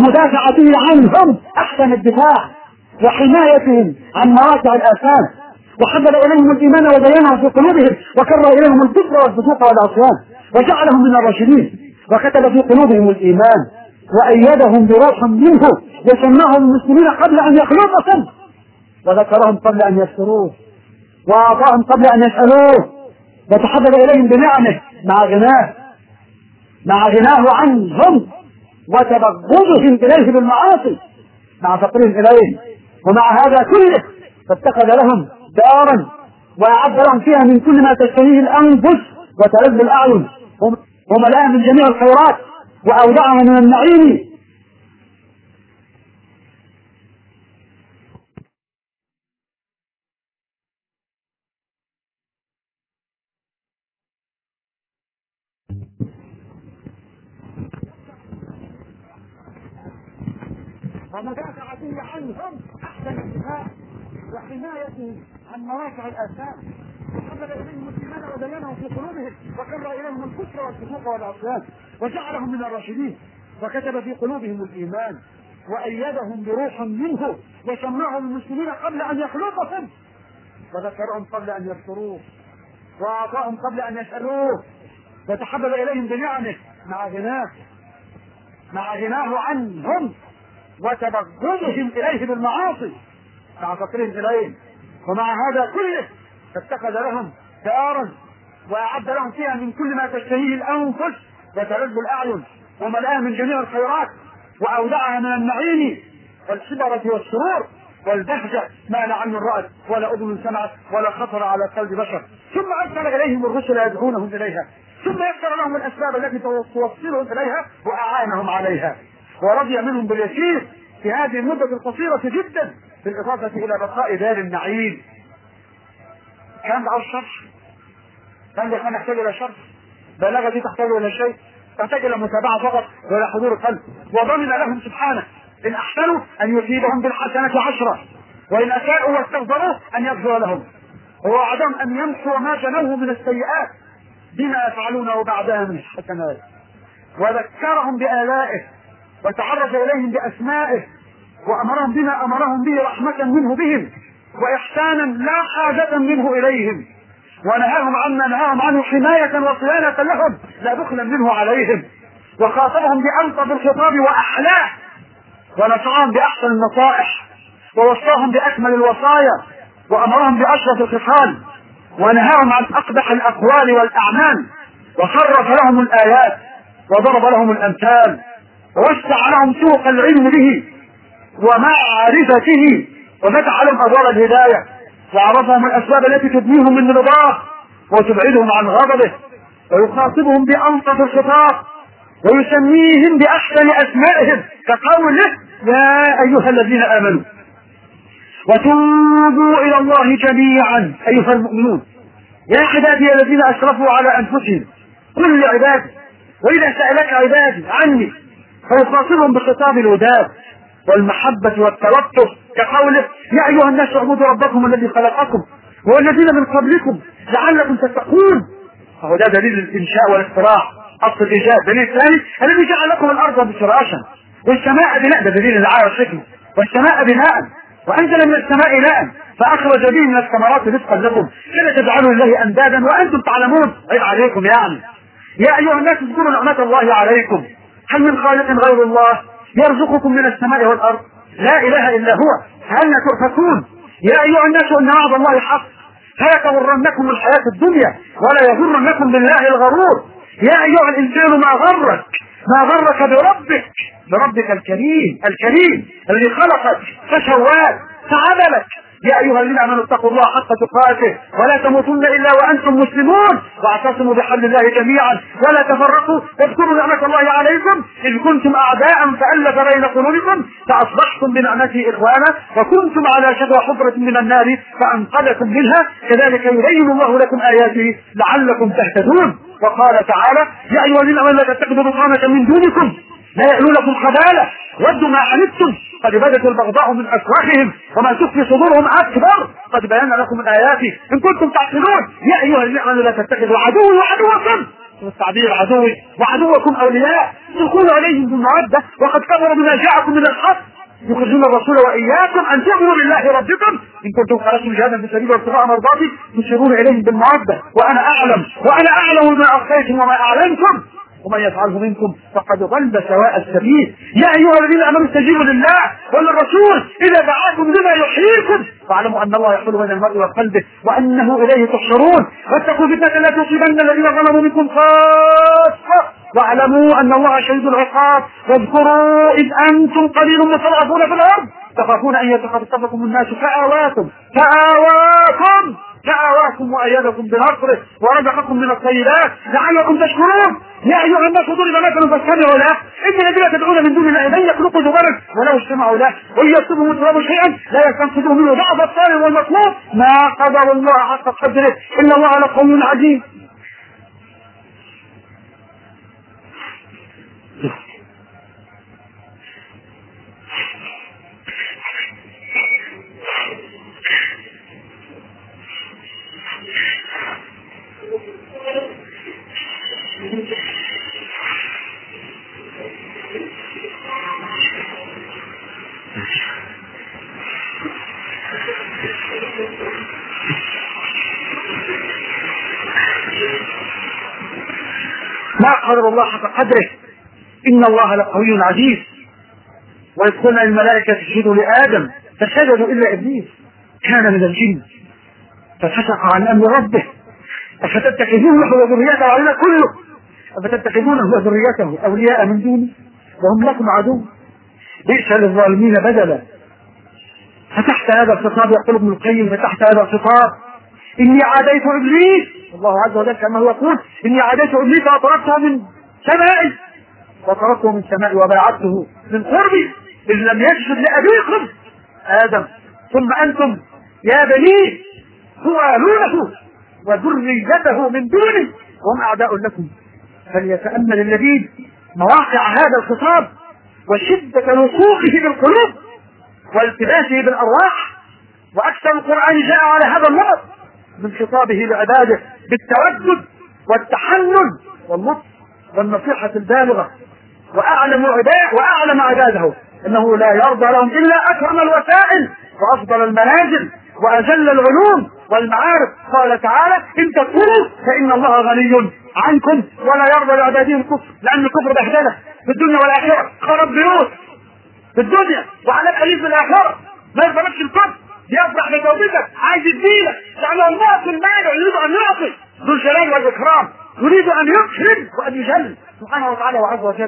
ومدافعته عنهم أحسن الدفاع وحمايتهم عن مواقع الآثام وحبب اليهم الايمان وزينه في قلوبهم وكره اليهم الكفر والفسوق والعصيان وجعلهم من الراشدين وكتب في قلوبهم الايمان وايدهم بروح منه وسماهم المسلمين قبل ان يخلقهم وذكرهم قبل ان يذكروه واعطاهم قبل ان يسالوه وتحبب اليهم بنعمه مع غناه مع غناه عنهم وتبغضهم اليه بالمعاصي مع فقرهم اليه ومع هذا كله فاتخذ لهم دارا واعد لهم فيها من كل ما تشتهيه الانفس وتلذ الاعين وملاها من جميع الخيرات واودعها من النعيم ومدافعته عنهم احسن الدفاع وحمايته عن مواقع الاثام وحبب اليهم الايمان وزينه في قلوبهم وكره اليهم الكفر والفسوق والعصيان وجعلهم من الراشدين وكتب في قلوبهم الايمان وايدهم بروح منه وسماهم المسلمين قبل ان يخلقهم وذكرهم قبل ان يذكروه واعطاهم قبل ان يسالوه وتحبب اليهم بنعمه مع غناه مع غناه عنهم وتبغضهم اليه بالمعاصي مع فقرهم اليه ومع هذا كله فاتخذ لهم دارا واعد لهم فيها من كل ما تشتهيه الانفس وتلذ الاعين وملآها من جميع الخيرات واودعها من النعيم والحبرة والسرور والبهجة ما لا عين رأت ولا أذن سمعت ولا خطر على قلب بشر ثم أرسل إليهم الرسل يدعونهم إليها ثم يسر لهم الأسباب التي توصلهم إليها وأعانهم عليها ورضي منهم باليسير في هذه المدة القصيرة جدا بالإضافة إلى بقاء دار النعيم كان ده الشرح كان ده يحتاج إلى شرح بلاغة دي تحتاج إلى شيء تحتاج إلى متابعة فقط وإلى حضور القلب وضمن لهم سبحانه إن أحسنوا أن يصيبهم بالحسنة عشرة وإن أساءوا واستغفروا أن يغفر لهم ووعدهم أن يمحوا ما جنوه من السيئات بما يفعلونه بعدها من الحسنات وذكرهم بآلائه وتعرف إليهم بأسمائه وأمرهم بما أمرهم به رحمة منه بهم وإحسانا لا حاجة منه إليهم ونهاهم عما نهاهم عنه حماية وصيانة لهم لا بخلا منه عليهم وخاطبهم بألطف الخطاب وأحلاه ونصحهم بأحسن النصائح ووصاهم بأكمل الوصايا وأمرهم بأشرف الخصال ونهاهم عن أقبح الأقوال والأعمال وصرف لهم الآيات وضرب لهم الأمثال ووسع لهم سوق العلم به ومعرفته وفتح لهم أبواب الهداية وعرفهم الأسباب التي تبنيهم من رضاه وتبعدهم عن غضبه ويخاطبهم بألطف الخطاب ويسميهم بأحسن أسمائهم كقوله يا أيها الذين آمنوا وتوبوا إلى الله جميعا أيها المؤمنون يا عبادي الذين أسرفوا على أنفسهم قل لعبادي وإذا سألك عبادي عني فيخاطبهم بخطاب الوداد والمحبة والتلطف كقوله يا أيها الناس اعبدوا ربكم الذي خلقكم والذين من قبلكم لعلكم تتقون فهو ده دليل الإنشاء والاختراع أصل الإيجاد دليل الثاني الذي جعل لكم الأرض فراشا والسماء بناء ده دليل الرعاية والحكمة والسماء بناء وأنزل من السماء ماء فأخرج به من الثمرات رزقا لكم فلا تجعلوا لله أندادا وأنتم تعلمون عيب عليكم يعني يا أيها الناس اذكروا نعمة الله عليكم هل من خالق غير الله يرزقكم من السماء والأرض لا إله إلا هو هل تؤفكون يا أيها الناس إن وعد الله حق فلا تغرنكم الحياة الدنيا ولا يغرنكم بالله الغرور يا أيها الإنسان ما غرك ما غرك بربك بربك الكريم الكريم الذي خلقك فسواك فعدلك يا ايها الذين امنوا اتقوا الله حق تقاته ولا تموتن الا وانتم مسلمون واعتصموا بحبل الله جميعا ولا تفرقوا واذكروا نعمه الله عليكم اذ كنتم اعداء فالف بين قلوبكم فاصبحتم بنعمته اخوانا وكنتم على شفا حفره من النار فانقذكم منها كذلك يبين الله لكم اياته لعلكم تهتدون وقال تعالى يا ايها الذين امنوا لا تتخذوا بطانه من دونكم لا يألونكم خبالة ودوا ما عنتم قد بدت البغضاء من أفواههم وما تخفي صدورهم أكبر قد بينا لكم الآيات إن كنتم تعقلون يا أيها الذين آمنوا لا تتخذوا عدوي وعدوكم التعبير عدوي وعدوكم أولياء تلقون عليهم بالمودة وقد كفروا بما جاءكم من الحق يخرجون الرسول واياكم ان تؤمنوا بالله ربكم ان كنتم خرجتم جهادا في سبيل وابتغاء مرضاتي تشيرون اليهم بالموده وانا اعلم وانا اعلم ما اخفيتم وما اعلنتم ومن يفعله منكم فقد ضل سواء السبيل يا ايها الذين امنوا استجيبوا لله وللرسول اذا دعاكم لما يحييكم واعلموا ان الله يحول بين المرء وقلبه وانه اليه تحشرون واتقوا فتنه لا تصيبن الذين ظلموا منكم خاصه واعلموا ان الله شديد العقاب واذكروا اذ انتم قليل مستضعفون في الارض تخافون ان يتخطفكم الناس فاواكم فاواكم فآواكم وأيدكم بنصره ورزقكم من الطيبات لعلكم تشكرون يا أيها الناس ضرب مثل فاستمعوا له إن الذين تدعون من دون الله لن يخلقوا ذبابا ولو اجتمعوا له وإن يصبهم التراب شيئا لا يستنقذوه منه ضعف الطالب والمطلوب ما قدر الله حق قدره إن الله لقوي عزيز ما قدر الله حق قدره إن الله لقوي عزيز وإذ قلنا للملائكة اسجدوا لآدم فسجدوا إلا إبليس كان من الجن ففسق عن أمر ربه أفتتخذونه وذريته علينا كله أفتتخذونه وذريته أولياء من دوني وهم لكم عدو بئس للظالمين بدلا فتحت هذا الخطاب يقول ابن القيم فتحت هذا الخطاب إني عاديت إبليس الله عز وجل كما هو يقول إني عاديت إبليس وطردته من سمائي وطردته من سمائي وباعدته من قربي إذ لم يسجد لأبيكم آدم ثم أنتم يا بني توالونه وذريته من دوني وهم أعداء لكم فليتأمل اللبيب مواقع هذا الخطاب وشدة لصوقه بالقلوب والتباسه بالأرواح وأكثر القرآن جاء على هذا النمط من خطابه لعباده بالتودد والتحنن واللطف والنصيحة البالغة وأعلم عباده وأعلم عباده أنه لا يرضى لهم إلا أكرم الوسائل وأفضل المنازل وأجل العلوم والمعارف قال تعالى إن تكفروا فإن الله غني عنكم ولا يرضى لعباده الكفر لأن الكفر بهدلة في الدنيا والآخرة خرب بيوت في الدنيا وعلى الأليف في الآخرة ما يرضى الكفر يفرح بتوبتك عايز يديلك لأنه الله في المال يريد أن يعطي ذو الجلال والإكرام يريد أن يكرم وأن يجل سبحانه وتعالى وعز وجل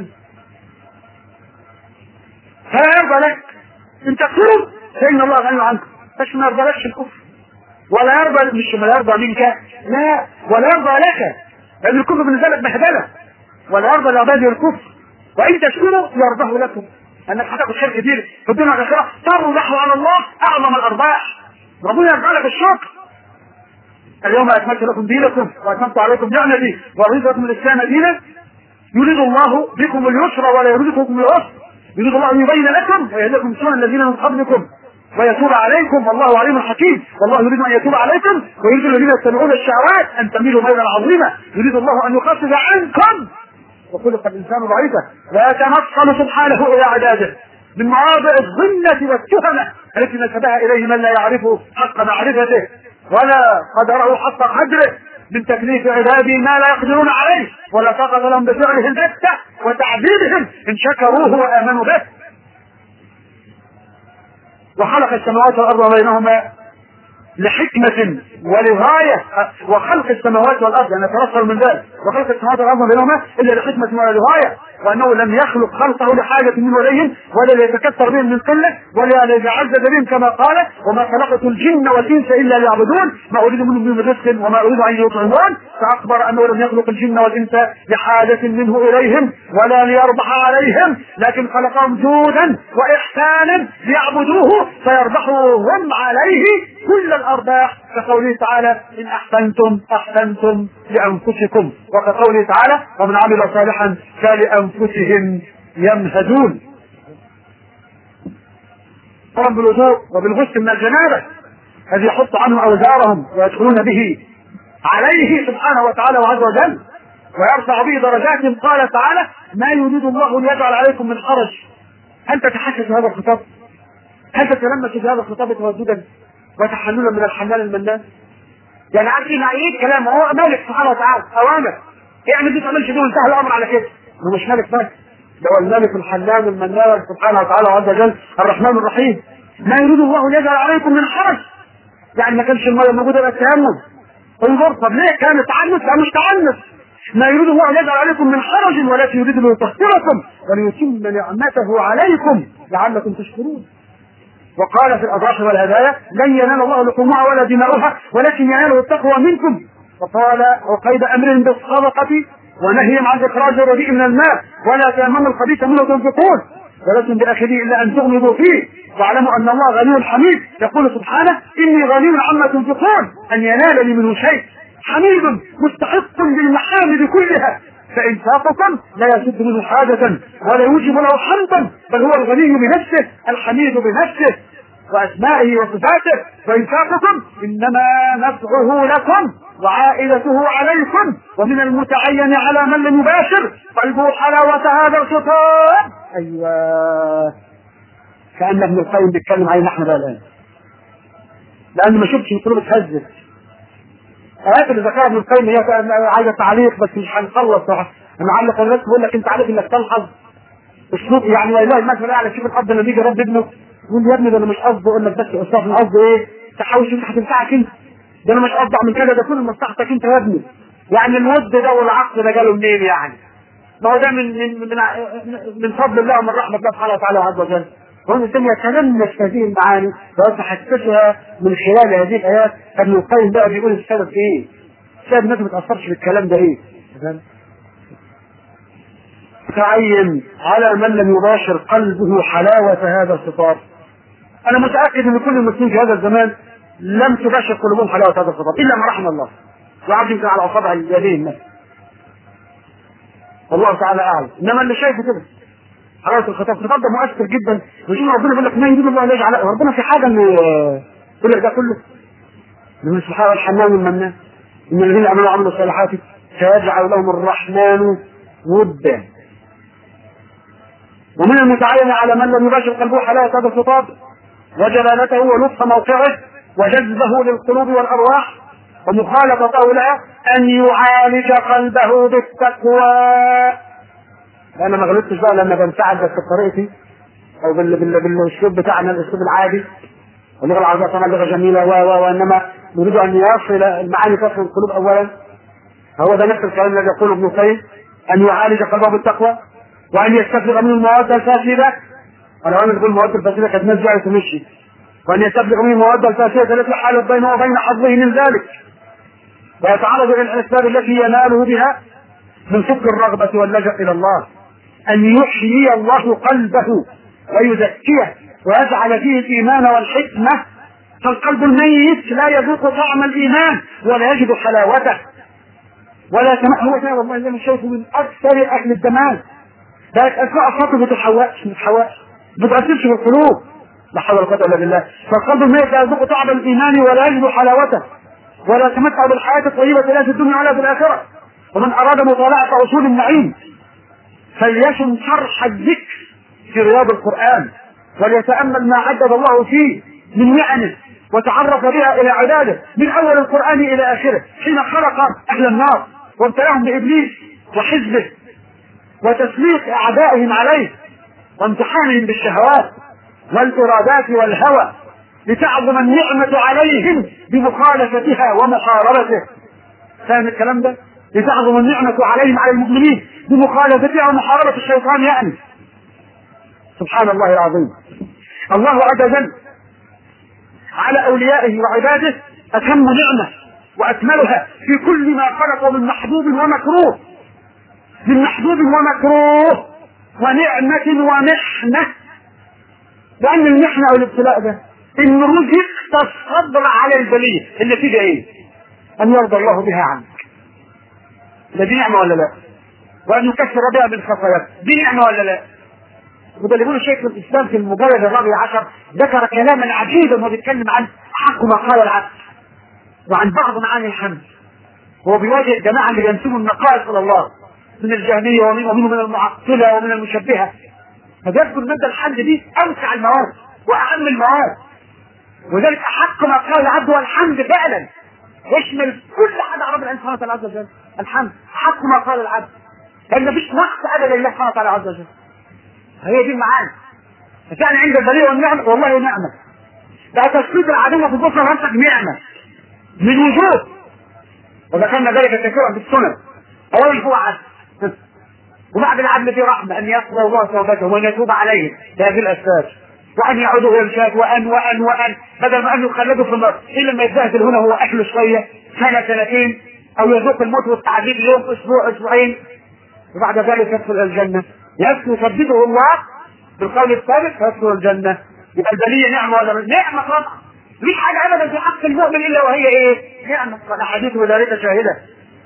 فلا يرضى لك إن تكفروا فإن الله غني عنكم بس ما يرضى لكش الكفر ولا يرضى مش ما يرضى منك لا ولا يرضى لك لأن الكفر بالنسبة لك بهدلة ولا يرضى لعباده الكفر وإن تشكروا يرضه لكم انك هتاخد خير كتير في الدنيا والاخره تربح على الله اعظم الارباح ربنا يرضى لك الشكر اليوم اكملت لكم دينكم واتممت عليكم نعمتي ورضيت لكم الاسلام دينا يريد الله بكم اليسر ولا يريد بكم العسر يريد الله ان يبين لكم ويهديكم سنن الذين من قبلكم ويتوب عليكم والله عليم حكيم والله يريد ان يتوب عليكم ويريد الذين يتبعون الشهوات ان تميلوا ميلا عظيما يريد الله ان يخفف عنكم وخلق الانسان ضعيفا ويتنصل سبحانه الى عباده من مواضع الظنة والتهمة التي نسبها اليه من لا يعرفه حق معرفته ولا قدره حق قدره من تكليف عباده ما لا يقدرون عليه ولا طاقة لهم بفعله البتة وتعذيبهم ان شكروه وامنوا به وخلق السماوات والارض بينهما لحكمة ولغاية وخلق السماوات والأرض يعني نتنصر من ذلك وخلق السماوات والأرض بينهما إلا لحكمة ولغاية وأنه لم يخلق خلقه لحاجة من إليهم ولا ليتكثر بهم من قلة ولا ليتعزز بهم كما قال وما خلقت الجن والإنس إلا ليعبدون ما أريد منهم من رزق وما أريد أن يطعمون فأخبر أنه لم يخلق الجن والإنس لحاجة منه إليهم ولا ليربح عليهم لكن خلقهم جودا وإحسانا ليعبدوه فيربحوا هم عليه كل الأرباح كقوله تعالى إن أحسنتم أحسنتم لأنفسكم وكقوله تعالى ومن عمل صالحا فلأنفسهم يمهدون قام بالوضوء وبالغسل من الجنابة الذي يحط عنهم أوزارهم ويدخلون به عليه سبحانه وتعالى وعز وجل ويرفع به درجات قال تعالى ما يريد الله ان يجعل عليكم من حرج هل تتحسس هذا الخطاب هل تتلمس في هذا الخطاب توددا وتحننا من الحنان المنان؟ يعني عارف ايه نعيد كلام هو مالك سبحانه وتعالى اوامر اعمل دي تعملش دي وانتهى الامر على كده هو مش مالك بس ده هو الملك الحنان المنان سبحانه وتعالى عز وجل الرحمن الرحيم ما يريد الله ليجعل عليكم من حرج يعني ما كانش الميه موجوده يبقى التيمم انظر طب ليه كان تعنت لا مش تعنت ما يريد الله ليجعل عليكم من حرج ولكن يريد ليطهركم وليتم نعمته عليكم لعلكم تشكرون وقال في الاضراح والهدايا لن ينال الله لحومها ولا دماؤها ولكن يناله التقوى منكم وقال وقيد امر بالصدقه ونهي عن اخراج الرديء من الماء ولا تيمموا الخبيث منه تنفقون ولكن باخره الا ان تغمضوا فيه واعلموا ان الله غني حميد يقول سبحانه اني غني عما تنفقون ان ينال لي منه شيء حميد مستحق للمحامد كلها فإنفاقكم لا يسد منه حاجة ولا يوجب له حمدا بل هو الغني بنفسه الحميد بنفسه وأسمائه وصفاته وإنفاقكم إنما نفعه لكم وعائدته عليكم ومن المتعين على من لم يباشر قلبه حلاوة هذا الخطاب أيوة كأن ابن القيم بيتكلم علينا احنا بقى الآن لأن ما شفتش القلوب اتهزت آيات اللي ذكرها ابن القيم هي عايزة تعليق بس مش هنخلص معلق الناس بيقول لك أنت عارف إنك تلحظ اسلوب يعني والله المثل اعلى شوف الاب لما بيجي رب ابنه يقول يا ابني ده انا مش قصدي اقول لك بس يا استاذ انا قصدي ايه؟ تحاول شوف هتنفعك انت ده انا مش قصدي اعمل كده ده كل مصلحتك انت يا ابني يعني الود ده والعقل ده جاله منين يعني؟ ما هو ده من من من, من فضل الله ومن رحمه الله سبحانه وتعالى عز وجل وهو الانسان يتلمس هذه المعاني ويتحسسها من خلال هذه الايات ابن القيم بقى بيقول السبب ايه؟ السبب الناس ما تاثرش بالكلام ده ايه؟ تعين على من لم يباشر قلبه حلاوة هذا الخطاب أنا متأكد أن كل المسلمين في هذا الزمان لم تباشر قلوبهم حلاوة هذا الخطاب إلا ما رحم الله وعبد يمكن على أصابع اليدين الناس والله تعالى أعلم إنما اللي شايفه كده حلاوة الخطاب الخطاب ده مؤثر جدا ويشوف ربنا يقول لك ما يريد الله أن يجعل ربنا في حاجة إنه يقول لك ده كله من سبحانه الحنان المنان إن الذين آمنوا وعملوا الصالحات سيجعل لهم الرحمن ودا ومن المتعين على من لم يباشر قلبه حلاوة هذا الخطاب وجلالته ولطف موقعه وجذبه للقلوب والأرواح ومخالطته لها أن يعالج قلبه بالتقوى أنا ما غلطتش بقى لما بنفعل بس بطريقتي أو بال... بال... بالأسلوب بتاعنا الأسلوب العادي اللغة العربية طبعا لغة جميلة و و وإنما نريد أن يصل المعاني تصل القلوب أولا هو ده نفس الكلام الذي يقوله ابن القيم أن يعالج قلبه بالتقوى وان يستفرغ من المواد الفاسده ولو ان تقول المواد الفاسده كانت ناس جايه تمشي وان يستفرغ من المواد الفاسده التي حالت بينه وبين حظه من ذلك ويتعرض الى الاسباب التي يناله بها من فك الرغبه واللجا الى الله ان يحيي الله قلبه ويزكيه ويجعل فيه الايمان والحكمه فالقلب الميت لا يذوق طعم الايمان ولا يجد حلاوته ولا سمع هو ده والله اللي انا شايفه من اكثر اهل الزمان ده اسماء الخاطر ما تتحوقش ما تتحوقش ما تاثرش في القلوب لا حول ولا قوه الا بالله فالقلب الميت لا يذوق طعم الايمان ولا يجد حلاوته ولا يتمتع بالحياه الطيبه لا في الدنيا ولا في الاخره ومن اراد مطالعه اصول النعيم فليشن شرح الذكر في رياض القران وليتامل ما عدد الله فيه من نعمه وتعرف بها الى عباده من اول القران الى اخره حين خلق اهل النار وابتلاهم بابليس وحزبه وتسليط اعدائهم عليه وامتحانهم بالشهوات والارادات والهوى لتعظم النعمة عليهم بمخالفتها ومحاربته فاهم الكلام ده؟ لتعظم النعمة عليهم على المؤمنين بمخالفتها ومحاربة الشيطان يعني سبحان الله العظيم الله عز وجل على أوليائه وعباده أتم نعمة وأكملها في كل ما خلق من محبوب ومكروه من محبوب ومكروه ونعمة ومحنة لأن المحنة أو الابتلاء ده إن رزقت الصبر على البلية اللي فيها إيه؟ أن يرضى الله بها عنك ده دي نعمة ولا لا؟ وأن يكفر بها بالخطايا دي نعمة ولا لا؟ وده اللي بيقوله شيخ الإسلام في المجلد الرابع عشر ذكر كلاما عجيبا وهو بيتكلم عن حق ما قال العبد وعن بعض معاني الحمد هو بيواجه الجماعة اللي ينسبوا النقائص إلى الله من الجهمية ومنهم من المعطلة ومن المشبهة فبيذكر مادة الحمد دي أوسع المواد واهم المواد وذلك احق ما قال العبد والحمد فعلا يشمل كل حاجه على رب العالمين سبحانه وتعالى عز وجل الحمد حق ما قال العبد لان مفيش نقص ابدا لله سبحانه وتعالى عز وجل هي دي المعاني فكان عند البلية والنعمة والله نعمة ده تشكيك العدو في البصرة نفسك نعمة من وجود وذكرنا ذلك كثيرا في السنن أولا هو عدل وبعد العدل في رحمة أن يقضى الله توبتهم وأن يتوب عليهم بهذه الأسباب وأن يعودوا إلى الشاك وأن وأن وأن بدل ما أن يخلدوا في النار إلا ما يتبهدل هنا هو أكله شوية سنة سنتين أو يذوق الموت والتعذيب يوم أسبوع أسبوعين وبعد ذلك يدخل الجنة يسكن يثبته الله بالقول الثابت فيدخل الجنة يبقى البلية نعمة ولا مش نعمة طبعا مفيش حاجة أبدا في حق المؤمن إلا وهي إيه؟ نعمة والأحاديث وذلك شاهدة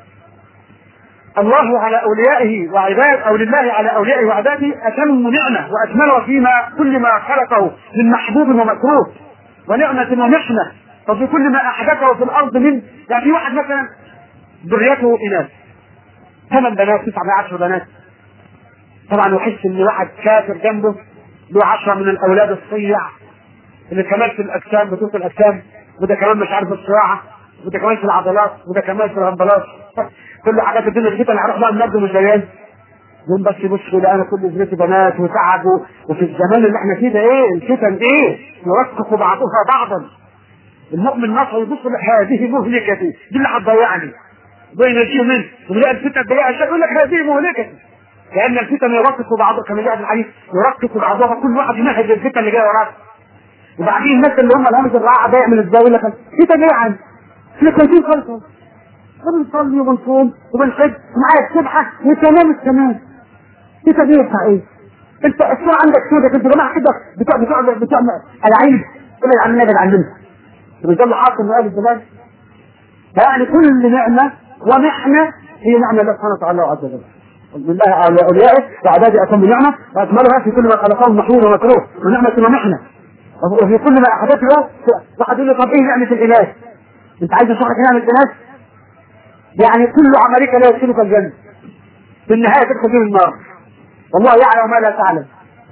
الله على أوليائه وعباد أو لله على أوليائه وعباده أتم نعمة وأكمله فيما كل ما خلقه من محبوب ومكروه ونعمة ومحنة وفي كل ما أحدثه في الأرض من يعني في واحد مثلا ذريته إناث ثمان بنات تسعة عشر بنات طبعا يحس ان واحد كافر جنبه له عشرة من الاولاد الصيع اللي كمان في الاجسام بطوط الاجسام وده كمان مش عارف الصراعة وده كمان في العضلات وده كمان في الهمبلات كل حاجات الدنيا الفتن هروح بقى النرد مش جايين يوم بس يبص يلاقي انا كل زميلتي بنات وتعب وفي الزمان اللي احنا فيه ده ايه الفتن ايه يركخ بعضها بعضا المؤمن نصر يبص هذه مهلكتي دي اللي هتضيعني بين الشيء منه ويلاقي الفتن تلاقي اشياء يقول لك هذه مهلكتي لان الفتن يرقق بعضها كما جاء في الحديث يرقق بعضها كل واحد يمهد الفتن اللي جايه وراه وبعدين الناس اللي هم الهمج الرعاع ده يعمل ازاي يقول لك فتن ايه يا عم؟ احنا كويسين خالص بنصلي وبنصوم وبنحج معايا السبحه وتمام التمام فتن ايه بتاع ايه؟ انت الصورة عندك كده انت جماعه كده بتوع بتوع بتوع العيد ابعد عن النبي علمنا بيظل حاصل من اهل الزمان يعني كل نعمه ومحنه هي نعمه الله سبحانه وتعالى عز وجل بالله على اوليائه وعباده اتم نعمه واكملها في كل ما خلقه محمود ومكروه ونعمه ومحنه وفي كل ما احدثه واحد يقول لي طب ايه نعمه الاناث؟ انت عايز اشرح لك نعمه الاناث؟ يعني كل عملك لا يدخلك الجنه في النهايه تدخل فيه النار والله يعلم ما لا تعلم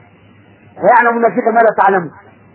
ويعلم من نفسك ما لا تعلم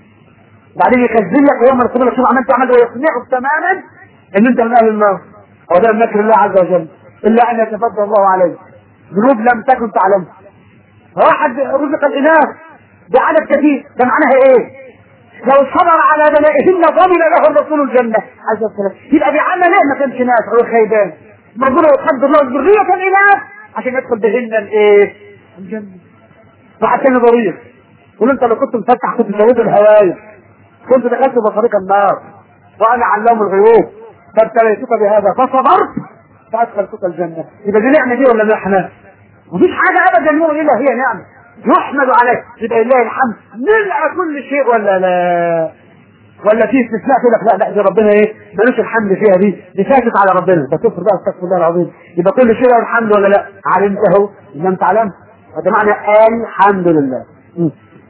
بعدين يخزن لك يوم القيامه شو عملت عمل ويقنعك تماما ان انت من اهل النار وده من مكر الله عز وجل الا ان يتفضل الله عليك ذنوب لم تكن تعلمها واحد رزق الاناث بعدد كثير ده معناها ايه؟ لو صبر على بلائهن ضمن له الرسول الجنه عز وجل يبقى بيعمل ايه ما كانش ناس هو خيبان ربنا يقدر له ذريه الاناث عشان يدخل بهن الايه؟ الجنه واحد تاني ضرير قول انت لو كنت مفتح كنت زود الهوايه كنت دخلت بطريق النار وانا علام الغيوب فابتليتك بهذا فصبرت فادخلتك الجنه يبقى دي نعمه دي ولا نحن؟ مفيش حاجه ابدا نور الا هي نعمه يحمد عليه يبقى لله الحمد نلقى كل شيء ولا لا ولا في استثناء كده لا لا دي ربنا ايه ملوش الحمد فيها دي دي فاتت على ربنا فتكفر بقى استغفر الله العظيم يبقى كل شيء له الحمد ولا لا علمته لم تعلم هذا معنى الحمد لله م.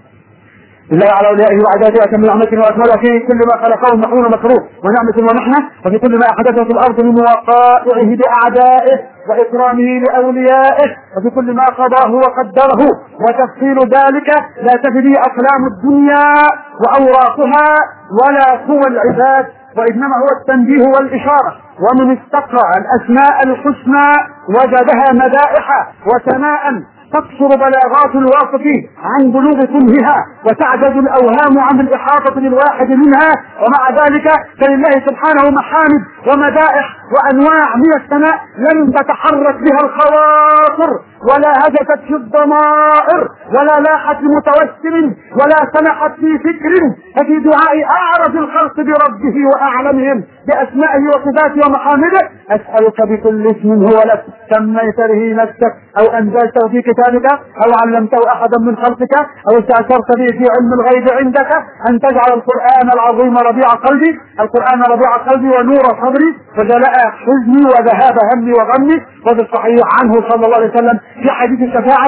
لله على اوليائه وعباده اتم نعمته واكملها في كل ما خلقه محمود ومكروه ونعمه ومحنه وفي كل ما احدثه في الارض من وقائعه باعدائه واكرامه لاوليائه وفي كل ما قضاه وقدره وتفصيل ذلك لا تجري اقلام الدنيا واوراقها ولا قوى العباد وانما هو التنبيه والاشاره ومن استقرا الاسماء الحسنى وجدها مدائح وثناء تقصر بلاغات الواصفين عن بلوغ كنهها وتعجز الاوهام عن الاحاطه للواحد منها ومع ذلك فلله سبحانه محامد ومدائح وانواع من الثناء لم تتحرك بها الخواطر ولا هجست في الضمائر ولا لاحت لمتوسم ولا سمحت في فكر ففي دعاء اعرض الخلق بربه واعلمهم باسمائه وصفاته ومحامده اسالك بكل اسم هو لك سميت به نفسك او انزلته في كتابك او علمته احدا من خلقك او استاثرت به في علم الغيب عندك ان تجعل القران العظيم ربيع قلبي القران ربيع قلبي ونور صدري وجلاء حزني وذهاب همي وغمي وفي الصحيح عنه صلى الله عليه وسلم في حديث الشفاعة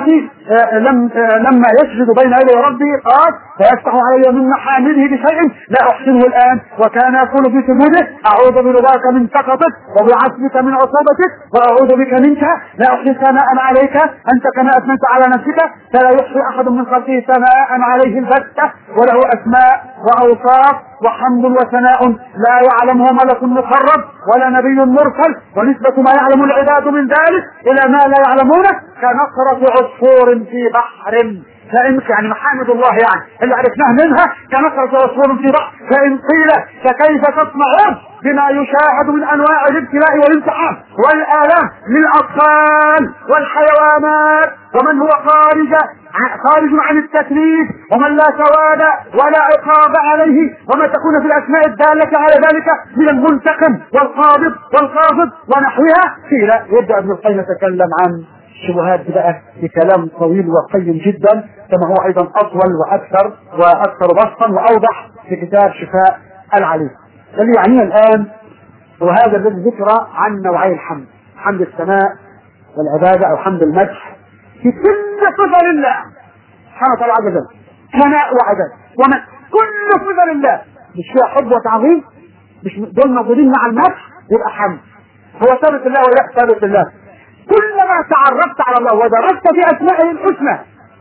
آه، لم آه، لما يسجد بين يدي ربي قال فيفتح علي من محامده بشيء لا احسنه الان وكان يقول في سجوده اعوذ برضاك من سخطك وبعفوك من عقوبتك واعوذ بك منك لا احصي ثناء عليك انت كما اثنيت على نفسك فلا يحصي احد من خلقه ثناء عليه البتة وله اسماء واوصاف وحمد وثناء لا يعلمه ملك مقرب ولا نبي مرسل ونسبة ما يعلم العباد من ذلك إلى ما لا يعلمونه كنقرة عصفور في بحر فإن يعني محامد الله يعني اللي عرفناه منها كنقرة عصفور في بحر فإن قيل فكيف تصنعون بما يشاهد من أنواع الابتلاء والامتحان والآلام للأطفال والحيوانات ومن هو خارج خارج عن التكليف ومن لا ثواب ولا عقاب عليه وما تكون في الاسماء الداله على ذلك من المنتقم والقابض والقابض ونحوها قيل يبدا ابن القيم يتكلم عن شبهات بقى بكلام طويل وقيم جدا كما هو ايضا اطول واكثر واكثر بسطا واوضح في كتاب شفاء العليم. الذي يعنينا الان وهذا الذي ذكر عن نوعي الحمد حمد الثناء والعباده او حمد المدح في كل صفة لله سبحانه وتعالى عز وجل ثناء وعباد ومن كل صفة لله مش فيها حب وتعظيم مش دول موجودين مع المدح يبقى حمد هو ثابت الله ولا لا ثابت الله كلما تعرفت على الله ودرست في اسمائه الحسنى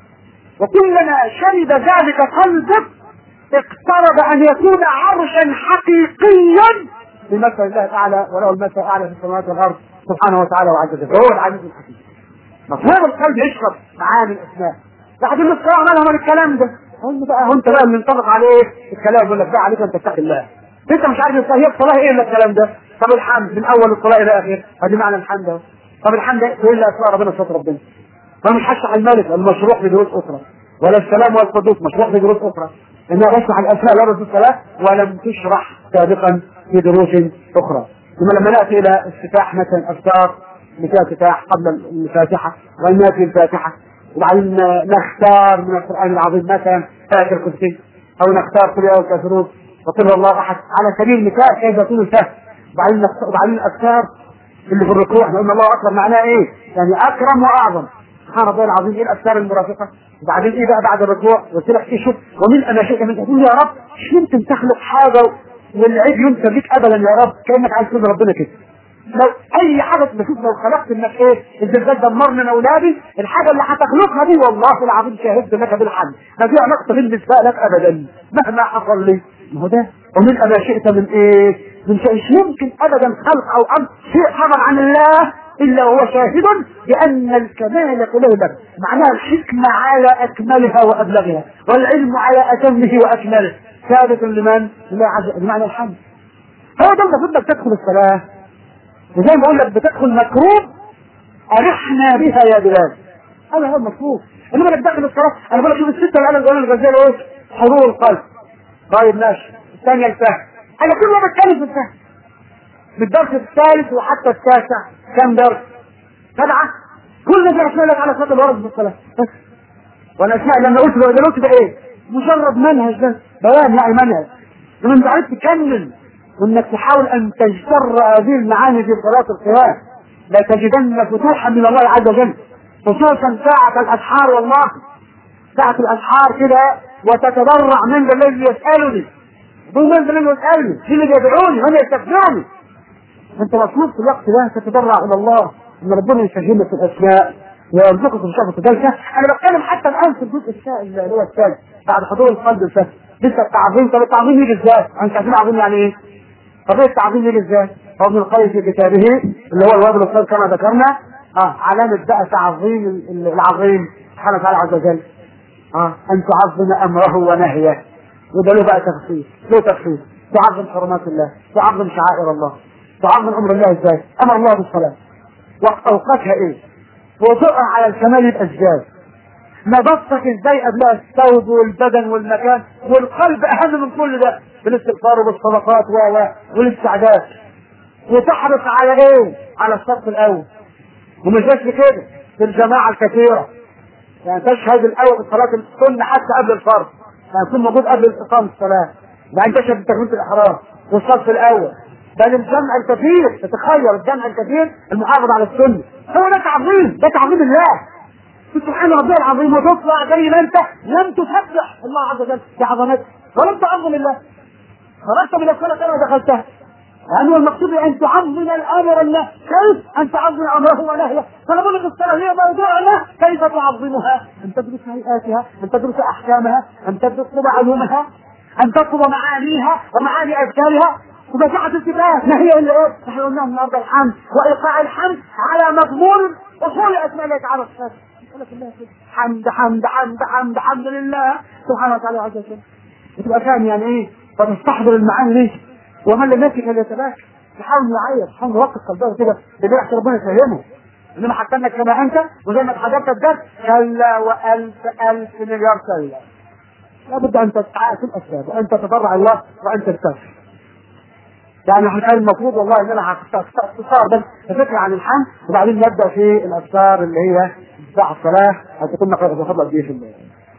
وكلما شرب ذلك قلبك اقترب ان يكون عرشا حقيقيا بمثل الله تعالى وله المثل الاعلى في السماوات والارض سبحانه وتعالى وعز وجل وهو العزيز الحكيم مفهوم القلب يشرب معاني الاسماء بعدين الصراع مالهم من الكلام ده قلنا بقى هو انت بقى اللي انطبق عليه الكلام يقول لك بقى عليك انت تتقي الله انت مش عارف هي الصلاه ايه الا الكلام ده طب الحمد من اول الصلاه الى اخر ادي معنى الحمد اهو طب الحمد ايه الا اسماء ربنا صوت ربنا ما مش هشرح الملك المشروع في دروس اخرى ولا السلام والقدوس مشروع في دروس اخرى انها بشرح الاسماء لا في الصلاه ولم تشرح سابقا في دروس اخرى ثم لما ناتي الى افتتاح مثلا اذكار الافتتاح قبل الفاتحه وناتي الفاتحه وبعدين نختار من القران العظيم مثلا آية الكرسي او نختار كل يوم الكافرون وقل الله احد على سبيل المثال كيف يكون الفهم وبعدين نخ- وبعدين الاذكار اللي في الركوع نقول الله اكبر معناه ايه؟ يعني اكرم واعظم سبحان ربي العظيم ايه الاذكار المرافقه؟ وبعدين ايه بقى بعد الركوع؟ قلت لك ايه شوف ومن انا شئت من تقول يا رب مش يمكن تخلق حاجه والعيب ينسب ليك ابدا يا رب كانك عايز تقول ربنا كده لو اي حاجه بشوف لو خلقت انك ايه الزلزال دمر من اولادي الحاجه اللي هتخلقها دي والله العظيم شاهدت لك بالحمد ما في علاقه بالنسبه لك ابدا مهما حصل لي ما هو ده ومن ما شئت من ايه من شيء مش يمكن ابدا خلق او امر شيء حصل عن الله الا هو شاهد بان الكمال كله لك معناها الحكمه على اكملها وابلغها والعلم على اتمه واكمله ثابت لمن؟ لله عز وجل بمعنى الحمد هو ده المفروض انك تدخل الصلاه وزي ما بقول لك بتدخل مكروب أرحنا بها يا بلال هذا هو المطلوب انما انك داخل الصلاه انا بقول لك شوف السته اللي انا بقول الغزاله ايه حضور القلب طيب ماشي الثانيه الفهم انا كل ما بتكلم في الفهم من الدرس الثالث وحتى التاسع كم درس؟ سبعه كل ده اسمع لك على صلاه الورد في الصلاه بس وانا اسمع لما قلت ده قلت ده ايه؟ مجرد منهج ده بيان يعني منهج لما انت عايز تكمل وانك تحاول ان تجتر هذه المعاني في صلاه القيام لا تجدن فتوحا من الله عز وجل خصوصا ساعة الأسحار والله ساعة الأسحار كده وتتضرع من ذا الذي يسألني من ذا الذي يسألني من الذي يدعوني من يستغفرني أنت مطلوب في الوقت ده تتضرع إلى الله إن ربنا يسجلك في الأسماء ويرزقك في الشهر الثالثة أنا بتكلم حتى الآن في الجزء الثالث اللي هو الثالث بعد حضور القلب الفهم لسه التعظيم طب التعظيم يجي ازاي؟ انت عارفين التعظيم يعني ايه؟ طب التعظيم يجي ازاي؟ هو ابن القيم في كتابه اللي هو الوابل الصغير كما ذكرنا اه علامة بقى تعظيم ال- العظيم سبحانه وتعالى عز وجل اه ان تعظم امره ونهيه وده له بقى تخصيص له تخصيص تعظم حرمات الله تعظم شعائر الله تعظم امر الله ازاي؟ امر الله بالصلاه وقت اوقاتها ايه؟ وضوءها على الكمال يبقى ازاي؟ نظفتك ازاي قبلها الثوب والبدن والمكان والقلب اهم من كل ده بالاستغفار وبالصدقات و و والاستعداد وتحرص على ايه؟ على الصف الاول ومش بس كده في الجماعه الكثيره يعني تشهد الاول صلاه السنه حتى قبل الفرض يعني تكون موجود قبل اقامه الصلاه بعدين تشهد بتكبيره الاحرام والصف الاول بل الجمع الكثير تتخيل الجمع الكثير المحافظه على السنه هو ده تعظيم ده تعظيم الله سبحان ربي العظيم وتطلع زي ما انت لم تسبح الله عز وجل بعظمته ولم تعظم الله خرجت من الصلاه كما دخلتها لأنه المقصود أن تعظم الأمر الله كيف أن تعظم أمره ونهيه فنقول لك الصلاة هي موضوع الله كيف تعظمها أن تدرس هيئاتها أن تدرس أحكامها أن تدرس معلومها أن تطلب معانيها ومعاني أذكارها ومساحة الكتاب ما هي إلا إيه؟ نحن قلنا النهارده الحمد وإيقاع الحمد على مضمون أصول أسماء الله تعالى الصفات حمد حمد حمد حمد حمد لله سبحانه وتعالى عز وجل وتبقى فاهم يعني ايه فتستحضر المعاني ليه ومن لم يكن فليتباكى يحاول يعيط يحاول يوقف قلبه كده بدرع ربنا يفهمه انما حكمك كما انت وزي ما اتحجبت الدرس كلا والف الف مليار كلا لابد ان تسعى في الاسباب وان تتضرع الله وان تستغفر يعني احنا كان المفروض والله ان انا اختصار بس فكره عن الحمد وبعدين نبدا في الاذكار اللي هي بتاع الصلاه هتكون نقرا فضل قد ايه في الليل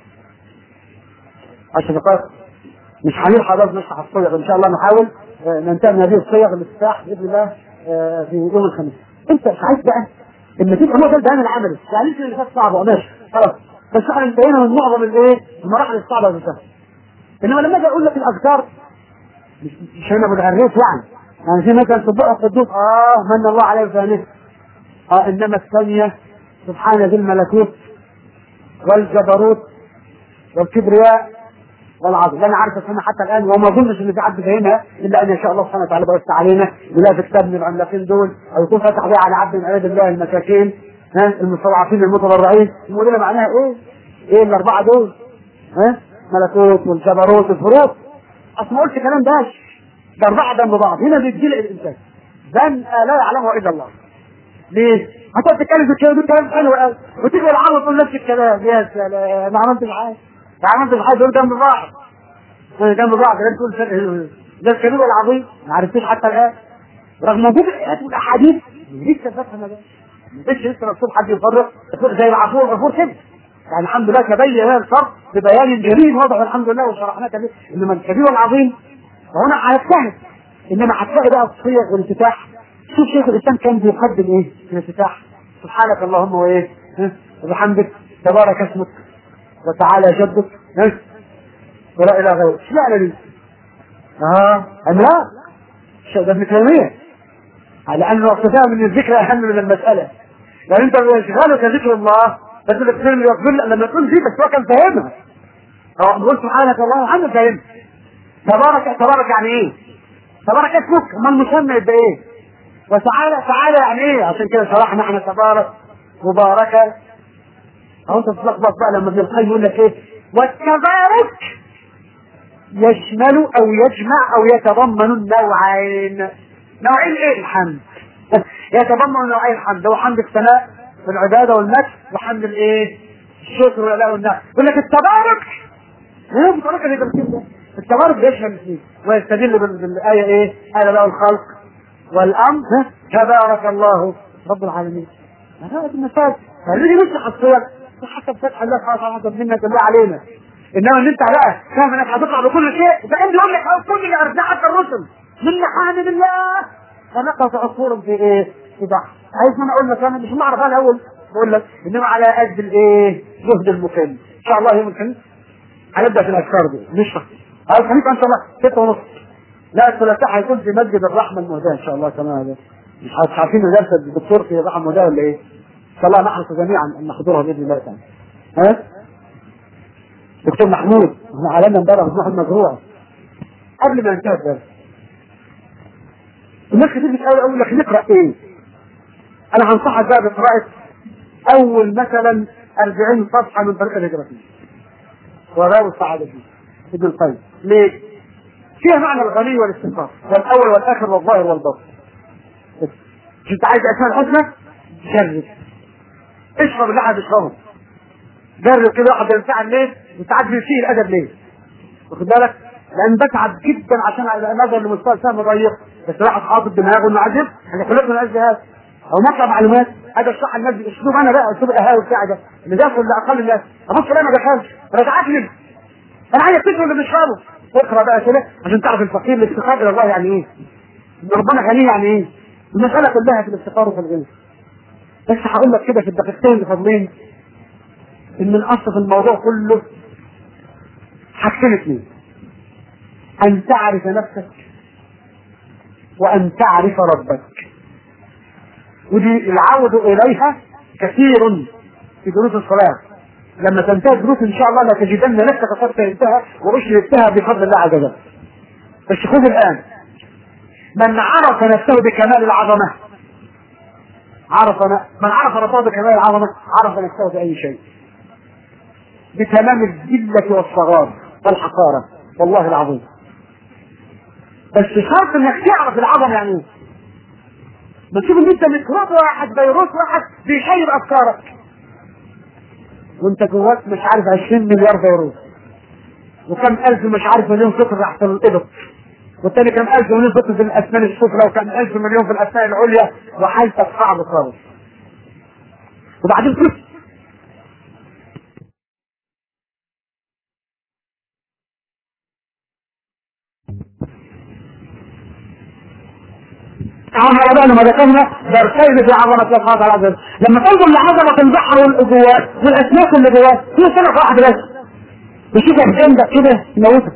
عشان دقائق مش هنلحق بس نشرح الصيغ ان شاء الله نحاول آه، ننتهي من هذه الصيغ الافتتاح باذن الله آه، في يوم الخميس انت مش عايز بقى اما تبقى هو ده البيان العملي يعني انت اللي كانت صعبه ماشي خلاص بس احنا انتهينا من معظم الايه المراحل الصعبه اللي فاتت انما لما اجي اقول لك الاذكار مش مش هنا بالعريف يعني يعني في مثلا سبوع القدوس اه من الله عليه وسلم اه انما الثانيه سبحان ذي الملكوت والجبروت والكبرياء والعظيم انا عارف اسمها حتى الان وما اظنش ان في حد فاهمها الا ان شاء الله سبحانه وتعالى بيوسع علينا يلاقي في كتاب من العملاقين دول او يكون فتح بيه على عبد من عباد الله المساكين ها المستضعفين المتضرعين يقول لنا معناها ايه؟ ايه الاربعه دول؟ ها؟ ملكوت والجبروت والفروض اصل ما قلتش كلام باش ده اربعه جنب بعض هنا بيدي الانسان ذن لا يعلمه الا الله ليه؟ هتقعد تتكلم في الكلام ده كلام حلو قوي وتيجي العرب تقول نفس الكلام يا سلام ما عملتش حاجه ما عملتش حاجه دول جنب بعض جنب بعض لا تقول فرق ده الكبير العظيم ما عرفتوش حتى الان رغم وجود الايات والاحاديث لسه فاتها ده مش لسه مكتوب حد يفرق يقول زي العفور الغفور كده يعني الحمد لله تبين هذا الفرق ببيان جميل واضح الحمد لله وشرحناه كبير انما الكبير العظيم فهنا هيجتهد انما هتلاقي بقى الصيغ والانفتاح شوف شيخ الاسلام كان بيقدم ايه في الانفتاح سبحانك اللهم وايه ها؟ وبحمدك تبارك اسمك وتعالى جدك ها؟ ولا اله غيرك اشمعنى دي؟ اه ام لا؟ الشيخ ده ابن تيميه لان وصفها من الذكر اهم من المساله لان انت انشغالك ذكر الله بس الاكثر من يقول لما تقول دي بس هو كان فاهمها هو بيقول سبحانك اللهم وبحمدك فاهم تبارك تبارك يعني ايه؟ تبارك اسمك امال المسمى يبقى ايه؟ وتعالى تعالى يعني ايه؟ عشان كده شرحنا احنا تبارك مباركة اهو انت تتلخبط بقى لما ابن القيم يقول لك ايه؟ والتبارك يشمل او يجمع او يتضمن النوعين نوعين ايه الحمد؟ يتضمن نوعين الحمد هو حمد الثناء والعباده والمدح وحمد الايه؟ الشكر والاداء والنعم يقول لك التبارك ايه التبارك اللي تمثيل ده؟ التبارك بيشمل الاثنين ويستدل بال- بالايه ايه؟ هذا له الخلق والامر ها؟ تبارك الله رب العالمين هذا المثال فالذي يفتح الصور حسب فتح الله سبحانه وتعالى حسب منك الله علينا انما ان انت بقى فاهم انك هتطلع بكل شيء ده اللي يقول لك أو كل اللي ارجع حتى الرسل من محامد الله فنقص عصفور في ايه؟ في بحر عايز انا اقول لك انا مش معرف انا اول بقول لك انما على قد الايه؟ جهد المكان ان شاء الله يوم الخميس هنبدا في الاذكار دي نشرح هذا الخميس ان شاء الله 6 ونص لا الثلاثاء هيكون في مسجد الرحمه المهداه ان شاء الله كمان هذا مش عارفين درس الدكتور في الرحمه المهداه ولا ايه؟ ان شاء الله نحرص جميعا ان نحضرها باذن الله تعالى ها؟ دكتور محمود احنا علمنا امبارح مجموعه مزروعه قبل ما ينتهي الدرس الناس كتير بتقول اقول لك نقرا ايه؟ انا هنصحك بقى بقراءه اول مثلا 40 صفحه من طريق الهجرتين وراء السعاده فيه ابن القيم ليه؟ فيها معنى الغني والاستنفار والاول والاخر والظاهر والباطن بس. مش انت عايز اسماء الحسنى؟ جرب اشرب اللي احد يشربه جرب كده واحد ينفعل ليه؟ وساعات بيسيء الادب ليه؟ واخد بالك؟ لان بتعب جدا عشان نظر لمستوى الفهم ضيق بس واحد حاطط دماغه انه عجب احنا خلقنا من اجل هذا او مطلع معلومات هذا الشرح الناس باسلوب انا بقى اسلوب القهاوي بتاع ده اللي داخل لاقل الناس ابص انا ما دخلش رجعت لي انا عايز تقرا اللي بيشربه اقرا بقى كده عشان تعرف الفقير الافتقار الى الله يعني ايه ان ربنا غني يعني ايه المساله كلها في الافتقار وفي الغنى بس هقول لك كده في الدقيقتين اللي فاضلين ان الاصل في الموضوع كله حاجتين اثنين ان تعرف نفسك وان تعرف ربك ودي العود اليها كثير في دروس الصلاه لما تنتهي الدروس ان شاء الله لا تجدن نفسك قد فهمتها واشركتها بفضل الله عز وجل بس خذ الان من عرف نفسه بكمال العظمه عرف من عرف ربه بكمال العظمه عرف نفسه باي شيء بتمام الذله والصغار والحقاره والله العظيم بس شرط انك تعرف العظمه يعني ايه ما تشوف ان انت ميكروب واحد فيروس واحد بيشيب افكارك وانت جواك مش عارف 20 مليار فيروس وكم الف مش عارف مليون فطر تحت الابط والتاني كم الف مليون فطر في الاسنان السفلى وكم الف مليون في الاسنان العليا وحالتك صعب خالص وبعدين كنت تعالى بقى لما ذكرنا درسين في عظمة الله سبحانه وتعالى لما تنظر لعظمة البحر والجوات والأسماك اللي جواه هي سنة واحدة بس وشوفها بجنبك كده يموتك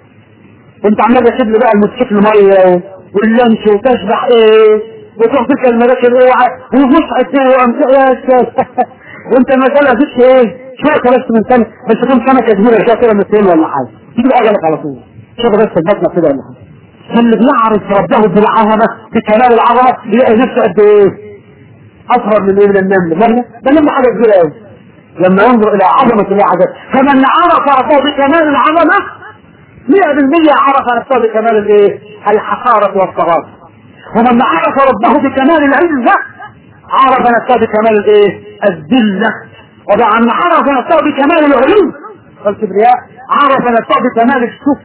انت عمال تسيب لي بقى الموتوسيكل ميه واللانش وتشبح ايه وتروح تلك المراكب اوعى ومصحف ايه وامسك يا استاذ وانت ما زال فيش ايه شويه بس من سنه بس تكون سمكه كبيره شويه كده مثلين ولا حاجه تيجي اجلك على طول شوف بس البطنه كده ولا حاجه فاللي بيعرف ربه بالعظمه بكمال العظمه يلاقي نفسه قد ايه؟ اصغر من ايه من النمل مالنا ده النمل حاجه كبيره قوي لما ينظر الى عظمه الله عز وجل فمن عرف ربه بكمال العظمه 100% عرف نفسه بكمال الايه؟ الحقاره والصغار ومن عرف ربه بكمال العزه عرف نفسه بكمال الايه؟ الذله ومن عرف نفسه بكمال العلو والكبرياء عرف نفسه بكمال السفل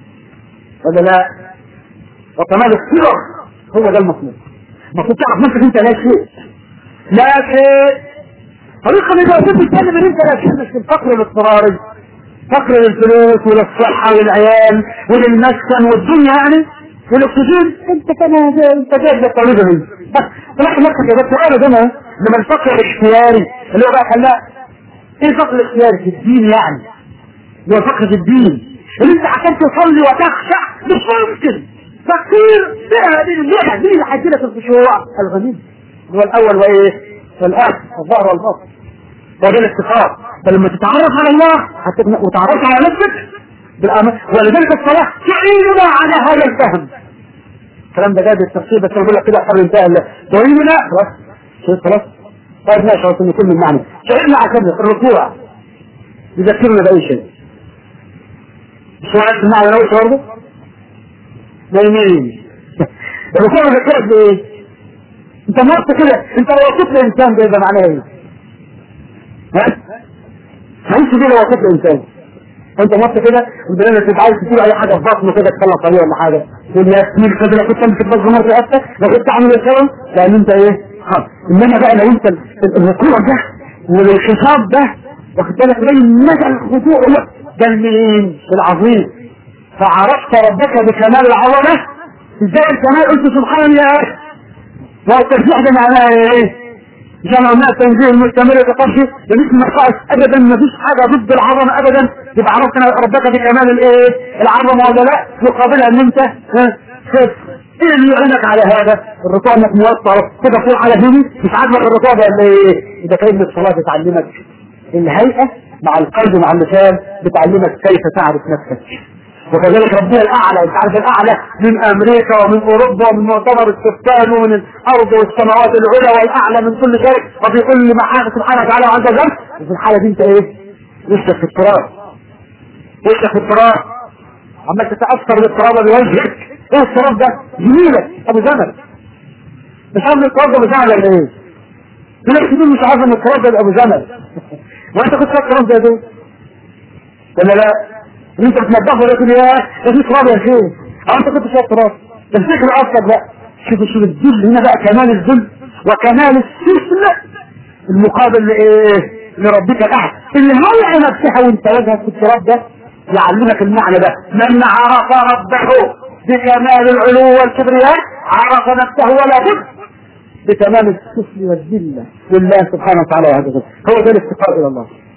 ولا لا؟ وكمال الصغر هو ده المطلوب المفروض تعرف نفسك انت لا شيء لا شيء طريقة من الوقت بتتكلم ان انت لا شيء مش الفقر الاضطراري فقر للفلوس وللصحة وللعيال وللمسكن والدنيا يعني والاكسجين انت كان انت جايب للطريقة دي بس تلاقي نفسك يا بس سؤال ده لما الفقر الاختياري اللي هو بقى خلاه ايه الفقر الاختياري في الدين يعني اللي هو فقر في الدين اللي انت عشان تصلي وتخشع مش ممكن فكير بها هذه الليلة دي اللي هتجيلك الخشوع الغني هو الاول وايه والاخر الظهر والبطن وده الافتقار فلما تتعرف على الله هتبنى وتعرف على نفسك بالأمر ولذلك الصلاة تعيننا على هذا الفهم الكلام ده جاي بالتفصيل بس بقول لك كده حر انتهى تعيننا خلاص شوف خلاص طيب ماشي عشان يكون من معنى تعيننا على كده الركوع يذكرنا بأي شيء مش عارف المعنى لو برضه نايمين الركوع يذكرك بايه؟ انت مرت كده انت لو وصفت الانسان ده يبقى معناه ايه؟ ها؟ هنش دي لو وصفت الانسان انت مرت كده وبدل انت عايز تقول اي حاجه في بطنه كده تخلص عليه ولا حاجه تقول يا سنين كده لو كنت امسك بطن مرت رقبتك لو كنت اعمل الكلام لان انت ايه؟ خلاص انما بقى لو انت الركوع ده والانخفاض ده واخد بالك باين مدى الخضوع ده المين العظيم فعرفت ربك بكمال العظمه ازاي الكمال قلت سبحان الله والتسبيح ده معناه ايه؟ جمع ما تنزيل المستمر يتقشي لمثل نقائص ابدا ما فيش حاجه ضد العظمه ابدا يبقى عرفنا ربك بكمال الايه؟ العظمه ولا لا؟ يقابلها ان انت صفر ايه اللي يعينك على هذا؟ الركوع انك موصل كده فوق على هني مش عاجبك الركوع ده ولا ايه؟ اذا كان الصلاه بتعلمك الهيئه مع القلب ومع اللسان بتعلمك كيف تعرف نفسك وكذلك ربنا الاعلى انت عارف الاعلى من امريكا ومن اوروبا ومن مؤتمر السكان ومن الارض والسماوات العلى والاعلى من كل شيء وفي كل محاكم سبحانه وتعالى وعز وجل وفي الحاله دي انت ايه؟ وشك في التراب وشك في التراب عمال تتاثر بالتراب بوجهك ايه التراب ده؟ جميلك ابو زمن مش عارف التراب ده ابو زمن ولا ايه؟ في ناس كتير مش عارف ان التراب ده ابو زمن وانت كنت فاكر التراب ده ايه؟ ولا لا؟ انت بتنضفه لكن يا ده في تراب يا شيخ او انت كنت شايف تراب تفتكر اصلا بقى شوف شوف الذل هنا بقى كمال الذل وكمال السفل المقابل لايه؟ لربك الاعلى اللي هيئ نفسها وانت وجهك في التراب ده يعلمك المعنى ده من عرف ربه بكمال العلو والكبرياء عرف نفسه ولا بد بتمام السفل والذله لله سبحانه وتعالى وهذا هو ده الافتقار الى الله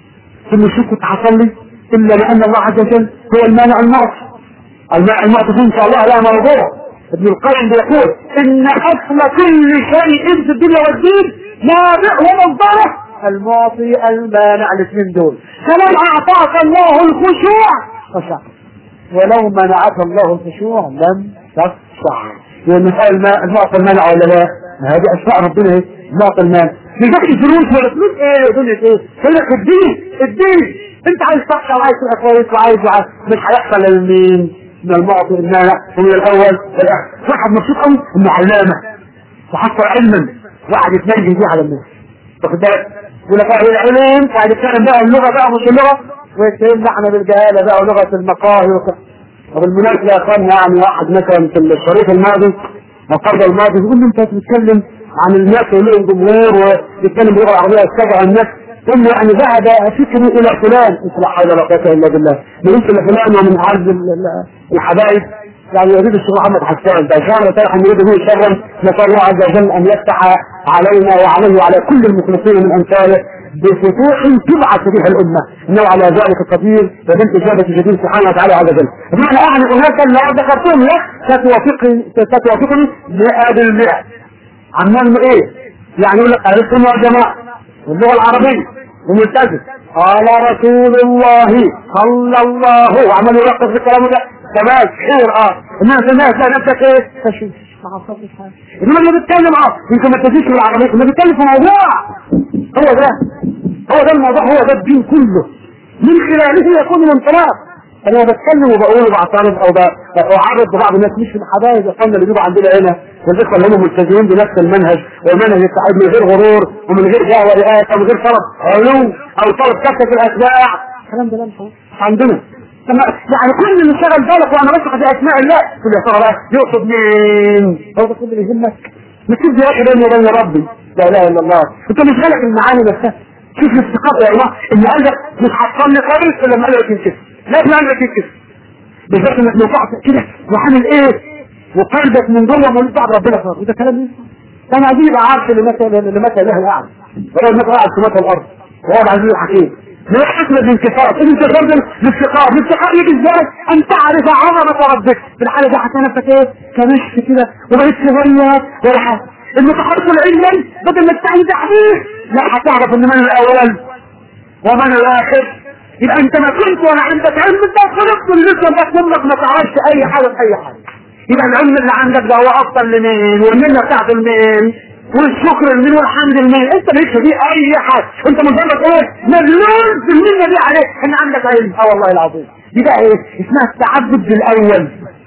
ثم شو كنت حصل لي الا لان الله عز وجل هو المانع المعطي المانع المعطي ان شاء الله لا موضوع ابن القيم بيقول ان اصل كل شيء في الدنيا والدين نابع ومصدره المعطي المانع الاثنين دول فمن اعطاك الله الخشوع خشع ولو منعك الله الخشوع لم تخشع لان المعطي المانع ولا لا؟ هذه اسماء ربنا ايه؟ المعطي المانع مش بس فلوس ولا فلوس ايه دنيا ايه؟ يقول لك الدين الدين انت عايز تخشع وعايز تبقى كويس وعايز وعايز مش هيحصل لمين؟ من المعطي المانع ومن الاول والاخر واحد مبسوط قوي انه علامه وحصل علما وقعد يتنجي بيه على الناس واخد بالك يقول لك اهل العلم وقعد يتكلم بقى اللغه بقى مش اللغه ويتكلمنا احنا بالجهاله بقى ولغه المقاهي وكده وبالمناسبه يا اخوانا يعني واحد مثلا في الشريط الماضي او القرن الماضي بيقول لي انت بتتكلم عن الناس ولهم جمهور وبيتكلم باللغه العربيه السبع الناس قل له يعني ذهب فكري الى فلان لا حول ولا قوه الا بالله بقيت لفلان ومن اعز الحبايب يعني يريد الشيخ محمد حسان ده شهر طرح يريد به شرا نسال الله عز وجل ان يفتح علينا وعليه وعلى كل المخلصين من امثاله بفتوح تبعث بها الامه انه على ذلك قدير وبالإجابة جديد سبحانه وتعالى عز وجل بمعنى اعني هناك لو ذكرتهم لك ستوافقني ستوافقني 100% عمال ايه؟ يعني يقول لك اهل السنه والجماعه واللغه العربيه وملتزم قال رسول الله صلى الله وعمال يرقص في كلامه ده تمام خير اه الناس الناس لا نفسك ايه تشويش انما اللي بيتكلم اه يمكن ما تجيش بالعربيه اللي بيتكلم في موضوع هو ده هو ده الموضوع هو ده الدين كله من خلاله يكون الانطلاق انا بتكلم وبقول وبعترض او بعرض ببعض الناس مش الحبايب اخواننا اللي بيجوا عندنا هنا والاخوه اللي هم ملتزمين بنفس المنهج والمنهج التعب من غير غرور ومن غير دعوه رئاسه ومن غير طلب علو او طلب كثره الاتباع الكلام ده لا مش عندنا يعني كل اللي شغل بالك وانا بشرح في اسماء الله كل يا ترى بقى يقصد مين؟ هو ده كل اللي يهمك مش تدي واحد بيني وبين ربي لا اله الا الله انت مش بالك المعاني نفسها شوف الافتقار يا الله اللي قالك مش هتصلي كويس الا لما قلبك ينكسر لازم قلبك ينكسر بالذات انك لو تقعد كده وعامل ايه وقلبك من جوه ملوش دعوه بربنا خالص وده كلام ينفع انا عايزين يبقى عارف اللي متى اللي متى اله الاعلى ولا المتى قاعد في متى الارض وهو العزيز الحكيم لا حكمة الانكسار الانكسار ده الافتقار الافتقار يجي ازاي ان تعرف عظمة ربك في الحالة دي حتى نفسك ايه كمشت كده وبقيت صغير ولا حاجة المتحرك علما بدل ما تستعين تحديث لا هتعرف ان من الاول ومن الاخر يبقى انت ما كنت ولا عندك علم انت خلقت اللي لسه بطنك ما تعرفش اي حاجه في اي حاجه يبقى العلم اللي عندك ده هو افضل لمين والمنه بتاعته لمين والشكر لمين والحمد لمين انت مالكش فيه اي حاجه انت مجرد ايه مجنون في المنه دي عليك ان عندك علم اه والله العظيم دي بقى ايه اسمها التعبد بالاول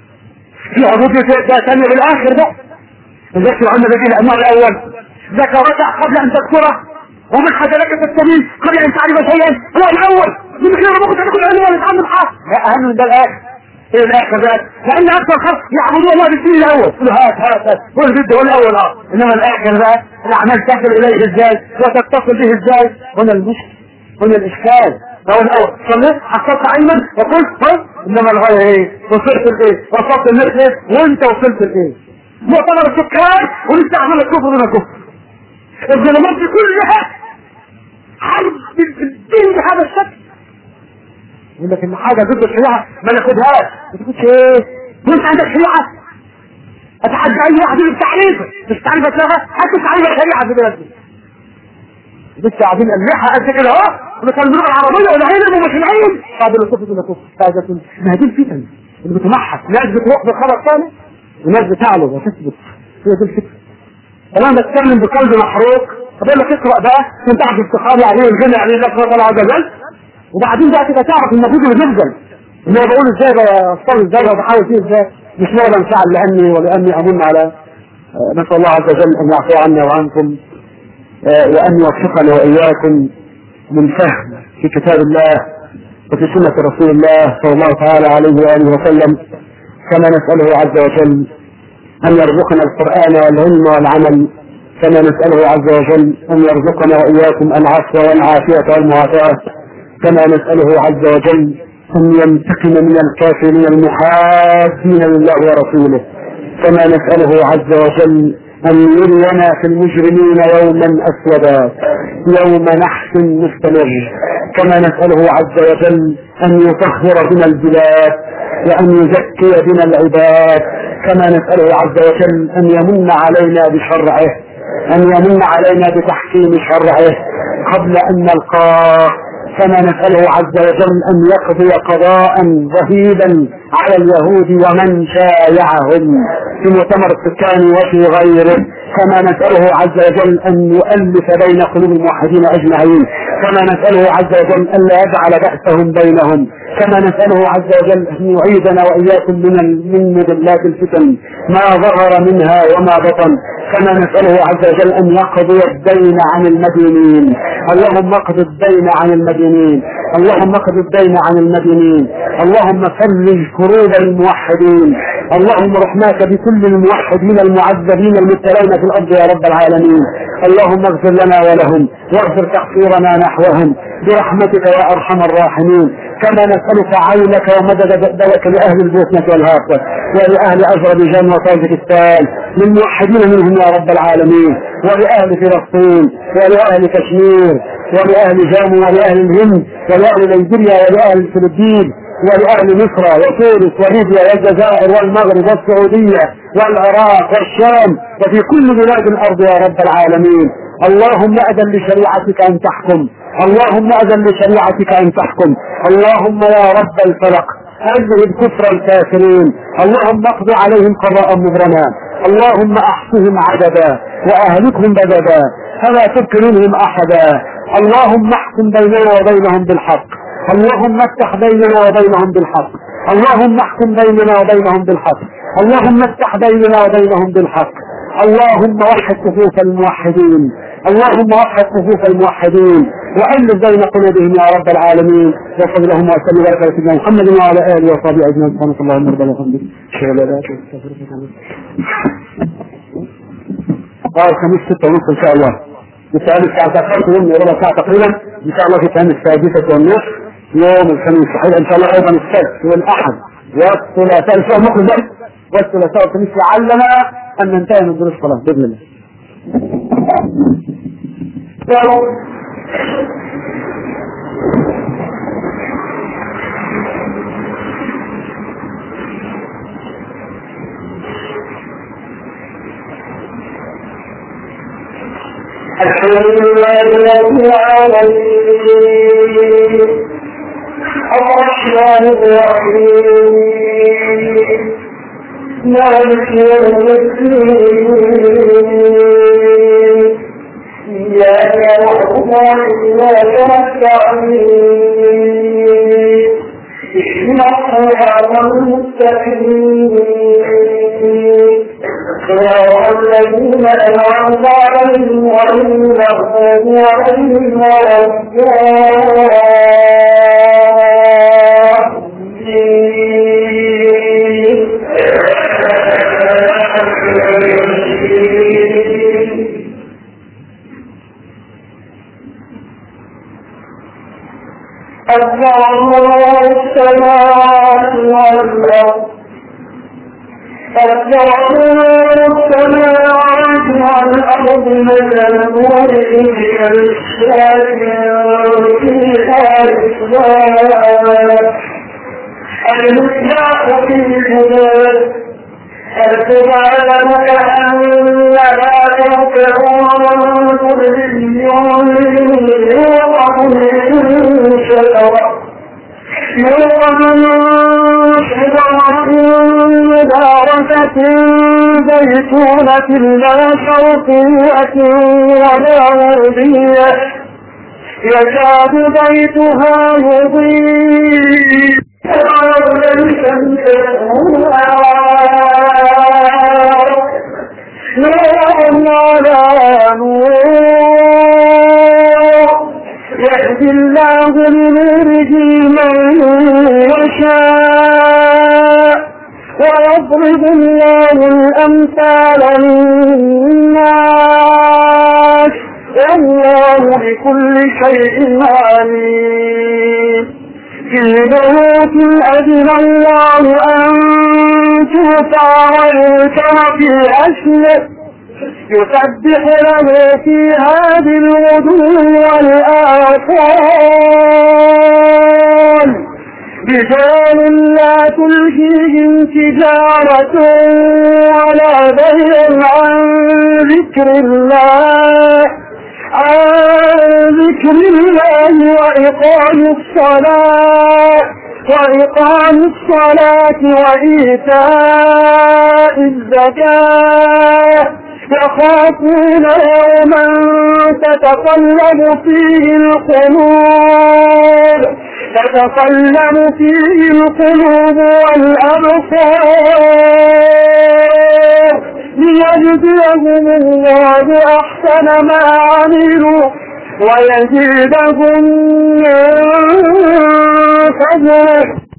في عبودية ثانية بالاخر بقى ذكر العلم الذي الانواع الاول ذكرك قبل ان تذكره ومن حدلك في السبيل قبل ان تعرف شيئا هو الاول من غير ما كنت تكون علم ولا تعمل حق لا اهم من ده الاخر ايه الاخر بقى لان اكثر خلق يعبدون الله بالدين الاول قل هات هات هات هو البد هو الاول اه انما الاخر بقى الاعمال تصل اليه ازاي وتتصل به ازاي هنا المشكل هنا الاشكال هو الاول صليت حصلت علما وقلت طيب انما الغايه ايه وصلت لايه وصلت للناس وانت وصلت لايه مؤتمر السكان ولسه عمال الكفر دون كفر الظلمات دي كلها حرب الدين بهذا الشكل يقول لك ان حاجه ضد الشريعه ما ناخدهاش ما تاخدش ايه وانت عندك شريعه اتحدى اي واحد من تعريفه مش تعريفه اتلغى حتى تعريف الشريعه في بلدنا لسه قاعدين اللحى قد كده اهو ونتكلم اللغه العربيه ولا علم ومش العلم بعد اللي كفر دون كفر فاذا ما هي دي الفتن اللي بتمحك ناس بتروح بخبر ثاني وناس بتعلو وتثبت هي دي الفكره انا بتكلم بقلب محروق فبقول لك اقرا بقى وانت تعرف الاستخاره يعني والغنى يعني الله الله عز وجل وبعدين بقى تبقى تعرف المفروض اللي بيفضل اللي هو بقول ازاي بصلي ازاي وبحاول فيه ازاي مش ولا انفعل لاني ولاني امن على نسال الله عز وجل ان يعفو عنا وعنكم وان يوفقنا واياكم من فهم في كتاب الله وفي سنه رسول الله صلى الله تعالى عليه واله وسلم كما نساله عز وجل أن يرزقنا القرآن والعلم والعمل كما نسأله عز وجل أن يرزقنا وإياكم العفو والعافية والمعافاة كما نسأله عز وجل أن ينتقم من الكافرين المحادين لله ورسوله كما نسأله عز وجل أن يرينا في المجرمين يوما أسودا يوم نحس مستمر كما نسأله عز وجل أن يطهر بنا البلاد وأن يزكي بنا العباد كما نسأله عز وجل أن يمن علينا بشرعه أن يمن علينا بتحكيم شرعه قبل أن نلقاه كما نسأله عز وجل أن يقضي قضاء رهيبا على اليهود ومن شايعهم في مؤتمر السكان وفي غيره كما نسأله عز وجل أن يؤلف بين قلوب الموحدين أجمعين كما نسأله عز وجل أن لا يجعل بأسهم بينهم كما نسأله عز وجل أن يعيدنا وإياكم من من مضلات الفتن ما ظهر منها وما بطن كما نسأله عز وجل أن يقضي الدين عن المدينين اللهم اقض الدين عن المدينين اللهم اقض الدين عن المدينين اللهم فرج كروب الموحدين اللهم رحماك بكل الموحدين المعذبين المبتلين في الأرض يا رب العالمين اللهم اغفر لنا ولهم واغفر تقصيرنا نحوهم برحمتك يا أرحم الراحمين كما نسألك عونك ومدد بأسك لأهل البوسنة والهافة ولأهل أذربيجان وطاجكستان للموحدين منهم يا رب العالمين ولأهل فلسطين ولأهل كشمير ولأهل جامو ولأهل الهند ولأهل نيجيريا ولأهل الفلبين ولأهل مصر وتونس وليبيا والجزائر والمغرب والسعودية والعراق والشام وفي كل بلاد الأرض يا رب العالمين اللهم أذن لشريعتك أن تحكم اللهم أذن لشريعتك أن تحكم اللهم يا رب الفلق أذهب كفر الكافرين اللهم اقض عليهم قضاء مبرما اللهم احصهم عددا واهلكهم بددا فلا تبك منهم احدا اللهم احكم بيننا وبينهم بالحق اللهم افتح بيننا وبينهم بالحق اللهم احكم بيننا وبينهم بالحق اللهم افتح بيننا وبينهم بالحق اللهم وحد صفوف الموحدين اللهم وحد صفوف الموحدين وألف بين قلوبهم يا رب العالمين وصل اللهم وسلم وبارك على سيدنا محمد وعلى آله وصحبه أجمعين سبحانك اللهم ربنا وبحمدك أشهد أن لا إله إلا أنت قال خميس ستة ونص إن شاء الله الثالث ساعة تأخرت يوم ربع ساعة تقريبا إن شاء الله في الثاني السادسة والنصف يوم الخميس صحيح إن شاء الله أيضا السبت والأحد والثلاثاء الأسبوع مقبل والثلاثاء والخميس لعلنا أن ننتهي من دروس الصلاة بإذن الله. الحمد لله رب العالمين الرحمن الرحيم مالك يوم الدين إياك نعبد وإياك نستعين اهدنا الصراط المستقيم صراط الذين أنعمت عليهم غير المغضوب عليهم ولا الضالين الله السماوات والأرض الله السماوات والأرض من النور إلى الشام فيها إصلاح المصباح في الجبال هل تعلم أنها تنفع كل يوقع من شجرة يوقع من شجرة مباركة زيتونة لا شرقية ولا غربية يكاد بيتها يضيء ليس نور على نور يهدي الله لنوره من يشاء ويضرب الله الأمثال للناس والله بكل شيء عليم في بيوت أذن الله أن ترفع ويذكر في أسمه يسبح له فيها بالغدو والآصال رجال لا تلهيهم تجارة ولا بيع عن ذكر الله عن ذكر الله وإقام الصلاة وإقام الصلاة وإيتاء الزكاة يخافون يوما تتقلب فيه القلوب تتقلب فيه القلوب والأبصار ليجزيهم الله أحسن ما عملوا ويزيدهم من فضله